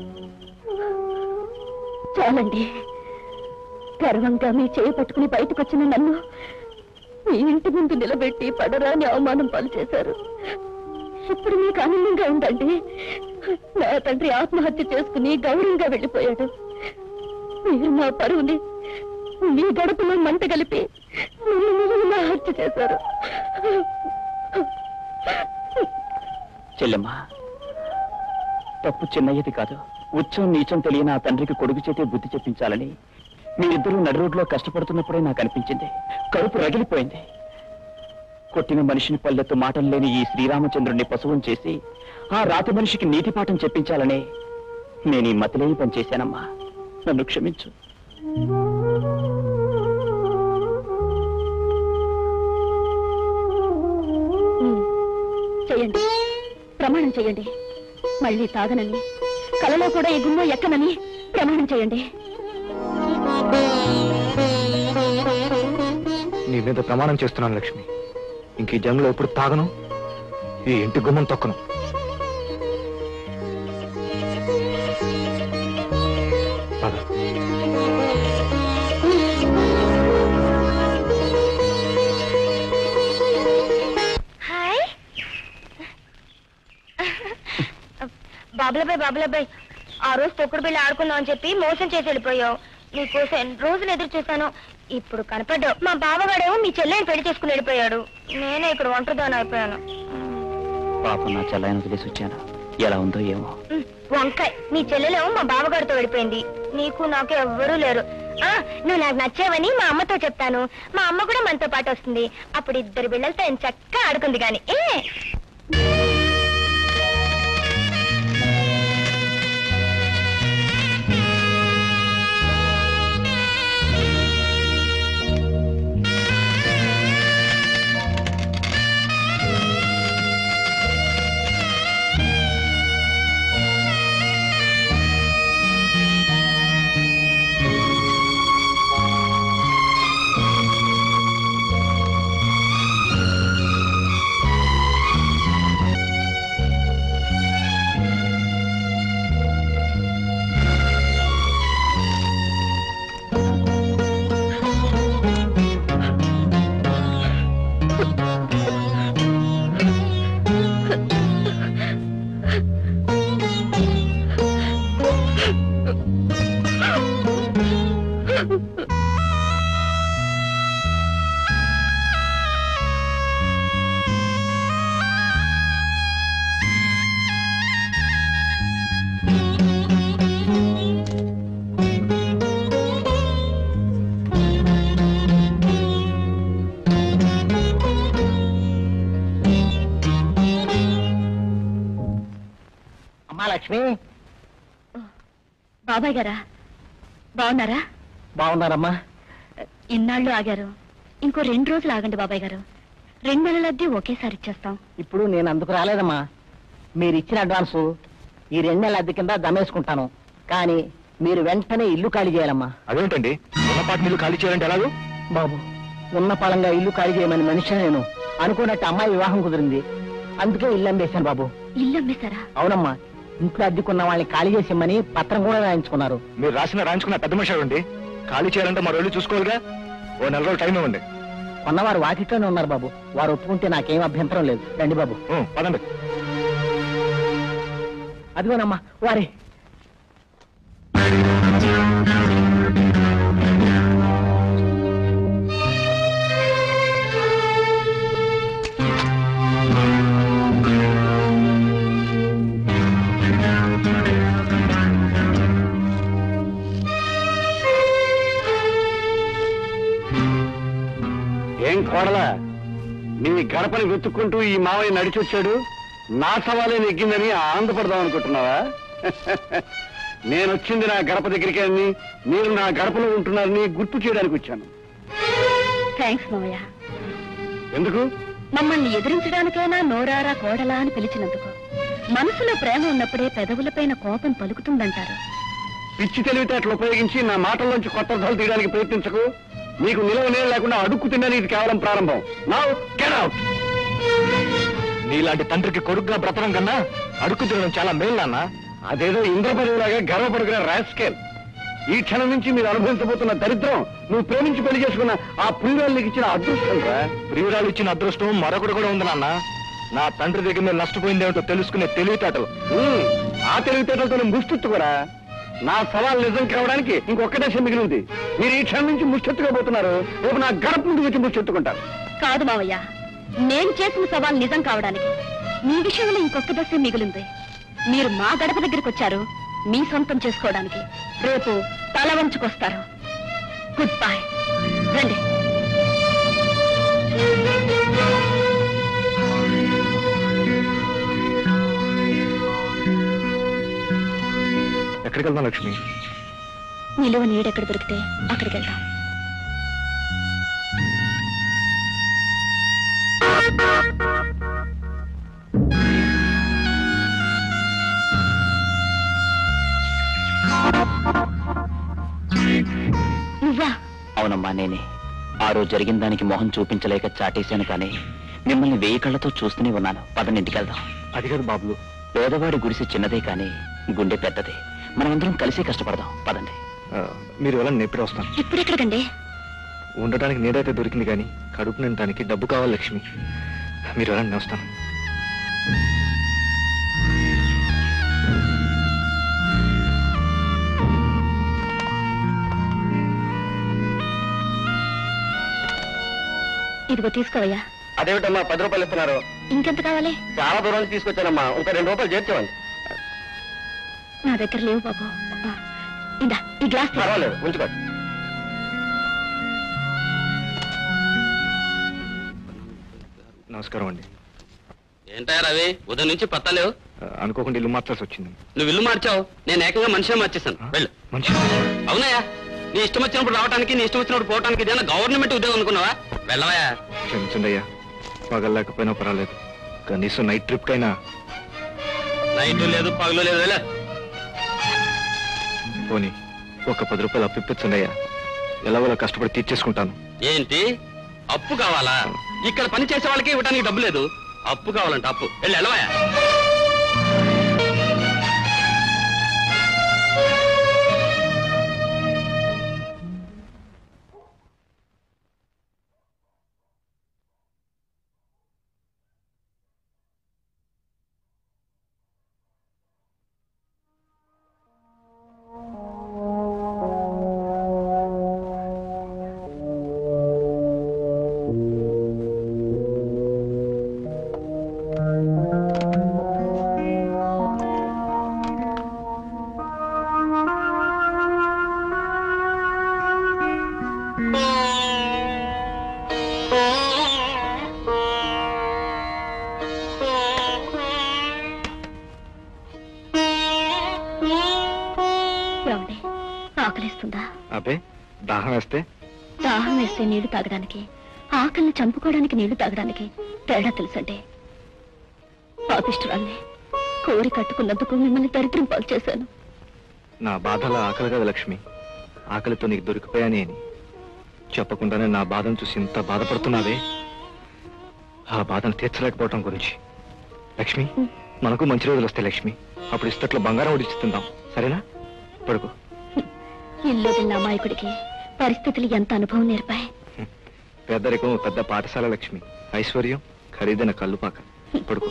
చాలండి గర్వంగా మీ చేయి పట్టుకుని బయటకు వచ్చిన నన్ను మీ ఇంటి ముందు నిలబెట్టి పడరాని అవమానం పాలు చేశారు ఇప్పుడు మీకు ఆనందంగా ఉందండి నా తండ్రి ఆత్మహత్య చేసుకుని గౌరవంగా వెళ్ళిపోయాడు మీరు నా పరువుని మీ గడపలో మంట కలిపి నన్ను నిజంగా హత్య చేశారు చెల్లెమ్మా తప్పు చిన్నయ్యది కాదు ఉచ్చం నీచం తెలియని ఆ తండ్రికి కొడుకు చేతే బుద్ధి చెప్పించాలని మీరిద్దరూ నడి రోడ్లో కష్టపడుతున్నప్పుడే నాకు అనిపించింది కడుపు రగిలిపోయింది కొట్టిన మనిషిని పల్లెత్తు మాటలు లేని ఈ శ్రీరామచంద్రుణ్ణి పశువం చేసి ఆ రాతి మనిషికి నీతి పాఠం చెప్పించాలనే నేను ఈ మతిలేని పని చేశానమ్మా నన్ను క్షమించు ఉమ్, చెయ్యండి ప్రమాణం చెయ్యండి మళ్ళీ తాగనని కలలో కూడా ఈ గుమ్మం ఎక్కనని ప్రమాణం చేయండి నీ మీద ప్రమాణం చేస్తున్నాను లక్ష్మి ఇంక ఈ జన్మలో ఎప్పుడు తాగను ఈ ఇంటి గుమ్మం తొక్కను పద. హాయ్ బాబులబాయ్ బాబులబాయ్ ఆ రోజు తొక్కుడు బిళ్ళ ఆడుకుందాం అని చెప్పి మోసం చేసి వెళ్ళిపోయావు నీకోసం ఎన్ని రోజులు ఎదురు చూశాను ఇప్పుడు కనపడ్డావు మా బావగాడేమో మీ చెల్లెని పెళ్లి చేసుకుని వెళ్ళిపోయాడు నేనే ఇక్కడ ఒంటరిదాని అయిపోయాను పాపం నా చెల్లాయన వదిలేసి వచ్చాను ఎలా ఉందో ఏమో ఉమ్, వంకాయ్ నీ చెల్లెలేమో మా బావగారితో వెళ్ళిపోయింది నీకు నాకు ఎవ్వరూ లేరు ఆ నువ్వు నాకు నచ్చావని మా అమ్మతో చెప్తాను మా అమ్మ కూడా మనతో పాటు వస్తుంది అప్పుడు ఇద్దరు బిళ్ళలతో ఎంత చక్కగా ఆడుకుంది గాని ఏ అమ్మా లక్ష్మి బాబాయ్ గారా బాగున్నారా బాగున్నారమ్మా ఇన్నాళ్ళు ఆగారు ఇంకో రెండు రోజులు ఆగండి బాబాయ్ గారు రెండు నెలల అద్దె ఒకేసారి ఇచ్చేస్తాం ఇప్పుడు నేను అందుకు రాలేదమ్మా మీరు ఇచ్చిన అడ్వాన్స్ ఈ రెండు నెలల అద్దె కింద దమేసుకుంటాను కానీ మీరు వెంటనే ఇల్లు ఖాళీ చేయాలమ్మా అదేంటండి ఉన్నపాటి నీళ్ళు ఖాళీ చేయాలంటే ఎలాగో బాబు ఉన్న పలంగా ఇల్లు ఖాళీ చేయమని మనిషి నేను అనుకున్నట్టు అమ్మాయి వివాహం కుదిరింది అందుకే ఇల్లు అమ్మేశాను బాబు ఇల్లు అమ్మేశారా అవునమ్మా ఇంట్లో అద్దెకున్న వాళ్ళని ఖాళీ చేసిమ్మని పత్రం కూడా రాయించుకున్నారు మీరు రాసిన రాయించుకున్న పెద్ద మనిషి ఎవరండి ఖాళీ చేయాలంటే మరో ఇల్లు చూసుకోవాలిగా ఓ నెల రోజులు టైం ఇవ్వండి కొన్నవారు వాకిట్లోనే ఉన్నారు బాబు వారు ఒప్పుకుంటే నాకేం అభ్యంతరం లేదు రండి బాబు ఉం, పదండి అదిగోనమ్మా వారి ఏం కోడలా నీ గడపని వెతుక్కుంటూ ఈ మావయ్య నడిచొచ్చాడు నా సవాలే నెగ్గిందని ఆనందపడదాం అనుకుంటున్నావా నేను వచ్చింది నా గడప దగ్గరికి అని మీరు నా గడపలో ఉంటున్నారని గుర్తు చేయడానికి వచ్చాను థ్యాంక్స్ మావయ్య ఎందుకు మమ్మల్ని ఎదిరించడానికైనా నోరారా కోడలా అని పిలిచినందుకు మనసులో ప్రేమ ఉన్నప్పుడే పెదవులపైన కోపం పలుకుతుందంటారు పిచ్చి తెలివితేటలు ఉపయోగించి నా మాటల్లోంచి కొత్త అర్థాలు తీయడానికి ప్రయత్నించకు నీకు నిలవ నీళ్ళు లేకుండా అడుక్కు తినడానికి ఇది కేవలం ప్రారంభం నా గెట్ అవుట్ నీలాంటి తండ్రికి కొడుకుగా బ్రతడం కన్నా అడుక్కు తినడం చాలా మేలు నాన్న అదేదో ఇంద్రపదవిలాగా గర్వపడుకునే రాస్కేల్ ఈ క్షణం నుంచి మీరు అనుభవించబోతున్న దరిద్రం నువ్వు ప్రేమించి పెళ్లి చేసుకున్న ఆ ప్రియురాలు నీకు ఇచ్చిన అదృష్టం రా ప్రియురాలు ఇచ్చిన అదృష్టం మరొకటి కూడా ఉంది నాన్న నా తండ్రి దగ్గర మీరు నష్టపోయిందేమిటో తెలుసుకునే తెలివితేటలు ఉమ్, ఆ తెలివితేటలతో ముష్టెత్తు కూడా నా సవాల్ నిజం కావడానికి ఇంకొక దశ మిగిలి ఉంది మీరు ఈ క్షణం నుంచి ముష్టెత్తుగా పోతున్నారు రేపు నా గడప ముందుకు వచ్చి ముష్టెత్తుకుంటారు కాదు మావయ్య నేను చేసిన సవాల్ నిజం కావడానికి మీ విషయంలో ఇంకొక దశ మిగిలింది మీరు మా గడప దగ్గరికి వచ్చారు మీ సొంతం చేసుకోవడానికి రేపు తల వంచుకొస్తారు గుడ్ బై రండి ఎక్కడికి వెళ్దాం లక్ష్మి నిలువ నీడెక్కడ దొరికితే అక్కడికి వెళ్దాం నువ్వా అవునమ్మా నేనే ఆ రోజు జరిగిన దానికి మొహం చూపించలేక చాటేశాను కానీ మిమ్మల్ని వెయ్యి కళ్ళతో చూస్తూనే ఉన్నాను పదండి ఇంటికి వెళ్దాం అది కాదు బాబులు పేదవాడి గుడిసె చిన్నదే కానీ గుండె పెద్దదే మనమందరం కలిసి కష్టపడదాం పదండి ఆ, మీరు వెళ్ళండి నేను ఇప్పుడే వస్తాను ఇప్పుడెక్కడికండి ఉండటానికి నీడైతే దొరికింది కానీ కడుపు నిండటానికి డబ్బు కావాలి లక్ష్మి మీరు వెళ్ళండి నేను వస్తాను ఇదిగో తీసుకోవయ్యా అదేమిటమ్మా పది రూపాయలు ఇస్తున్నారు ఇంకెంత కావాలి చాలా దూరం నుంచి తీసుకొచ్చానమ్మా ఒక రెండు రూపాయలు చేర్చేవండి నా దగ్గర లేవు బాబు ఆ, ఇందా ఈ గ్లాస్ తీసుకో. పర్వాలేదు ఉంచుకోండి నమస్కారం అండి ఏంటా రవి ఉదయం నుంచి పత్తలేవు ఆ, అనుకోకుండా ఇల్లు మార్చాల్సి వచ్చింది నువ్వు ఇల్లు మార్చావు నేను ఏకంగా మనిషిని మార్చేశాను వెళ్ళు మంచి అవునయ్యా నీ ఇష్టం వచ్చినప్పుడు రావడానికి నీ ఇష్టం వచ్చినప్పుడు పోవడానికి ఇదేనా గవర్నమెంట్ ఉద్యోగం అనుకున్నావా వెళ్ళవయ్యా క్షమించండి అయ్యా పగలేకపోయినా పర్వాలేదు కనీసం నైట్ ట్రిప్ కైనా నైట్ లేదు పగలు లేదు వెళ్ళ పోనీ ఒక పది రూపాయలు అప్పిప్పించండి అయ్యా ఎలాగోలా కష్టపడి తీర్చేసుకుంటాను ఏంటి అప్పు కావాలా ఇక్కడ పని చేసే వాళ్ళకి ఇవ్వడానికి డబ్బు లేదు అప్పు కావాలంట అప్పు వెళ్ళి వెళ్ళవయ్యా ఏమండి ఆకలిస్తుందా అబ్బే దాహం వేస్తే దాహం వేస్తే నీళ్లు తాగడానికి ఆకలిని చంపుకోవడానికి నీళ్లు తాగడానికి తేడా తెలుసండి పాపిష్టురాల్ని కోరి కట్టుకున్నందుకు మిమ్మల్ని దరిద్రం పాలు చేశాను నా బాధల ఆకలి కదా లక్ష్మి ఆకలితో నీకు దొరికిపోయాని అని చెప్పకుండానే నా బాధను చూసి ఇంత బాధపడుతున్నావే ఆ బాధను తీర్చలేకపోవటం గురించి లక్ష్మి మనకు మంచి రోజులు వస్తాయి లక్ష్మి అప్పుడు ఇస్తట్లో బంగారం ఉడిచిస్తుందాం సరేనా పడుకో ఇల్లు తిన్న అమాయకుడికి పరిస్థితులు ఎంత అనుభవం నేర్పాయి పేదరికం పెద్ద పాఠశాల లక్ష్మి ఐశ్వర్యం ఖరీదైన కల్లుపాక పడుకో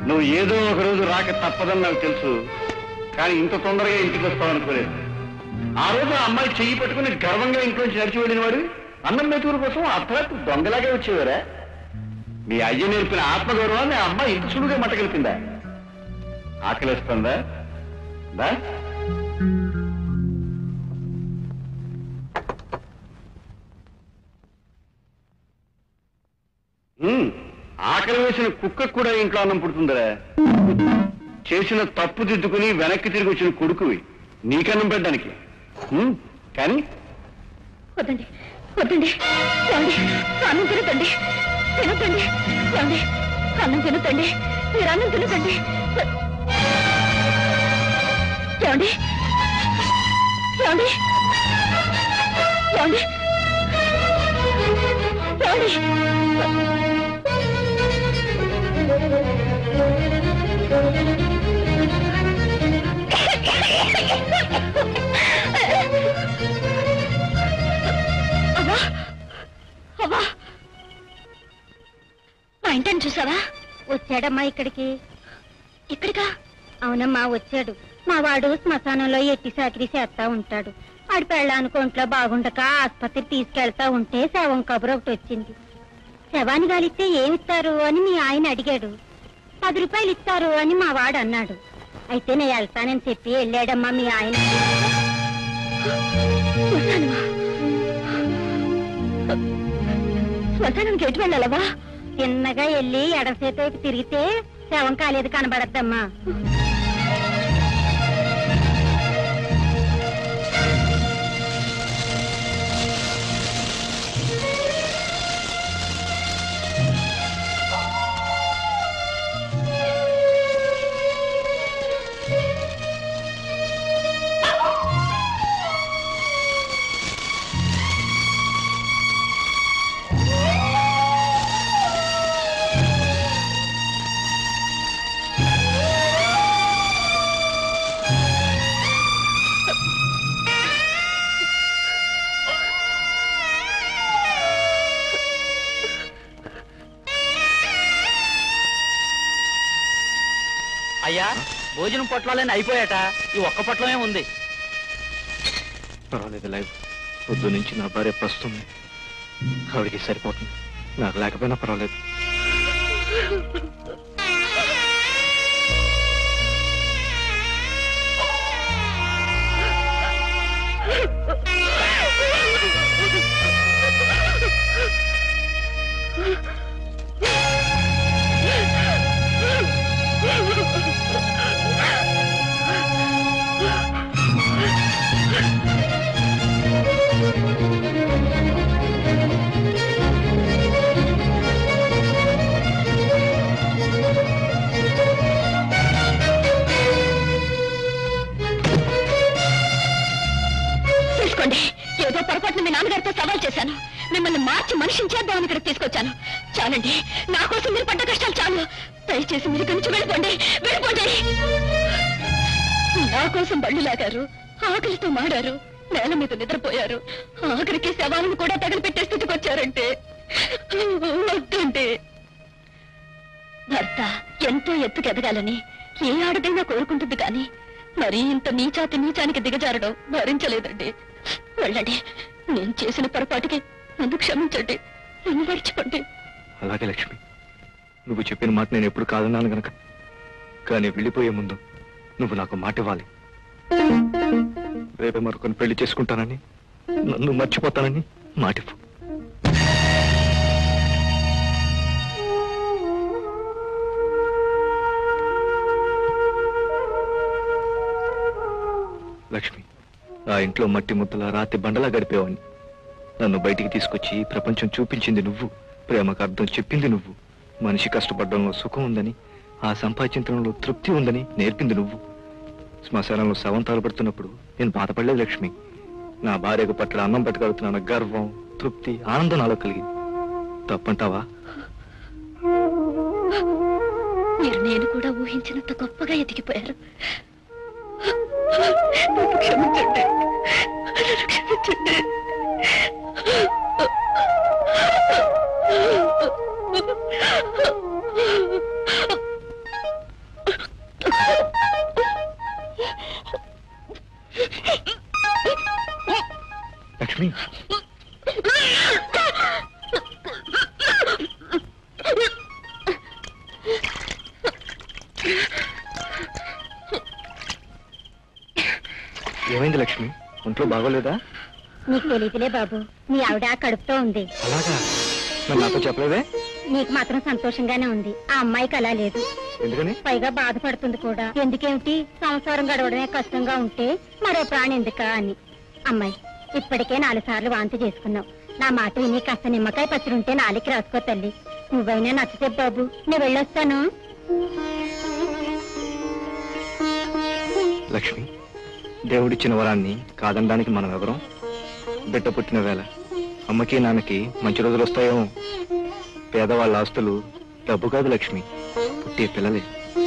నువ్వు ఏదో ఒక రోజు రాక తప్పదని నాకు తెలుసు కానీ ఇంత తొందరగా ఇంటికి వస్తావు అనుకోలేదు ఆ రోజు ఆ అమ్మాయి చెయ్యి పట్టుకుని గర్వంగా ఇంట్లోంచి నడిచి వెళ్ళిన వాడు అన్నం మెతుకుల కోసం అర్ధరాత్రి దొంగలాగే వచ్చేవారా మీ అయ్య నేర్పిన ఆత్మగౌరవాన్ని ఆ అమ్మాయి ఇంత సులువుగా మట్టగలిపిందా ఆకలిస్తుందా దా ఉమ్, ఆకలి వేసిన కుక్కకు కూడా ఇంట్లో అన్నం పుడుతుందిరా చేసిన తప్పు దిద్దుకుని వెనక్కి తిరిగి వచ్చిన కొడుకువి నీకన్నం పెట్టడానికి ఉమ్, కానీ వద్దండి వద్దండి ఏమండి అన్నం తినకండి తినకండి ఏమండి అన్నం తినకండి మీరు అన్నం తినకండి ఏమండి ఏమండి ఏమండి ఏమండి అవ్వా అవ్వా మా ఇంటిని చూసావా వచ్చాడమ్మా ఇక్కడికి ఇక్కడికా అవునమ్మా వచ్చాడు మా వాడు శ్మశానంలో ఎట్టి సాకిరి చేస్తా ఉంటాడు ఆడి పెళ్ళానికి ఒంట్లో బాగుండక ఆసుపత్రి తీసుకెళ్తా ఉంటే శవం కబురు ఒకటి వచ్చింది శవాన్ని గాలిస్తే ఏమిస్తారు అని మీ ఆయన అడిగాడు పది రూపాయలు ఇస్తారు అని మా వాడు అన్నాడు అయితే నేను వెళ్తానని చెప్పి వెళ్ళాడమ్మా మీ ఆయన శ్మశానమా శ్మశానానికి ఎటు వెళ్ళాలవా చిన్నగా వెళ్ళి ఎడసేతోకి తిరిగితే శవం కాలేదు కనబడద్దమ్మా అయ్యా భోజనం పొట్లాలని అయిపోయాట ఈ ఒక్క పొట్లమే ఉంది పర్వాలేదు లైవ్ పొద్దు నుంచి నా భార్య ప్రస్తుతం ఆవిడికి సరిపోతుంది నాకు లేకపోయినా పర్వాలేదు తీసుకోండి ఏదో పొరపాటున మీ నాన్నగారితో సవాల్ చేశాను మిమ్మల్ని మార్చి మనిషిని చేద్దామని ఇక్కడ తీసుకొచ్చాను చాలండి నా కోసం మీరు పడ్డ కష్టాలు చాలు దయచేసి మీరు ఇక్కడి నుంచి వెళ్ళిపోండి వెళ్ళిపోండి నా కోసం బళ్ళు లాగారు ఆకలితో మాడారు నేల మీద నిద్రపోయారు ఆఖరికి శవాలను కూడా తగలపెట్టే స్థితికి వచ్చారంటే వద్దండి భర్త ఎంతో ఎత్తుకు ఎదగాలని ఏ ఆడదైనా కోరుకుంటుంది కానీ మరీ ఇంత నీచాతి నీచానికి దిగజారడం భరించలేదండి వెళ్ళండి నేను చేసిన పొరపాటుకి నన్ను క్షమించండి నన్ను మర్చిపోండి అలాగే లక్ష్మి నువ్వు చెప్పిన మాట నేను ఎప్పుడు కాదన్నాను గనక కానీ వెళ్ళిపోయే ముందు నువ్వు నాకు మాట ఇవ్వాలి రేపే మరొకరిని పెళ్లి చేసుకుంటానని నన్ను మర్చిపోతానని మాటివ్వు లక్ష్మి ఆ ఇంట్లో మట్టి ముద్దలా రాతి బండలా గడిపేవాడిని నన్ను బయటికి తీసుకొచ్చి ఈ ప్రపంచం చూపించింది నువ్వు ప్రేమకు అర్థం చెప్పింది నువ్వు మనిషి కష్టపడడంలో సుఖం ఉందని ఆ సంపాదించడంలో తృప్తి ఉందని నేర్పింది నువ్వు శ్మశానంలో శవంతాలు పడుతున్నప్పుడు నేను బాధపడలేదు లక్ష్మి నా భార్యకు పట్ల అన్నం పెట్టగలుగుతున్నాను గర్వం తృప్తి ఆనందం నాలో కలిగింది తప్పంటావా మీరు నేను కూడా ఊహించినంత గొప్పగా ఎదిగిపోయారు నన్ను క్షమించండి నన్ను క్షమించండి లక్ష్మి ఏమైంది లక్ష్మి ఒంట్లో బాగోలేదా నీకు తెలియదులే బాబు మీ ఆవిడ కడుపుతో ఉంది అలాగా మరి నాతో చెప్పలేదే నీకు మాత్రం సంతోషంగానే ఉంది ఆ అమ్మాయికి అలా లేదు ఎందుకని పైగా బాధపడుతుంది కూడా ఎందుకేమిటి సంసారం గడవడమే కష్టంగా ఉంటే మరో ప్రాణి ఎందుకా అని అమ్మాయి ఇప్పటికే నాలుగు సార్లు వాంతి చేసుకున్నావు నా మాట విని కాస్త నిమ్మకాయ పచ్చడి ఉంటే నాలికి రాసుకో తల్లి నువ్వైనా నచ్చతే బాబు నేను వెళ్ళొస్తాను లక్ష్మి దేవుడిచ్చిన వరాన్ని కాదనడానికి మనం ఎవరం బిడ్డ పుట్టిన వేళ అమ్మకి నాన్నకి మంచి రోజులు వస్తాయేమో పేదవాళ్ళ ఆస్తులు డబ్బు కాదు లక్ష్మి పుట్టే పిల్లలే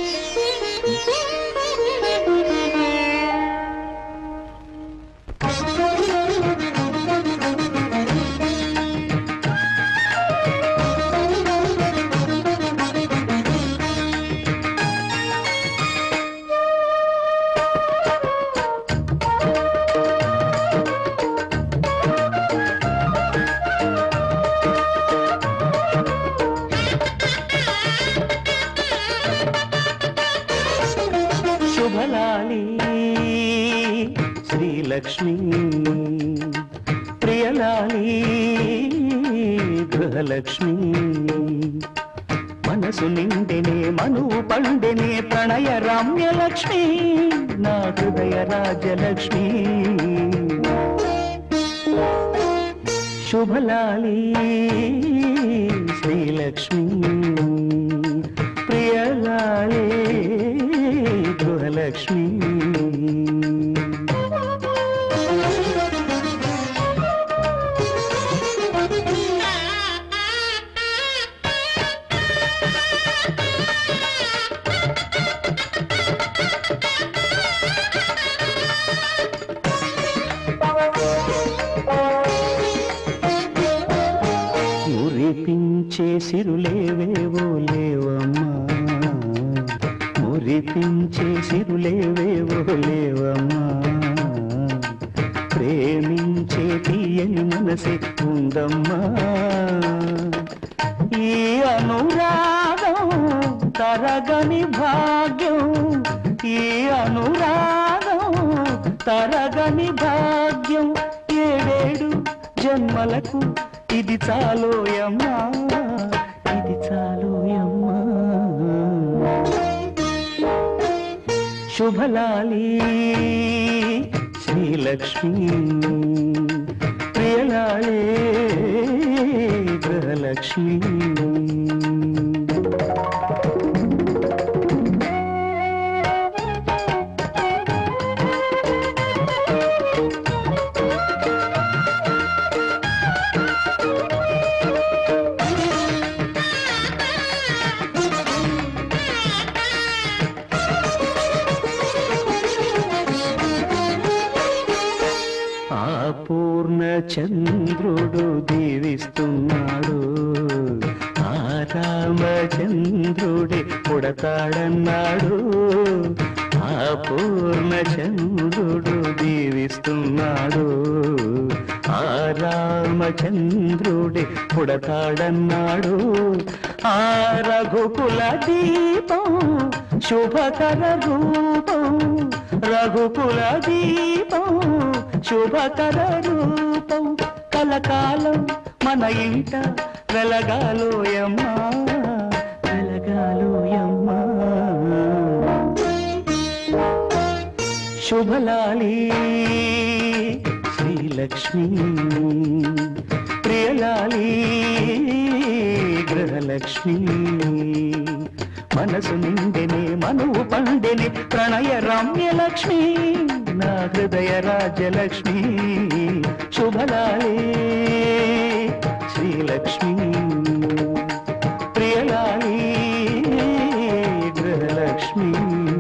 శుభలాలి శ్రీలక్ష్మి ప్రియలాలి గృహలక్ష్మి మనసు నిండెనే మనువు పండెనే ప్రణయ రమ్యలక్ష్మి నా హృదయ రాజలక్ష్మి శుభలాలి శ్రీలక్ష్మి ప్రియలాలి గృహలక్ష్మి మురిపించే సిరులేవేవో లేవమ్మా మురిపించే సిరులేవేవో లేవమ్మా ప్రేమించే తీయని మనసే ఉందమ్మా ఈ అనురాగం తరగని భాగ్యం ఈ అనురాగం తరగని భాగ్యం ఏడేడు జన్మలకు ఇది చాలోయమ్మా ఇది చాలోయమ్మా శుభలాలి శ్రీలక్ష్మి ప్రియలాలి గృహలక్ష్మి ఆ పూర్ణ చంద్రుడు దీవిస్తున్నాడు ఆ రామచంద్రుడే పుడతాడన్నాడు ఆ పూర్ణ చంద్రుడు దీవిస్తున్నాడు ఆ రామచంద్రుడే పుడతాడన్నాడు ఆ రఘుకుల దీపం శుభకర రూపం రఘుకుల దీపం శుభకర రూపం కలకాలం మన ఇంట వెలగాలోయమ్మా వెలగాలోయమ్మా శుభలాలి శ్రీలక్ష్మి ప్రియలాలి గృహలక్ష్మి మనసు నిండెనే మనువు పండెనే ప్రణయ రమ్యలక్ష్మి నా హృదయ రాజలక్ష్మి శుభలాలి శ్రీలక్ష్మి ప్రియలాలి గృహలక్ష్మి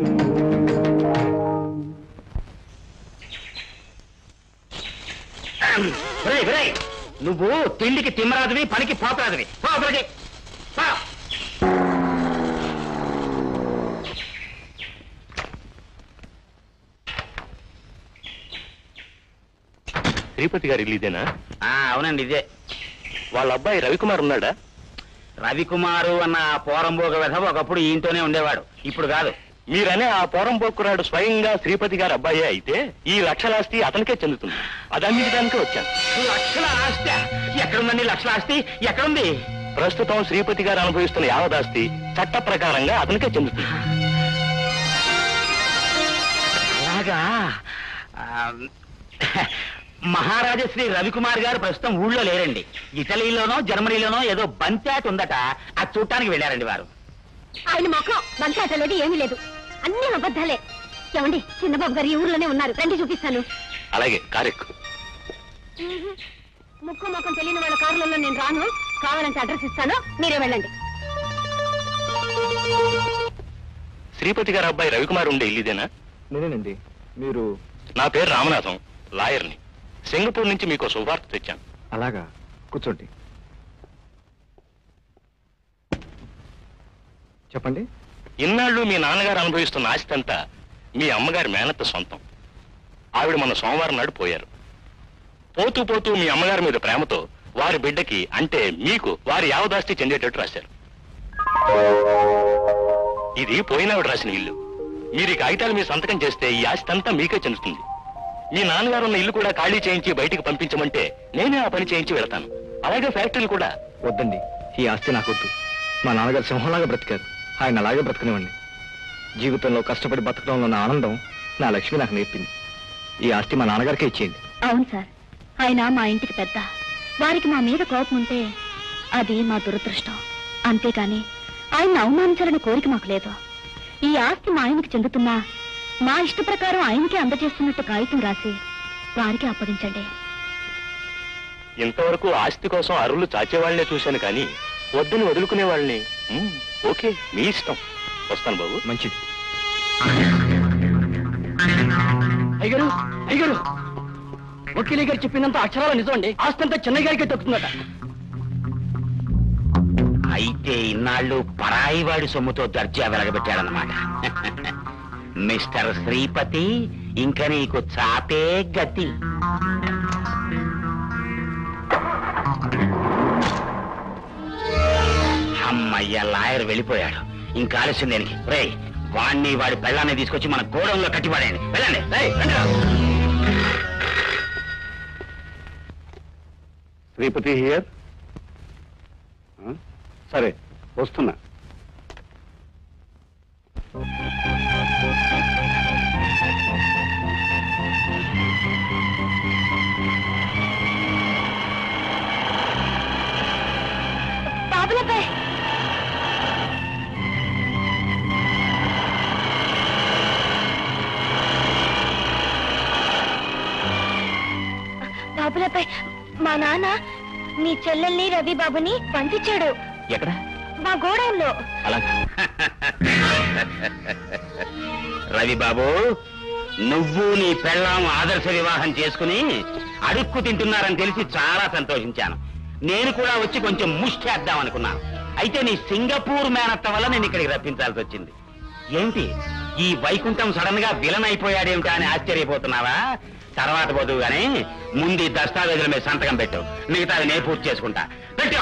ఒరేయ్, ఒరేయ్, నువ్వు తిండికి తిమ్మరాదువి పనికి పోతరాదువి పో అక్కడికి. పో. శ్రీపతి గారి ఇల్లు ఇదేనా ఆ, అవునండి ఇదే వాళ్ళ అబ్బాయి రవికుమార్ ఉన్నాడా రవికుమారు అన్న ఆ పోరంబోగ విధవ ఒకప్పుడు ఈయంతోనే ఉండేవాడు ఇప్పుడు కాదు మీరనే ఆ పోరం పోక్కురాడు స్వయంగా శ్రీపతి గారి అబ్బాయే అయితే ఈ లక్షలాస్తి అతనికే చెందుతుంది అది అందించడానికే వచ్చాను లక్షల ఆస్తి ఎక్కడుందండి లక్షల ఆస్తి ఎక్కడుంది ప్రస్తుతం శ్రీపతి గారు అనుభవిస్తున్న యావదాస్తి చట్ట ప్రకారంగా అతనికే చెందుతుంది అలాగా ఆ, మహారాజా శ్రీ రవికుమార్ గారు ప్రస్తుతం ఊళ్ళో లేరండి ఇటలీలోనో జర్మనీలోనో ఏదో బంచాట్ ఉందట అది చూడటానికి వెళ్ళారండి వారు ఆయన మొఖం బంకాట లేదు ఏమీ లేదు అన్ని అబద్ధాలే ఏమండి చిన్నబాబు గారు ఈ ఊర్లోనే ఉన్నారు రండి చూపిస్తాను అలాగే కారెక్కు ముక్కు ముఖం తెలియని వాళ్ళ కారులలో నేను రాను కావాలంటే అడ్రస్ ఇస్తాను మీరే వెళ్ళండి శ్రీపతి గారి అబ్బాయి రవికుమార్ ఉండే ఇల్లు ఇదేనా నేనేనండి మీరు నా పేరు రామనాథం లాయర్ని సింగపూర్ నుంచి మీకు శుభార్త తెచ్చాను అలాగా కూర్చోండి చెప్పండి ఇన్నాళ్ళు మీ నాన్నగారు అనుభవిస్తున్న ఆస్తి అంతా మీ అమ్మగారి మేనత్త సొంతం ఆవిడ మన సోమవారం నాడు పోయారు పోతూ పోతూ మీ అమ్మగారి మీద ప్రేమతో వారి బిడ్డకి అంటే మీకు వారి యావదాస్తి చెందేటట్టు రాశారు ఇది పోయినావిడ రాసిన ఇల్లు మీరు ఈ కాగితాలు మీ సంతకం చేస్తే ఈ ఆస్తి అంతా మీకే చెందుతుంది మీ నాన్నగారు ఉన్న ఇల్లు కూడా ఖాళీ చేయించి బయటికి పంపించమంటే నేనే ఆ పని చేయించి వెళ్తాను అలాగే ఫ్యాక్టరీలు కూడా వద్దండి ఈ ఆస్తి నాకొద్దు మా నాన్నగారు సింహంలాగా బ్రతికారు ఆయన అలాగే బ్రతకనివ్వండి జీవితంలో కష్టపడి బతకడంలో ఉన్న ఆనందం నా లక్ష్మి నాకు నేర్పింది ఈ ఆస్తి మా నాన్నగారికే ఇచ్చేయండి అవును సార్ ఆయన మా ఇంటికి పెద్ద వారికి మా మీద కోపం ఉంటే అది మా దురదృష్టం అంతేకాని ఆయన అవమానించాలని కోరిక మాకు లేదు ఈ ఆస్తి మా ఆయనకి చెందుతున్నా మా ఇష్ట ప్రకారం ఆయనకి అందజేస్తున్నట్టు కాగితం రాసి వారికి అప్పగించండి ఇంతవరకు ఆస్తి కోసం అరులు చాచేవాళ్లే చూశాను కానీ వద్దని వదులుకునే వాళ్ళని మ్మ్, ఓకే మీ ఇష్టం వస్తాను బాబు మంచిది అయ్యగారు అయ్యగారు వకీలి గారు చెప్పినంత అక్షరాలు నిజం అండి ఆస్తి అంతా చెన్నై గారికి దొక్కుతుందట అయితే ఇన్నాళ్ళు పరాయి వాడి సొమ్ముతో దర్జా వెలగబెట్టాడనమాట మిస్టర్ శ్రీపతి ఇంక నీకు చాపే గతి అమ్మయ్య లాయర్ వెళ్ళిపోయాడు ఇంకా ఆలస్యం దేనికి రే వాణ్ణి వాడి పెళ్ళాన్ని తీసుకొచ్చి మన గోడంలో కట్టిపడేయండి వెళ్ళండి రేయ్, రండిరా. శ్రీపతి హియర్ సరే వస్తున్నా బాబులపై బాబులపై మా నాన్న మీ చెల్లెల్ని రవి బాబుని పంపించాడు ఎక్కడ మా గోడౌన్లో అలాగా రవి బాబు నువ్వు నీ పెళ్ళాం ఆదర్శ వివాహం చేసుకుని అడుక్కు తింటున్నారని తెలిసి చాలా సంతోషించాను నేను కూడా వచ్చి కొంచెం ముష్టేద్దాం అనుకున్నాను అయితే నీ సింగపూర్ మేనత్త వల్ల నేను ఇక్కడికి రప్పించాల్సి వచ్చింది ఏంటి ఈ వైకుంఠం సడన్ గా విలన్ అయిపోయాడేమిటా అని ఆశ్చర్యపోతున్నావా తర్వాత పోదువు గానీ ముందు ఈ దస్తావేజుల మీద సంతకం పెట్టు మిగతాది నేను పూర్తి చేసుకుంటా పెట్టు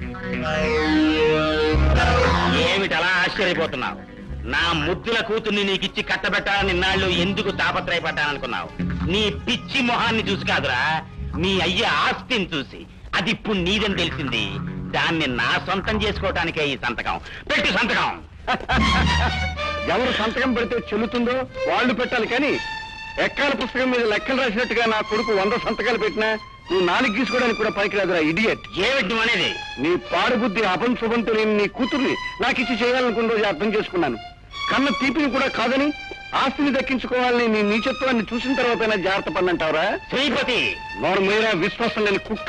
ఏమిటి అలా ఆశ్చర్యపోతున్నావు నా ముద్దుల కూతుర్ని నీకిచ్చి కట్టబెట్టాలని ఇన్నాళ్ళు ఎందుకు తాపత్రయపడ్డాననుకున్నావు నీ పిచ్చి మొహాన్ని చూసి కాదురా నీ అయ్య ఆస్తిని చూసి అది ఇప్పుడు నీదని తెలిసింది దాన్ని నా సొంతం చేసుకోవటానికే ఈ సంతకం పెట్టు సంతకం ఎవరు సంతకం పెడితే చెల్లుతుందో వాళ్ళు పెట్టాలి కానీ ఎక్కాల పుస్తకం మీద లెక్కలు రాసినట్టుగా నా కొడుకు వంద సంతకాలు పెట్టినా నువ్వు నాలుగు గీసుకోవడానికి కూడా పనికిరాదురా ఇడియట్ ఏమిటి నువ్వు అనేది నీ పాడుబుద్ధి అపం శుభంతో నేను నీ కూతుర్ని నాకు ఇచ్చి చేయాలనుకున్న రోజు అర్థం చేసుకున్నాను కన్న తీపిని కూడా కాదని ఆస్తిని దక్కించుకోవాలని నీ నీచత్వాన్ని చూసిన తర్వాత జాగ్రత్త పడినంటావరా శ్రీపతి నోరు మీరా విశ్వాసం లేని కుక్క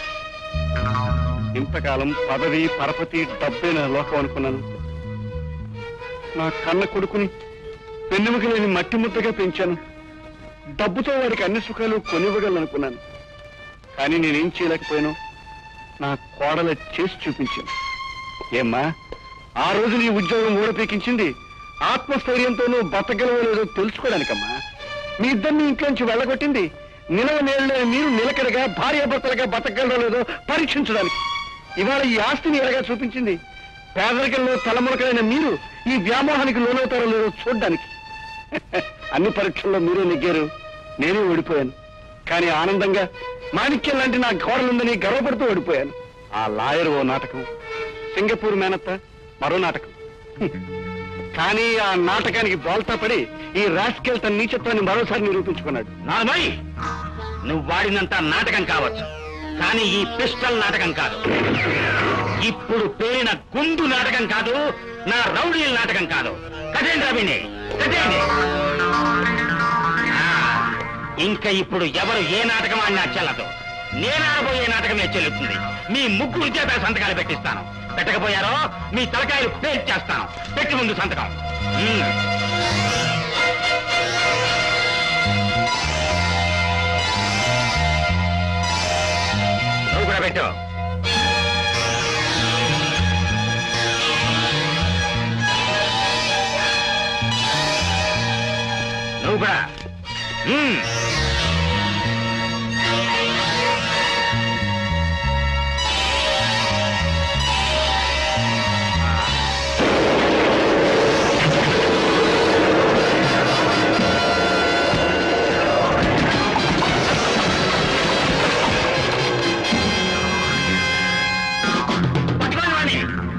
ఇంతకాలం పదవి పరపతి డబ్బైన లోకం అనుకున్నాను నా కన్న కొడుకుని పెన్నెముక లేని మట్టి ముద్దగా పెంచాను డబ్బుతో వాడికి అన్ని సుఖాలు కొనివ్వగలనుకున్నాను కానీ నేనేం చేయలేకపోయాను నా కోడల చేసి చూపించాను ఏమ్మా ఆ రోజు నీ ఉద్యోగం ఊడపీకించింది ఆత్మస్థైర్యంతో నువ్వు బతకగలవో లేదో తెలుసుకోవడానికమ్మా మీ ఇద్దరిని ఇంట్లోంచి వెళ్ళగొట్టింది నిలవ నేలని మీరు నిలకడగా భార్యాభర్తలుగా బతకగలరో లేదో పరీక్షించడానికి ఇవాళ ఈ ఆస్తిని ఎలాగా చూపించింది పేదరికంలో తలములకైన మీరు ఈ వ్యామోహానికి లోనవుతారో లేదో చూడ్డానికి అన్ని పరీక్షల్లో మీరే నెగ్గారు నేనే ఓడిపోయాను కానీ ఆనందంగా మాణిక్యం లాంటి నా కోడలుందని గర్వపడుతూ ఓడిపోయాను ఆ లాయర్ ఓ నాటకం సింగపూర్ మేనత్త మరో నాటకం హ్మ్. కానీ ఆ నాటకానికి బోల్తా పడి ఈ రాస్కెల్ తన నీచత్వాన్ని మరోసారి నిరూపించుకున్నాడు నార్మల్ నువ్వు వాడినంత నాటకం కావచ్చు కానీ ఈ పిస్టల్ నాటకం కాదు ఇప్పుడు పేరిన గుండు నాటకం కాదు నా రౌడీల నాటకం కాదు కదేంద్ర విని కదేండి ఆ, ఇంకా ఇప్పుడు ఎవరు ఏ నాటకం ఆడినా చెల్లదు నేను ఆడబోయే నాటకమే చెల్లుతుంది మీ ముగ్గురు చేత సంతకాలు పెట్టిస్తాను పెట్టకపోయారో మీ తలకాయలు పేస్ట్ చేస్తాను పెట్టి ముందు సంతకం ఉమ్. నువ్వు కూడా పెట్టు నువ్వు కూడా మ్మ్. పట్టుకోండి వాణ్ణి.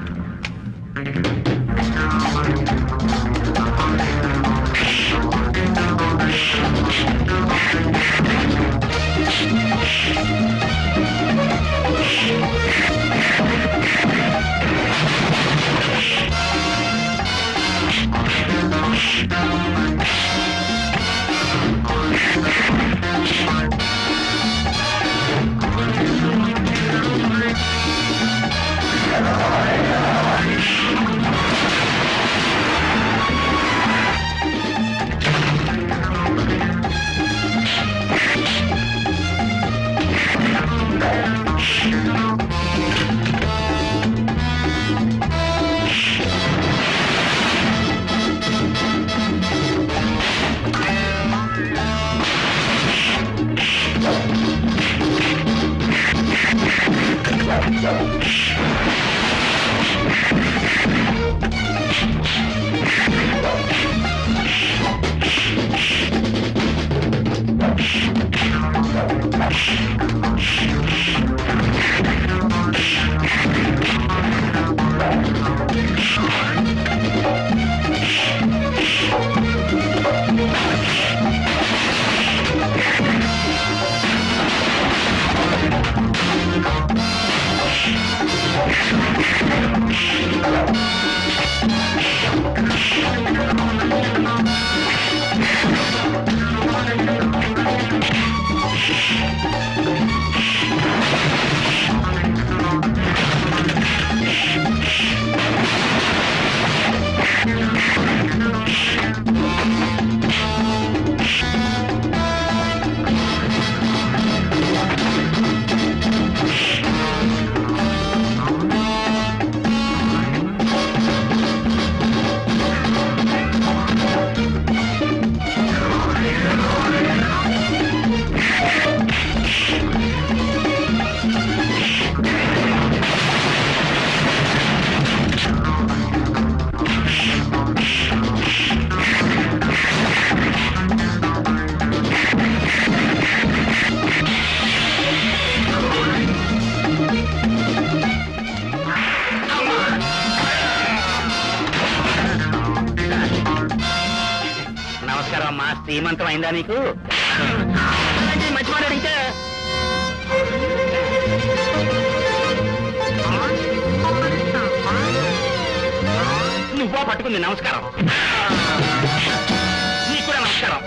నమస్కారం అమ్మా శ్రీమంతం అయిందా నీకు మంచి మాట అడిగితే నువ్వా పట్టుకుంది నమస్కారం నీకు కూడా నమస్కారం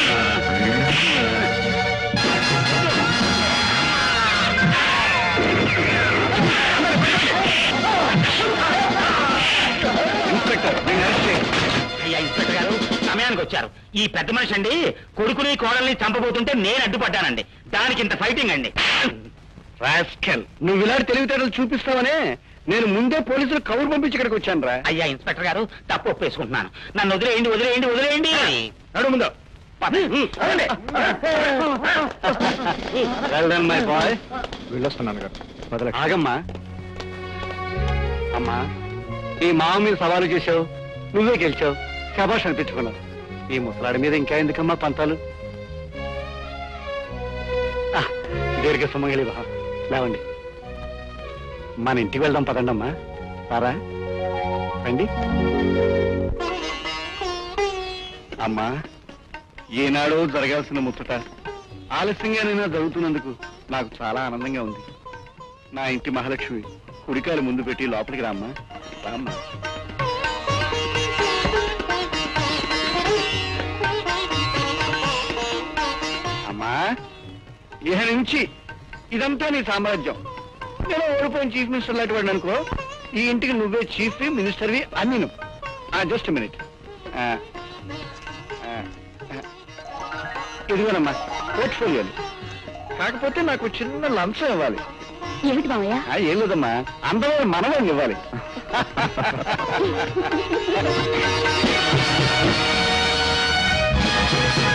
ఇన్స్పెక్టర్ నేను అరెస్ట్ చేయండి. అయ్యా ఇన్స్పెక్టర్ గారు సమయానికి వచ్చారు ఈ పెద్ద మనిషి అండి కొడుకుని కోడల్ని చంపబోతుంటే నేను అడ్డుపడ్డానండి దానికి ఇంత ఫైటింగ్ అండి రాస్కెల్ నువ్వు ఇలాంటి తెలివితేటలు చూపిస్తావనే నేను ముందే పోలీసులు కౌరు పంపించి ఇక్కడికి వచ్చాను రా అయ్యా ఇన్స్పెక్టర్ గారు తప్పు ఒప్పేసుకుంటున్నాను నన్ను వదిలేయండి వదిలేయండి వదిలేయండి నడు ముందు వెల్డన్ మై బాయ్ వెళ్ళొస్తున్నాను గారు పదలక్ష్మి ఆగమ్మా అమ్మా ఈ మామ మీద సవాలు చేశావు నువ్వే గెలిచావు శబాష్ అనిపించుకున్నావు ఈ ముసలాడి మీద ఇంకా ఎందుకమ్మా పంతాలు ఆ, దీర్ఘ సుమంగళి బా లేవండి మన ఇంటికి వెళ్దాం పదండి అమ్మా సారా రండి అమ్మా ఈనాడు జరగాల్సిన ముచ్చట ఆలస్యంగానైనా జరుగుతున్నందుకు నాకు చాలా ఆనందంగా ఉంది నా ఇంటి మహాలక్ష్మి కుడికాలు ముందు పెట్టి లోపలికి రామ్మా రామ్మా అమ్మా ఇహ నుంచి ఇదంతా నీ సామ్రాజ్యం నేను ఓడిపోయిన చీఫ్ మినిస్టర్ లాంటి వాడిని అనుకో ఈ ఇంటికి నువ్వే చీఫ్ మినిస్టర్వి అన్ని జస్ట్ మినిట్ ఇదిగోనమ్మా పోర్ట్ఫోలియోలు కాకపోతే నాకు చిన్న లంచం ఇవ్వాలి ఏమిటి మామయ్య ఆ, ఏం లేదమ్మా అందరూ మనమే ఇవ్వాలి ఆ